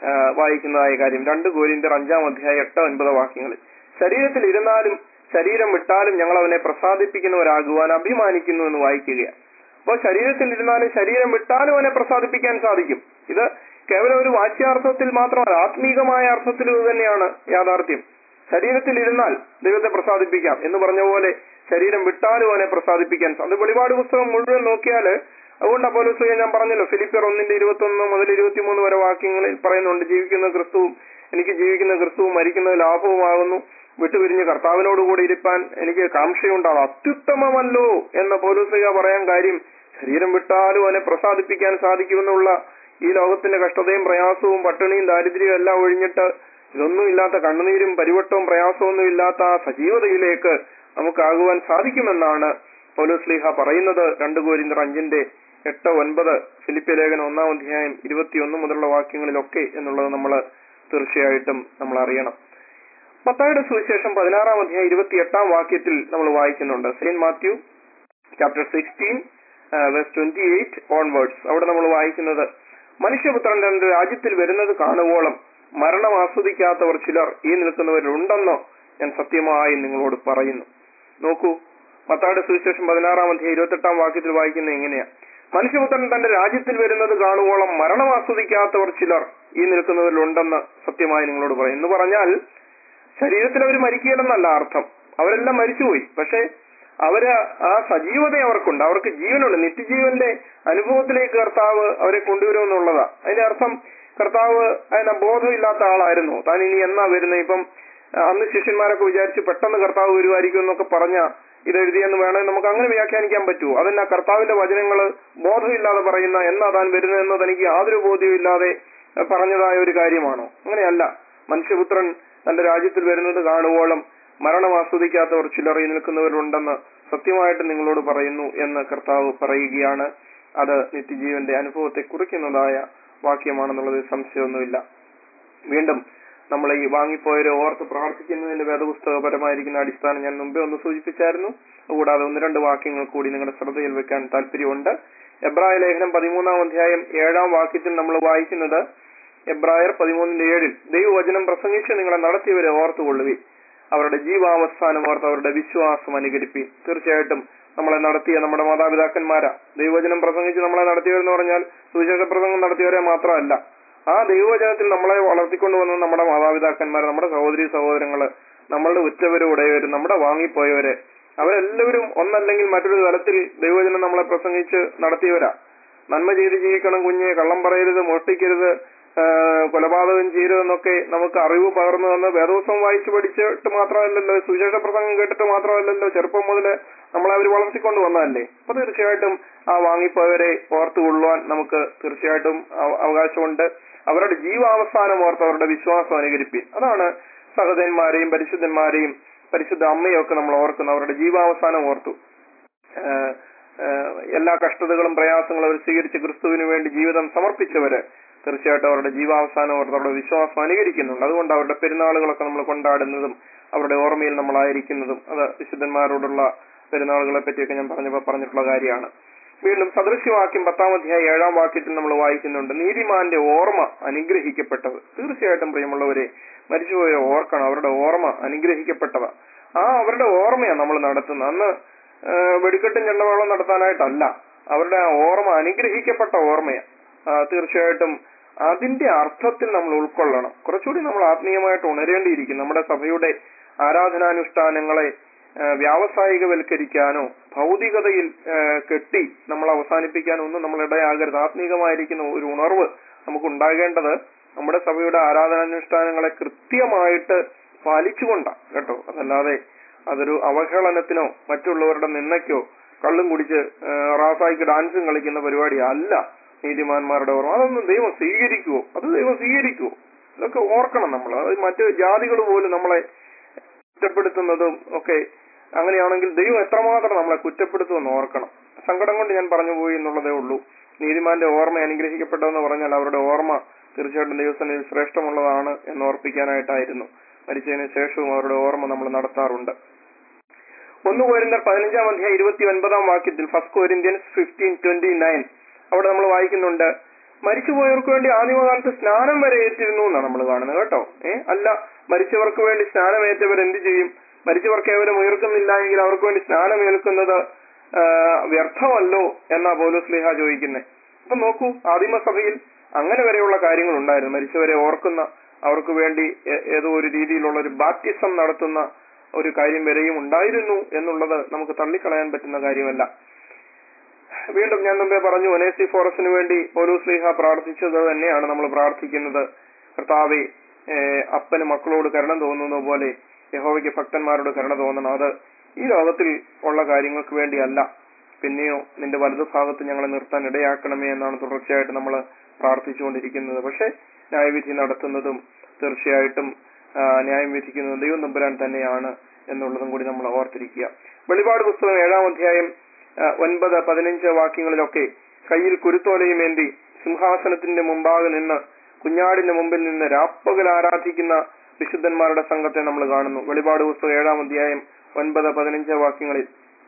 ആ, വായിക്കുന്നതായ കാര്യം രണ്ട് കോരിന്തർ അഞ്ചാം അധ്യായം എട്ട് ഒൻപത് വാക്യങ്ങളിൽ ശരീരത്തിൽ ഇരുന്നാലും ശരീരം വിട്ടാലും ഞങ്ങൾ അവനെ പ്രസാദിപ്പിക്കുന്നവരാകുവാൻ അഭിമാനിക്കുന്നു എന്ന് വായിക്കുകയാണ് അപ്പോൾ ശരീരത്തിൽ ഇരുന്നാലും ശരീരം വിട്ടാലും അവനെ പ്രസാദിപ്പിക്കാൻ സാധിക്കും ഇത് കേവലം ഒരു വാച്യാർത്ഥത്തിൽ മാത്രമല്ല ആത്മീകമായ അർത്ഥത്തിൽ ഇത് തന്നെയാണ് യാഥാർത്ഥ്യം ശരീരത്തിൽ ഇരുന്നാൽ ദൈവത്തെ പ്രസാദിപ്പിക്കാം എന്ന് പറഞ്ഞ പോലെ ശരീരം വിട്ടാലും അവനെ പ്രസാദിപ്പിക്കാൻ സാ- അത് വെളിപാട് പുസ്തകം മുഴുവൻ നോക്കിയാല് അതുകൊണ്ട് അപ്പോലോ ഞാൻ പറഞ്ഞല്ലോ ഫിലിപ്പിയർ ഒന്നിന്റെ ഇരുപത്തി ഒന്ന് മുതൽ ഇരുപത്തിമൂന്ന് വരെ വാക്യങ്ങളിൽ പറയുന്നുണ്ട് ജീവിക്കുന്ന ക്രിസ്തുവും എനിക്ക് ജീവിക്കുന്ന ക്രിസ്തുവും മരിക്കുന്നത് ലാഭവുമാകുന്നു വിട്ടുപിരിഞ്ഞ് കർത്താവിനോടുകൂടി ഇരിപ്പാൻ എനിക്ക് കാംക്ഷയുണ്ടാവും അത്യുത്തമമല്ലോ എന്ന പോലീസുക പറയാൻ കാര്യം ശരീരം വിട്ടാലും അവനെ പ്രസാദിപ്പിക്കാൻ സാധിക്കുമെന്നുള്ള ഈ ലോകത്തിന്റെ കഷ്ടതയും പ്രയാസവും പട്ടിണിയും ദാരിദ്ര്യവും എല്ലാം ഒഴിഞ്ഞിട്ട് ഇതൊന്നും ഇല്ലാത്ത കണ്ണുനീരും പരിവട്ടവും പ്രയാസമൊന്നും ഇല്ലാത്ത ആ സജീവതയിലേക്ക് നമുക്കാകുവാൻ സാധിക്കുമെന്നാണ് പൗലോസ്ലിഹ പറയുന്നത് രണ്ട് കോരിന്തർ അഞ്ചിന്റെ എട്ട് ഒൻപത് ഫിലിപ്പിയ ലേഖനം ഒന്നാം അധ്യായം ഇരുപത്തിയൊന്ന് മുതലുള്ള വാക്യങ്ങളിലൊക്കെ എന്നുള്ളത് നമ്മൾ തീർച്ചയായിട്ടും നമ്മൾ അറിയണം മത്തായുടെ സുവിശേഷം പതിനാറാം അധ്യായം ഇരുപത്തി എട്ടാം വാക്യത്തിൽ നമ്മൾ വായിക്കുന്നുണ്ട് saint Matthew chapter sixteen verse twenty eight onwards അവിടെ നമ്മൾ വായിക്കുന്നത് മനുഷ്യപുത്രൻ തന്റെ രാജ്യത്തിൽ വരുന്നത് കാണുവോളം മരണം ആസ്വദിക്കാത്തവർ ചിലർ ഈ നിൽക്കുന്നവരിലുണ്ടെന്നോ ഞാൻ സത്യമായി നിങ്ങളോട് പറയുന്നു നോക്കൂ മത്തായുടെ സുവിശേഷം പതിനാറാം അധ്യായം ഇരുപത്തെട്ടാം വാക്യത്തിൽ വായിക്കുന്നത് എങ്ങനെയാ മനുഷ്യപുത്രൻ തന്റെ രാജ്യത്തിൽ വരുന്നത് കാണുവോളം മരണം ആസ്വദിക്കാത്തവർ ചിലർ ഈ നിൽക്കുന്നവരിലുണ്ടെന്ന് സത്യമായി നിങ്ങളോട് പറയും എന്ന് പറഞ്ഞാൽ ശരീരത്തിൽ അവർ മരിക്കുകയില്ലെന്നല്ല അർത്ഥം അവരെല്ലാം മരിച്ചുപോയി പക്ഷെ അവര് ആ സജീവത അവർക്കുണ്ട് അവർക്ക് ജീവനുണ്ട് നിത്യജീവന്റെ അനുഭവത്തിലേക്ക് കർത്താവ് അവരെ കൊണ്ടുവരുമെന്നുള്ളതാ അതിന്റെ അർത്ഥം കർത്താവ് അതിന് ബോധമില്ലാത്ത ആളായിരുന്നു താൻ ഇനി എന്നാ വരുന്നത് ഇപ്പം ആ, അന്ന് ശിഷ്യന്മാരൊക്കെ വിചാരിച്ച് പെട്ടെന്ന് കർത്താവ് വരുമായിരിക്കും എന്നൊക്കെ പറഞ്ഞ ഇത് എഴുതിയെന്ന് വേണമെങ്കിൽ നമുക്ക് അങ്ങനെ വ്യാഖ്യാനിക്കാൻ പറ്റുമോ അതെന്നാ കർത്താവിന്റെ വചനങ്ങള് ബോധമില്ലാതെ പറയുന്ന എന്നാ താൻ വരുന്നതെന്ന് തനിക്ക് യാതൊരു ബോധ്യവും ഇല്ലാതെ ആ, പറഞ്ഞതായ ഒരു കാര്യമാണോ അങ്ങനെയല്ല മനുഷ്യപുത്രൻ തന്റെ രാജ്യത്തിൽ വരുന്നത് കാണുവോളം മരണം ആസ്വദിക്കാത്തവർ ചിലർ ഈ നിൽക്കുന്നവരുണ്ടെന്ന് സത്യമായിട്ട് നിങ്ങളോട് പറയുന്നു എന്ന് കർത്താവ് പറയുകയാണ് അത് നിത്യജീവന്റെ അനുഭവത്തെ കുറിക്കുന്നതായ വാക്യമാണെന്നുള്ളതിൽ സംശയമൊന്നുമില്ല വീണ്ടും നമ്മൾ ഈ വാങ്ങിപ്പോയവരെ ഓർത്ത് പ്രാർത്ഥിക്കുന്നതിന്റെ വേദപുസ്തകപരമായിരിക്കുന്ന അടിസ്ഥാനം ഞാൻ മുമ്പേ ഒന്ന് സൂചിപ്പിച്ചായിരുന്നു കൂടാതെ ഒന്ന് രണ്ട് വാക്യങ്ങൾ കൂടി നിങ്ങളുടെ ശ്രദ്ധയിൽ വെക്കാൻ താല്പര്യമുണ്ട് എബ്രായ ലേഖനം പതിമൂന്നാം അധ്യായം ഏഴാം വാക്യത്തിൽ നമ്മൾ വായിക്കുന്നത് എബ്രായർ പതിമൂന്നിന്റെ ഏഴിൽ ദൈവവചനം പ്രസംഗിച്ച് നിങ്ങളെ നടത്തിയവരെ ഓർത്തുകൊള്ളുവി അവരുടെ ജീവാവസ്ഥാനം ഓർത്ത് അവരുടെ വിശ്വാസം അനുകരിപ്പി തീർച്ചയായിട്ടും നമ്മളെ നടത്തിയ നമ്മുടെ മാതാപിതാക്കന്മാരാ ദൈവവചനം പ്രസംഗിച്ച് നമ്മളെ നടത്തിയവരെന്ന് പറഞ്ഞാൽ സുവിശേഷ പ്രസംഗം നടത്തിയവരെ മാത്രമല്ല ആ ദൈവവചനത്തിൽ നമ്മളെ വളർത്തിക്കൊണ്ടുവന്ന നമ്മുടെ മാതാപിതാക്കന്മാർ നമ്മുടെ സഹോദരി സഹോദരങ്ങള് നമ്മളുടെ ഉറ്റവരും ഉടയവരും നമ്മുടെ വാങ്ങിപ്പോയവര് അവരെല്ലാവരും ഒന്നല്ലെങ്കിൽ മറ്റൊരു തലത്തിൽ ദൈവവചനം നമ്മളെ പ്രസംഗിച്ച് നടത്തിയവരാ നന്മ ചെയ്ത് ജീവിക്കണം കുഞ്ഞെ കള്ളം പറയരുത് മോഷ്ടിക്കരുത് ആ, കൊലപാതകം ചെയ്യരുതെന്നൊക്കെ നമുക്ക് അറിവ് പകർന്നു തന്ന് വേദോത്സവം വായിച്ചു പഠിച്ചിട്ട് മാത്രമല്ലല്ലോ സുവിശേഷ പ്രസംഗം കേട്ടിട്ട് മാത്രമല്ലല്ലോ ചെറുപ്പം മുതൽ നമ്മളെ അവർ വളർത്തിക്കൊണ്ട് വന്നതല്ലേ അപ്പൊ തീർച്ചയായിട്ടും ആ വാങ്ങിപ്പോയവരെ ഓർത്തുകൊള്ളുവാൻ നമുക്ക് തീർച്ചയായിട്ടും അവ- അവകാശമുണ്ട് അവരുടെ ജീവാവസാനം ഓർത്ത് അവരുടെ വിശ്വാസം അനുകരിപ്പിൻ അതാണ് സഹോദരന്മാരെയും പരിശുദ്ധന്മാരെയും പരിശുദ്ധ അമ്മയും ഒക്കെ നമ്മൾ ഓർക്കുന്നു അവരുടെ ജീവാവസാനം ഓർത്തു ഏഹ് ഏഹ് എല്ലാ കഷ്ടതകളും പ്രയാസങ്ങളും അവർ സ്വീകരിച്ച് ക്രിസ്തുവിന് വേണ്ടി ജീവിതം സമർപ്പിച്ചവര് തീർച്ചയായിട്ടും അവരുടെ ജീവാവസാനം ഓർത്ത് അവരുടെ വിശ്വാസം അനുകരിക്കുന്നുണ്ട് അതുകൊണ്ട് അവരുടെ പെരുന്നാളുകളൊക്കെ നമ്മൾ കൊണ്ടാടുന്നതും അവരുടെ ഓർമ്മയിൽ നമ്മളായിരിക്കുന്നതും അത് വിശുദ്ധന്മാരോടുള്ള പെരുന്നാളുകളെ പറ്റിയൊക്കെ ഞാൻ പറഞ്ഞപ്പോൾ പറഞ്ഞിട്ടുള്ള കാര്യമാണ് വീണ്ടും സദൃശ്യവാക്യം പത്താം അധ്യായം ഏഴാം വാക്യത്തിൽ നമ്മൾ വായിക്കുന്നുണ്ട് നീതിമാന്റെ ഓർമ്മ അനുഗ്രഹിക്കപ്പെട്ടത് തീർച്ചയായിട്ടും പ്രിയമുള്ളവരെ മരിച്ചുപോയ ഓർക്കണം അവരുടെ ഓർമ്മ അനുഗ്രഹിക്കപ്പെട്ടതാ ആ അവരുടെ ഓർമ്മയാണ് നമ്മൾ നടത്തുന്നത് അന്ന് ആ, വെടിക്കെട്ടും ചെണ്ടമേളം നടത്താനായിട്ടല്ല അവരുടെ ആ ഓർമ്മ അനുഗ്രഹിക്കപ്പെട്ട ഓർമ്മയാണ് തീർച്ചയായിട്ടും അതിന്റെ അർത്ഥത്തിൽ നമ്മൾ ഉൾക്കൊള്ളണം കുറച്ചുകൂടി നമ്മൾ ആത്മീയമായിട്ട് ഉണരേണ്ടിയിരിക്കും നമ്മുടെ സഭയുടെ ആരാധനാനുഷ്ഠാനങ്ങളെ ആ, വ്യാവസായികവൽക്കരിക്കാനോ ഭൗതികതയിൽ ആ, കെട്ടി നമ്മൾ അവസാനിപ്പിക്കാനോ ഒന്നും നമ്മൾ ഇടയാകരുത് ആത്മീകമായിരിക്കുന്ന ഒരു ഉണർവ് നമുക്ക് ഉണ്ടാകേണ്ടത് നമ്മുടെ സഭയുടെ ആരാധനാനുഷ്ഠാനങ്ങളെ കൃത്യമായിട്ട് പാലിച്ചുകൊണ്ടാണ് കേട്ടോ അതല്ലാതെ അതൊരു അവഹേളനത്തിനോ മറ്റുള്ളവരുടെ നിന്നയ്ക്കോ കള്ളും കുടിച്ച് ആ, റാസായിക്ക് ഡാൻസും കളിക്കുന്ന പരിപാടി അല്ല നീതിമാന്മാരുടെ ഓർമ്മ അതൊന്നും ദൈവം സ്വീകരിക്കുവോ അത് ദൈവം സ്വീകരിക്കുവോ ഇതൊക്കെ ഓർക്കണം നമ്മൾ അത് മറ്റു ജാതികൾ പോലും നമ്മളെ കുറ്റപ്പെടുത്തുന്നതും ഒക്കെ അങ്ങനെയാണെങ്കിൽ ദൈവം എത്രമാത്രം നമ്മളെ കുറ്റപ്പെടുത്തുമെന്ന് ഓർക്കണം സങ്കടം കൊണ്ട് ഞാൻ പറഞ്ഞു പോയി എന്നുള്ളതേ ഉള്ളൂ നീതിമാന്റെ ഓർമ്മ അനുഗ്രഹിക്കപ്പെട്ടതെന്ന് പറഞ്ഞാൽ അവരുടെ ഓർമ്മ തീർച്ചയായിട്ടും ദൈവത്തിന് ശ്രേഷ്ഠമുള്ളതാണ് എന്ന് ഓർപ്പിക്കാനായിട്ടായിരുന്നു മരിച്ചതിന് ശേഷവും അവരുടെ ഓർമ്മ നമ്മൾ നടത്താറുണ്ട് ഒന്ന് കോരിന്തർ പതിനഞ്ചാം അധ്യായം ഇരുപത്തി ഒൻപതാം വാക്യത്തിൽ first Corinthians fifteen twenty nine അവിടെ നമ്മൾ വായിക്കുന്നുണ്ട് മരിച്ചുപോയവർക്ക് വേണ്ടി ആദിമകാലത്ത് സ്നാനം വരെ ഏറ്റിരുന്നു എന്നാണ് നമ്മൾ കാണുന്നത് കേട്ടോ ഏ അല്ല മരിച്ചവർക്ക് വേണ്ടി സ്നാനമേറ്റവർ എന്ത് ചെയ്യും മരിച്ചവർ കേവലം ഉയർക്കുന്നില്ല എങ്കിൽ അവർക്ക് വേണ്ടി സ്നാനമേൽക്കുന്നത് ആ, വ്യർത്ഥമല്ലോ എന്നാ പോലീസ് ലിഹ ചോദിക്കുന്നത് അപ്പൊ നോക്കൂ ആദിമസഭയിൽ അങ്ങനെ വരെയുള്ള കാര്യങ്ങൾ ഉണ്ടായിരുന്നു മരിച്ചവരെ ഓർക്കുന്ന അവർക്ക് വേണ്ടി ഏ- ഏതോ ഒരു രീതിയിലുള്ള ഒരു ബാപ്റ്റിസം നടത്തുന്ന ഒരു കാര്യം വരെയും ഉണ്ടായിരുന്നു എന്നുള്ളത് നമുക്ക് തള്ളിക്കളയാൻ പറ്റുന്ന കാര്യമല്ല വീണ്ടും ഞാൻ മുമ്പേ പറഞ്ഞു ഒനേസി ഫോറസിന് വേണ്ടി പൗലൂസ് ലീഹ പ്രാർത്ഥിച്ചത് തന്നെയാണ് നമ്മൾ പ്രാർത്ഥിക്കുന്നത് കർത്താവെ ഏഹ്, അപ്പന് മക്കളോട് കരുണ തോന്നുന്ന പോലെ യഹോവയ്ക്ക് ഭക്തന്മാരോട് കരുണ തോന്നണം അത് ഈ ലോകത്തിൽ ഉള്ള കാര്യങ്ങൾക്ക് വേണ്ടിയല്ല പിന്നെയോ നിന്റെ വലതുഭാഗത്ത് ഞങ്ങളെ നിർത്താൻ ഇടയാക്കണമേ എന്നാണ് തുടർച്ചയായിട്ട് നമ്മൾ പ്രാർത്ഥിച്ചുകൊണ്ടിരിക്കുന്നത് പക്ഷെ ന്യായവിധി നടത്തുന്നതും തീർച്ചയായിട്ടും ആ, ന്യായം വിധിക്കുന്നതും ദൈവം നമ്പുരാൻ തന്നെയാണ് എന്നുള്ളതും കൂടി നമ്മൾ ഓർത്തിരിക്കുക വെളിപാട് പുസ്തകം ഏഴാം അധ്യായം ആ, ഒൻപത് പതിനഞ്ച് വാക്യങ്ങളിലൊക്കെ കയ്യിൽ കുരുത്തോലയും ഏന്തി സിംഹാസനത്തിന്റെ മുമ്പാകെ നിന്ന് കുഞ്ഞാടിന്റെ മുമ്പിൽ നിന്ന് രാപ്പകൽ ആരാധിക്കുന്ന വിശുദ്ധന്മാരുടെ സംഘത്തെ നമ്മൾ കാണുന്നു വെളിപാട് പുസ്തകം ഏഴാം അധ്യായം ഒൻപത് പതിനഞ്ച് വാക്യങ്ങളിൽ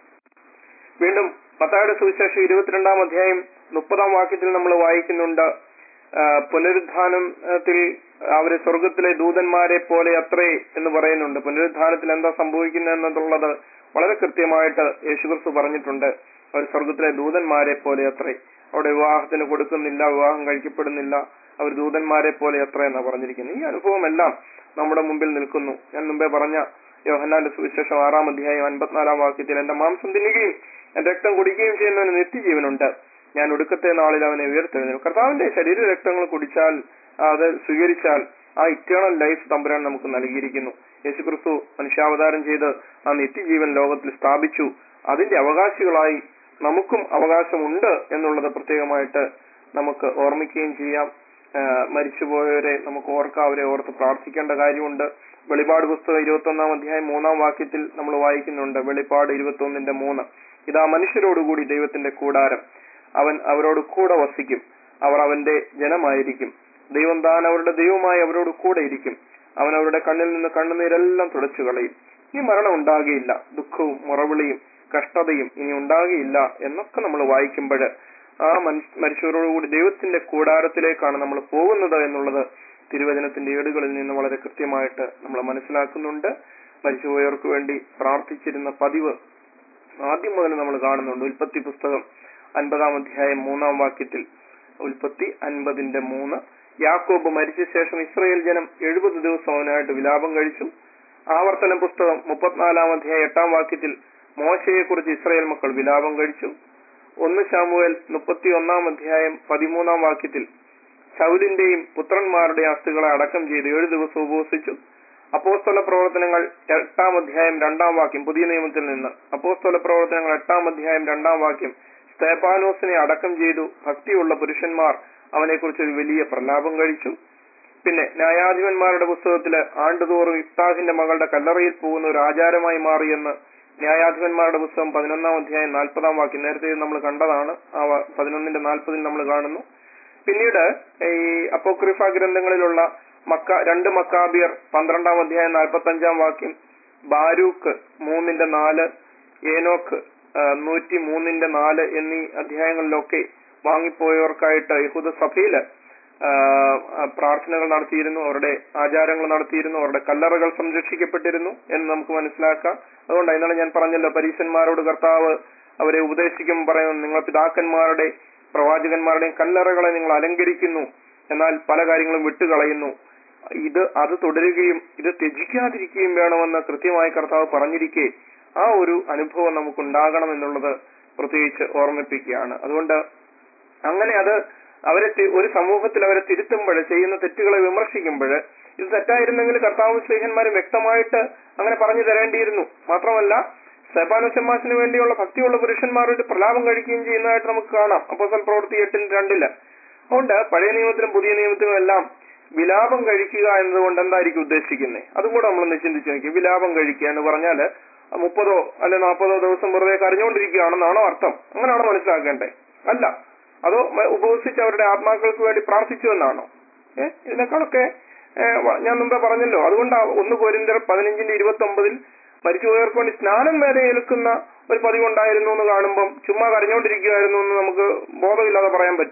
വീണ്ടും മത്തായുടെ സുവിശേഷം ഇരുപത്തിരണ്ടാം അധ്യായം മുപ്പതാം വാക്യത്തിൽ നമ്മൾ വായിക്കുന്നുണ്ട് ആ, പുനരുദ്ധാനത്തിൽ അവര് സ്വർഗത്തിലെ ദൂതന്മാരെ പോലെ അത്രേ എന്ന് പറയുന്നുണ്ട് പുനരുദ്ധാനത്തിൽ എന്താ സംഭവിക്കുന്നത് എന്നുള്ളത് വളരെ കൃത്യമായിട്ട് യേശുക്രിസ്തു പറഞ്ഞിട്ടുണ്ട് അവർ സ്വർഗത്തിലെ ദൂതന്മാരെ പോലെ അത്രേ അവിടെ വിവാഹത്തിന് കൊടുക്കുന്നില്ല വിവാഹം കഴിക്കപ്പെടുന്നില്ല അവർ ദൂതന്മാരെ പോലെ അത്ര എന്നാ പറഞ്ഞിരിക്കുന്നത് ഈ അനുഭവം എല്ലാം നമ്മുടെ മുമ്പിൽ നിൽക്കുന്നു ഞാൻ മുമ്പേ പറഞ്ഞ യോഹന്നാന്റെ സുവിശേഷം ആറാം അധ്യായം അൻപത്തിനാലാം വാക്യത്തിൽ എന്റെ മാംസം തിന്നുകയും എന്റെ രക്തം കുടിക്കുകയും ചെയ്യുന്നവന് നിത്യജീവനുണ്ട് ഞാൻ ഒടുക്കത്തെ നാളിൽ അവനെ ഉയർത്തെഴുന്നേൽ കർത്താവിന്റെ ശരീര രക്തങ്ങൾ കുടിച്ചാൽ അത് സ്വീകരിച്ചാൽ ആ ഇറ്റേണൽ ലൈഫ് തമ്പുരാൻ നമുക്ക് നൽകിയിരിക്കുന്നു യേശുക്രിസ്തു മനുഷ്യാവതാരം ചെയ്ത് ആ നിത്യജീവൻ ലോകത്തിൽ സ്ഥാപിച്ചു അതിന്റെ അവകാശികളായി നമുക്കും അവകാശമുണ്ട് എന്നുള്ളത് പ്രത്യേകമായിട്ട് നമുക്ക് ഓർമ്മിക്കുകയും ചെയ്യാം ആ, മരിച്ചുപോയവരെ നമുക്ക് ഓർക്കാം അവരെ ഓർത്ത് പ്രാർത്ഥിക്കേണ്ട കാര്യമുണ്ട് വെളിപാട് പുസ്തകം ഇരുപത്തി ഒന്നാം അധ്യായം മൂന്നാം വാക്യത്തിൽ നമ്മൾ വായിക്കുന്നുണ്ട് വെളിപ്പാട് ഇരുപത്തി ഒന്നിന്റെ മൂന്ന് ഇതാ മനുഷ്യരോടുകൂടി ദൈവത്തിന്റെ കൂടാരം അവൻ അവരോട് കൂടെ വസിക്കും അവർ അവന്റെ ജനമായിരിക്കും ദൈവം താൻ അവരുടെ ദൈവമായി അവരോട് കൂടെ ഇരിക്കും അവൻ അവരുടെ കണ്ണിൽ നിന്ന് കണ്ണുനീരെല്ലാം തുടച്ചു കളയും ഇനി മരണം ഉണ്ടാകുകയില്ല ദുഃഖവും മുറവിളിയും കഷ്ടതയും ഇനി ഉണ്ടാകുകയില്ല എന്നൊക്കെ നമ്മൾ വായിക്കുമ്പോൾ ആ മനുഷ്യ മനുഷ്യരോടുകൂടി ദൈവത്തിന്റെ കൂടാരത്തിലേക്കാണ് നമ്മൾ പോകുന്നത് എന്നുള്ളത് തിരുവചനത്തിന്റെ ഏടുകളിൽ നിന്ന് വളരെ കൃത്യമായിട്ട് നമ്മൾ മനസ്സിലാക്കുന്നുണ്ട് മരിച്ചുപോയവർക്ക് വേണ്ടി പ്രാർത്ഥിച്ചിരുന്ന പതിവ് ആദ്യം മുതൽ നമ്മൾ കാണുന്നുണ്ട് ഉൽപ്പത്തി പുസ്തകം അൻപതാം അധ്യായം മൂന്നാം വാക്യത്തിൽ ഉൽപ്പത്തി അൻപതിന്റെ മൂന്ന് യാക്കോബ് മരിച്ച ശേഷം ഇസ്രയേൽ ജനം എഴുപത് ദിവസം അവനായിട്ട് വിലാപം കഴിച്ചു ആവർത്തന പുസ്തകം മുപ്പത്തിനാലാം അധ്യായം എട്ടാം വാക്യത്തിൽ മോശയെ കുറിച്ച് ഇസ്രയേൽ മക്കൾ വിലാപം കഴിച്ചു ഒന്ന് ശാമുവേൽ മുപ്പത്തി ഒന്നാം അധ്യായം പതിമൂന്നാം വാക്യത്തിൽ ശൗലിന്റെയും പുത്രന്മാരുടെയും അസ്ഥികളെ അടക്കം ചെയ്ത് ഏഴു ദിവസം ഉപവസിച്ചു അപ്പോസ്തല പ്രവർത്തനങ്ങൾ എട്ടാം അധ്യായം രണ്ടാം വാക്യം പുതിയ നിയമത്തിൽ നിന്ന് അപ്പോസ്തല പ്രവർത്തനങ്ങൾ എട്ടാം അധ്യായം രണ്ടാം വാക്യം സ്തേപ്പാനോസിനെ അടക്കം ചെയ്തു ഭക്തിയുള്ള പുരുഷന്മാർ അവനെക്കുറിച്ച് ഒരു വലിയ പ്രലാപം കഴിച്ചു പിന്നെ ന്യായാധിപന്മാരുടെ പുസ്തകത്തില് ആണ്ടുതോറും ഇഫ്താഹിന്റെ മകളുടെ കല്ലറയിൽ പോകുന്ന ഒരു ആചാരമായി മാറിയെന്ന് ന്യായാധിപന്മാരുടെ പുസ്തകം പതിനൊന്നാം അധ്യായം നാൽപ്പതാം വാക്യം നേരത്തെ ഇത് നമ്മൾ കണ്ടതാണ് ആ വ- പതിനൊന്നിന്റെ നാൽപ്പതിൽ നമ്മൾ കാണുന്നു പിന്നീട് ഈ അപ്പോക്രിഫ ഗ്രന്ഥങ്ങളിലുള്ള മക്ക രണ്ട് മക്കാബിയർ പന്ത്രണ്ടാം അധ്യായം നാൽപ്പത്തി അഞ്ചാം വാക്യം ബാരൂക്ക് മൂന്നിന്റെ നാല് ഏനോക്ക് ആ, നൂറ്റി മൂന്നിന്റെ നാല് എന്നീ അധ്യായങ്ങളിലൊക്കെ വാങ്ങിപ്പോയവർക്കായിട്ട് യഹൂദ സഭയില് ആ, ആ, പ്രാർത്ഥനകൾ നടത്തിയിരുന്നു അവരുടെ ആചാരങ്ങൾ നടത്തിയിരുന്നു അവരുടെ കല്ലറകൾ സംരക്ഷിക്കപ്പെട്ടിരുന്നു എന്ന് നമുക്ക് മനസ്സിലാക്കാം അതുകൊണ്ട് അതിനാണ് ഞാൻ പറഞ്ഞല്ലോ പരീശന്മാരോട് കർത്താവ് അവരെ ഉപദേശിക്കുമ്പോൾ പറയുന്നു നിങ്ങൾ പിതാക്കന്മാരുടെ പ്രവാചകന്മാരുടെയും കല്ലറകളെ നിങ്ങൾ അലങ്കരിക്കുന്നു എന്നാൽ പല കാര്യങ്ങളും വിട്ടുകളയുന്നു ഇത് അത് തുടരുകയും ഇത് ത്യജിക്കാതിരിക്കുകയും വേണമെന്ന് കൃത്യമായി കർത്താവ് പറഞ്ഞിരിക്കെ ആ ഒരു അനുഭവം നമുക്കുണ്ടാകണം എന്നുള്ളത് പ്രത്യേകിച്ച് ഓർമ്മിപ്പിക്കുകയാണ് അതുകൊണ്ട് അങ്ങനെ അത് അവരെ തി- ഒരു സമൂഹത്തിൽ അവരെ തിരുത്തുമ്പോൾ ചെയ്യുന്ന തെറ്റുകളെ വിമർശിക്കുമ്പോൾ ഇത് തെറ്റായിരുന്നെങ്കിൽ കർത്താവ് സ്നേഹന്മാരും വ്യക്തമായിട്ട് അങ്ങനെ പറഞ്ഞു തരേണ്ടിയിരുന്നു മാത്രമല്ല സെബാനുസമാസിന് വേണ്ടിയുള്ള ഭക്തിയുള്ള പുരുഷന്മാരോട് പ്രലാപം കഴിക്കുകയും ചെയ്യുന്നതായിട്ട് നമുക്ക് കാണാം അപ്പോസൽ പ്രവൃത്തി എട്ടിന് രണ്ടില് അതുകൊണ്ട് പഴയ നിയമത്തിലും പുതിയ നിയമത്തിലും എല്ലാം വിലാപം കഴിക്കുക എന്നതുകൊണ്ട് എന്തായിരിക്കും ഉദ്ദേശിക്കുന്നത് അതും കൂടെ നമ്മളൊന്ന് ചിന്തിച്ചു നോക്കി വിലാപം കഴിക്കുക എന്ന് പറഞ്ഞാല് മുപ്പതോ അല്ലെ നാൽപ്പതോ ദിവസം വെറുതെ കരഞ്ഞുകൊണ്ടിരിക്കുകയാണെന്നാണോ അർത്ഥം അങ്ങനെയാണോ മനസ്സിലാക്കേണ്ടേ അല്ല അതോ മ- ഉപവസിച്ച് അവരുടെ ആത്മാക്കൾക്ക് വേണ്ടി പ്രാർത്ഥിച്ചു എന്നാണോ ഏഹ് ഇതിനേക്കാളൊക്കെ ഏഹ് വ- ഞാൻ മുമ്പേ പറഞ്ഞല്ലോ അതുകൊണ്ട് ഒന്ന് കോരിന്തർ പതിനഞ്ചിന്റെ ഇരുപത്തി ഒമ്പതിൽ മരിച്ചുപോയവർക്ക് വേണ്ടി സ്നാനം വരെ ഏൽക്കുന്ന ഒരു പതിവുണ്ടായിരുന്നു എന്ന് കാണുമ്പം ചുമ്മാ കരഞ്ഞുകൊണ്ടിരിക്കുകയായിരുന്നു എന്ന് നമുക്ക് ബോധമില്ലാതെ പറയാൻ പറ്റുമോ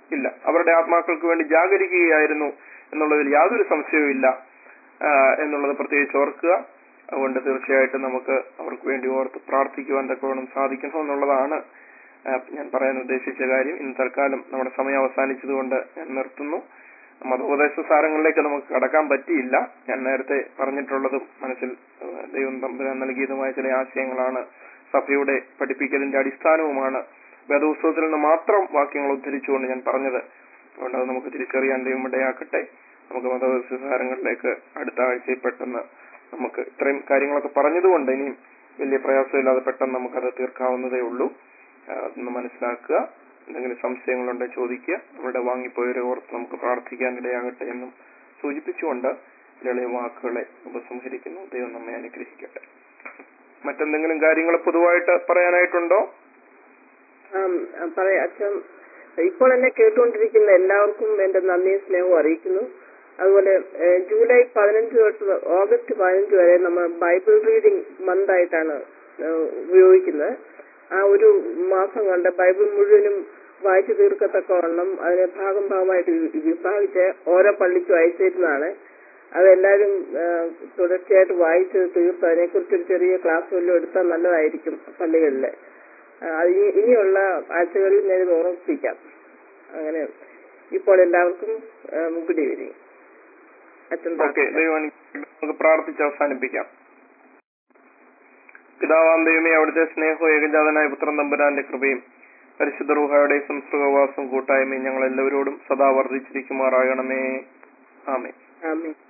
ഇല്ല അവരുടെ ആത്മാക്കൾക്ക് വേണ്ടി ജാഗരിക്കുകയായിരുന്നു എന്നുള്ളതിൽ യാതൊരു സംശയവും ഇല്ല ആ, എന്നുള്ളത് പ്രത്യേകിച്ച് ഓർക്കുക അതുകൊണ്ട് തീർച്ചയായിട്ടും നമുക്ക് അവർക്ക് വേണ്ടി ഓർത്ത് പ്രാർത്ഥിക്കുവാൻ തക്കവണ്ണം സാധിക്കണം എന്നുള്ളതാണ് ആ, ഞാൻ പറയാൻ ഉദ്ദേശിച്ച കാര്യം ഇന്ന് തൽക്കാലം നമ്മുടെ സമയം അവസാനിച്ചതുകൊണ്ട് ഞാൻ നിർത്തുന്നു മതോപദേശ സാരങ്ങളിലേക്ക് നമുക്ക് കടക്കാൻ പറ്റിയില്ല ഞാൻ നേരത്തെ പറഞ്ഞിട്ടുള്ളതും മനസ്സിൽ ആ, ദൈവം തമ്പുരാൻ നൽകിയതുമായ ചില ആശയങ്ങളാണ് സഭയുടെ പഠിപ്പിക്കലിന്റെ അടിസ്ഥാനവുമാണ് വേദോത്സവത്തിൽ നിന്ന് മാത്രം വാക്യങ്ങൾ ഉദ്ധരിച്ചുകൊണ്ട് ഞാൻ പറഞ്ഞത് അതുകൊണ്ട് അത് നമുക്ക് തിരിച്ചറിയാൻ ദൈവം ഇടയാക്കട്ടെ നമുക്ക് മതോപദേശ സാരങ്ങളിലേക്ക് അടുത്ത ആഴ്ചയിൽ പെട്ടെന്ന് നമുക്ക് ഇത്രയും കാര്യങ്ങളൊക്കെ പറഞ്ഞതുകൊണ്ട് ഇനിയും വലിയ പ്രയാസമില്ലാതെ പെട്ടെന്ന് നമുക്കത് തീർക്കാവുന്നതേ ഉള്ളൂ ആ, അതൊന്ന് മനസ്സിലാക്കുക എന്തെങ്കിലും സംശയങ്ങളുണ്ടെങ്കിൽ ചോദിക്കുക നമ്മുടെ വാങ്ങിപ്പോയവരെ ഓർത്ത് നമുക്ക് പ്രാർത്ഥിക്കാൻ ഇടയാകട്ടെ എന്നും സൂചിപ്പിച്ചുകൊണ്ട് ലളിയ വാക്കുകളെ ഉപസംഹരിക്കുന്നു ദൈവം നമ്മെ അനുഗ്രഹിക്കട്ടെ മറ്റെന്തെങ്കിലും കാര്യങ്ങൾ പൊതുവായിട്ട് പറയാനായിട്ടുണ്ടോ ആം, ആ, പറയാം അച്ഛൻ ഇപ്പോൾ എന്നെ കേട്ടുകൊണ്ടിരിക്കുന്ന എല്ലാവർക്കും എന്റെ നന്ദിയും സ്നേഹവും അറിയിക്കുന്നു അതുപോലെ ഏ, ജൂലൈ പതിനഞ്ച് തൊട്ട് ഓഗസ്റ്റ് പതിനഞ്ച് വരെ നമ്മൾ ബൈബിൾ റീഡിംഗ് മന്ത് ആയിട്ടാണ് ഏ, ഉപയോഗിക്കുന്നത് ആ ഒരു മാസം കൊണ്ട് ബൈബിൾ മുഴുവനും വായിച്ചു തീർക്കത്തക്കവണ്ണം അതിനെ ഭാഗം ഭാഗമായിട്ട് വി- വിഭാഗിച്ച് ഓരോ പള്ളിക്കും അയച്ചു തരുന്നതാണ് അതെല്ലാവരും ആ, തുടർച്ചയായിട്ട് വായിച്ച് തീർത്ത് അതിനെക്കുറിച്ച് ഒരു ചെറിയ ക്ലാസ് വല്ലതും എടുത്താൽ നല്ലതായിരിക്കും പള്ളികളിൽ ആ, അത് ഇനി- ഇനിയുള്ള ആഴ്ചകളിൽ ഞാൻ ഇത് ഓർമ്മിപ്പിക്കാം അങ്ങനെ ഇപ്പോൾ എല്ലാവർക്കും ഗുഡ് ഈവനിങ് അച്ഛൻ ഓക്കെ പ്രാർത്ഥിക്കാം. ദൈവം അനുഗ്രഹിക്കട്ടെ. നമുക്ക് പ്രാർത്ഥിച്ച് അവസാനിപ്പിക്കാം പിതാവാം ദൈവമേ അവിടുത്തെ സ്നേഹവും ഏകജാതനായ പുത്രൻ തമ്പുരാന്റെ കൃപയും പരിശുദ്ധ റൂഹായുടെ സംസ്കൃതവാസവും കൂട്ടായ്മയും ഞങ്ങൾ എല്ലാവരോടും സദാ വർദ്ധിച്ചിരിക്കുമാറാകണമേ ആമേ ആമേൻ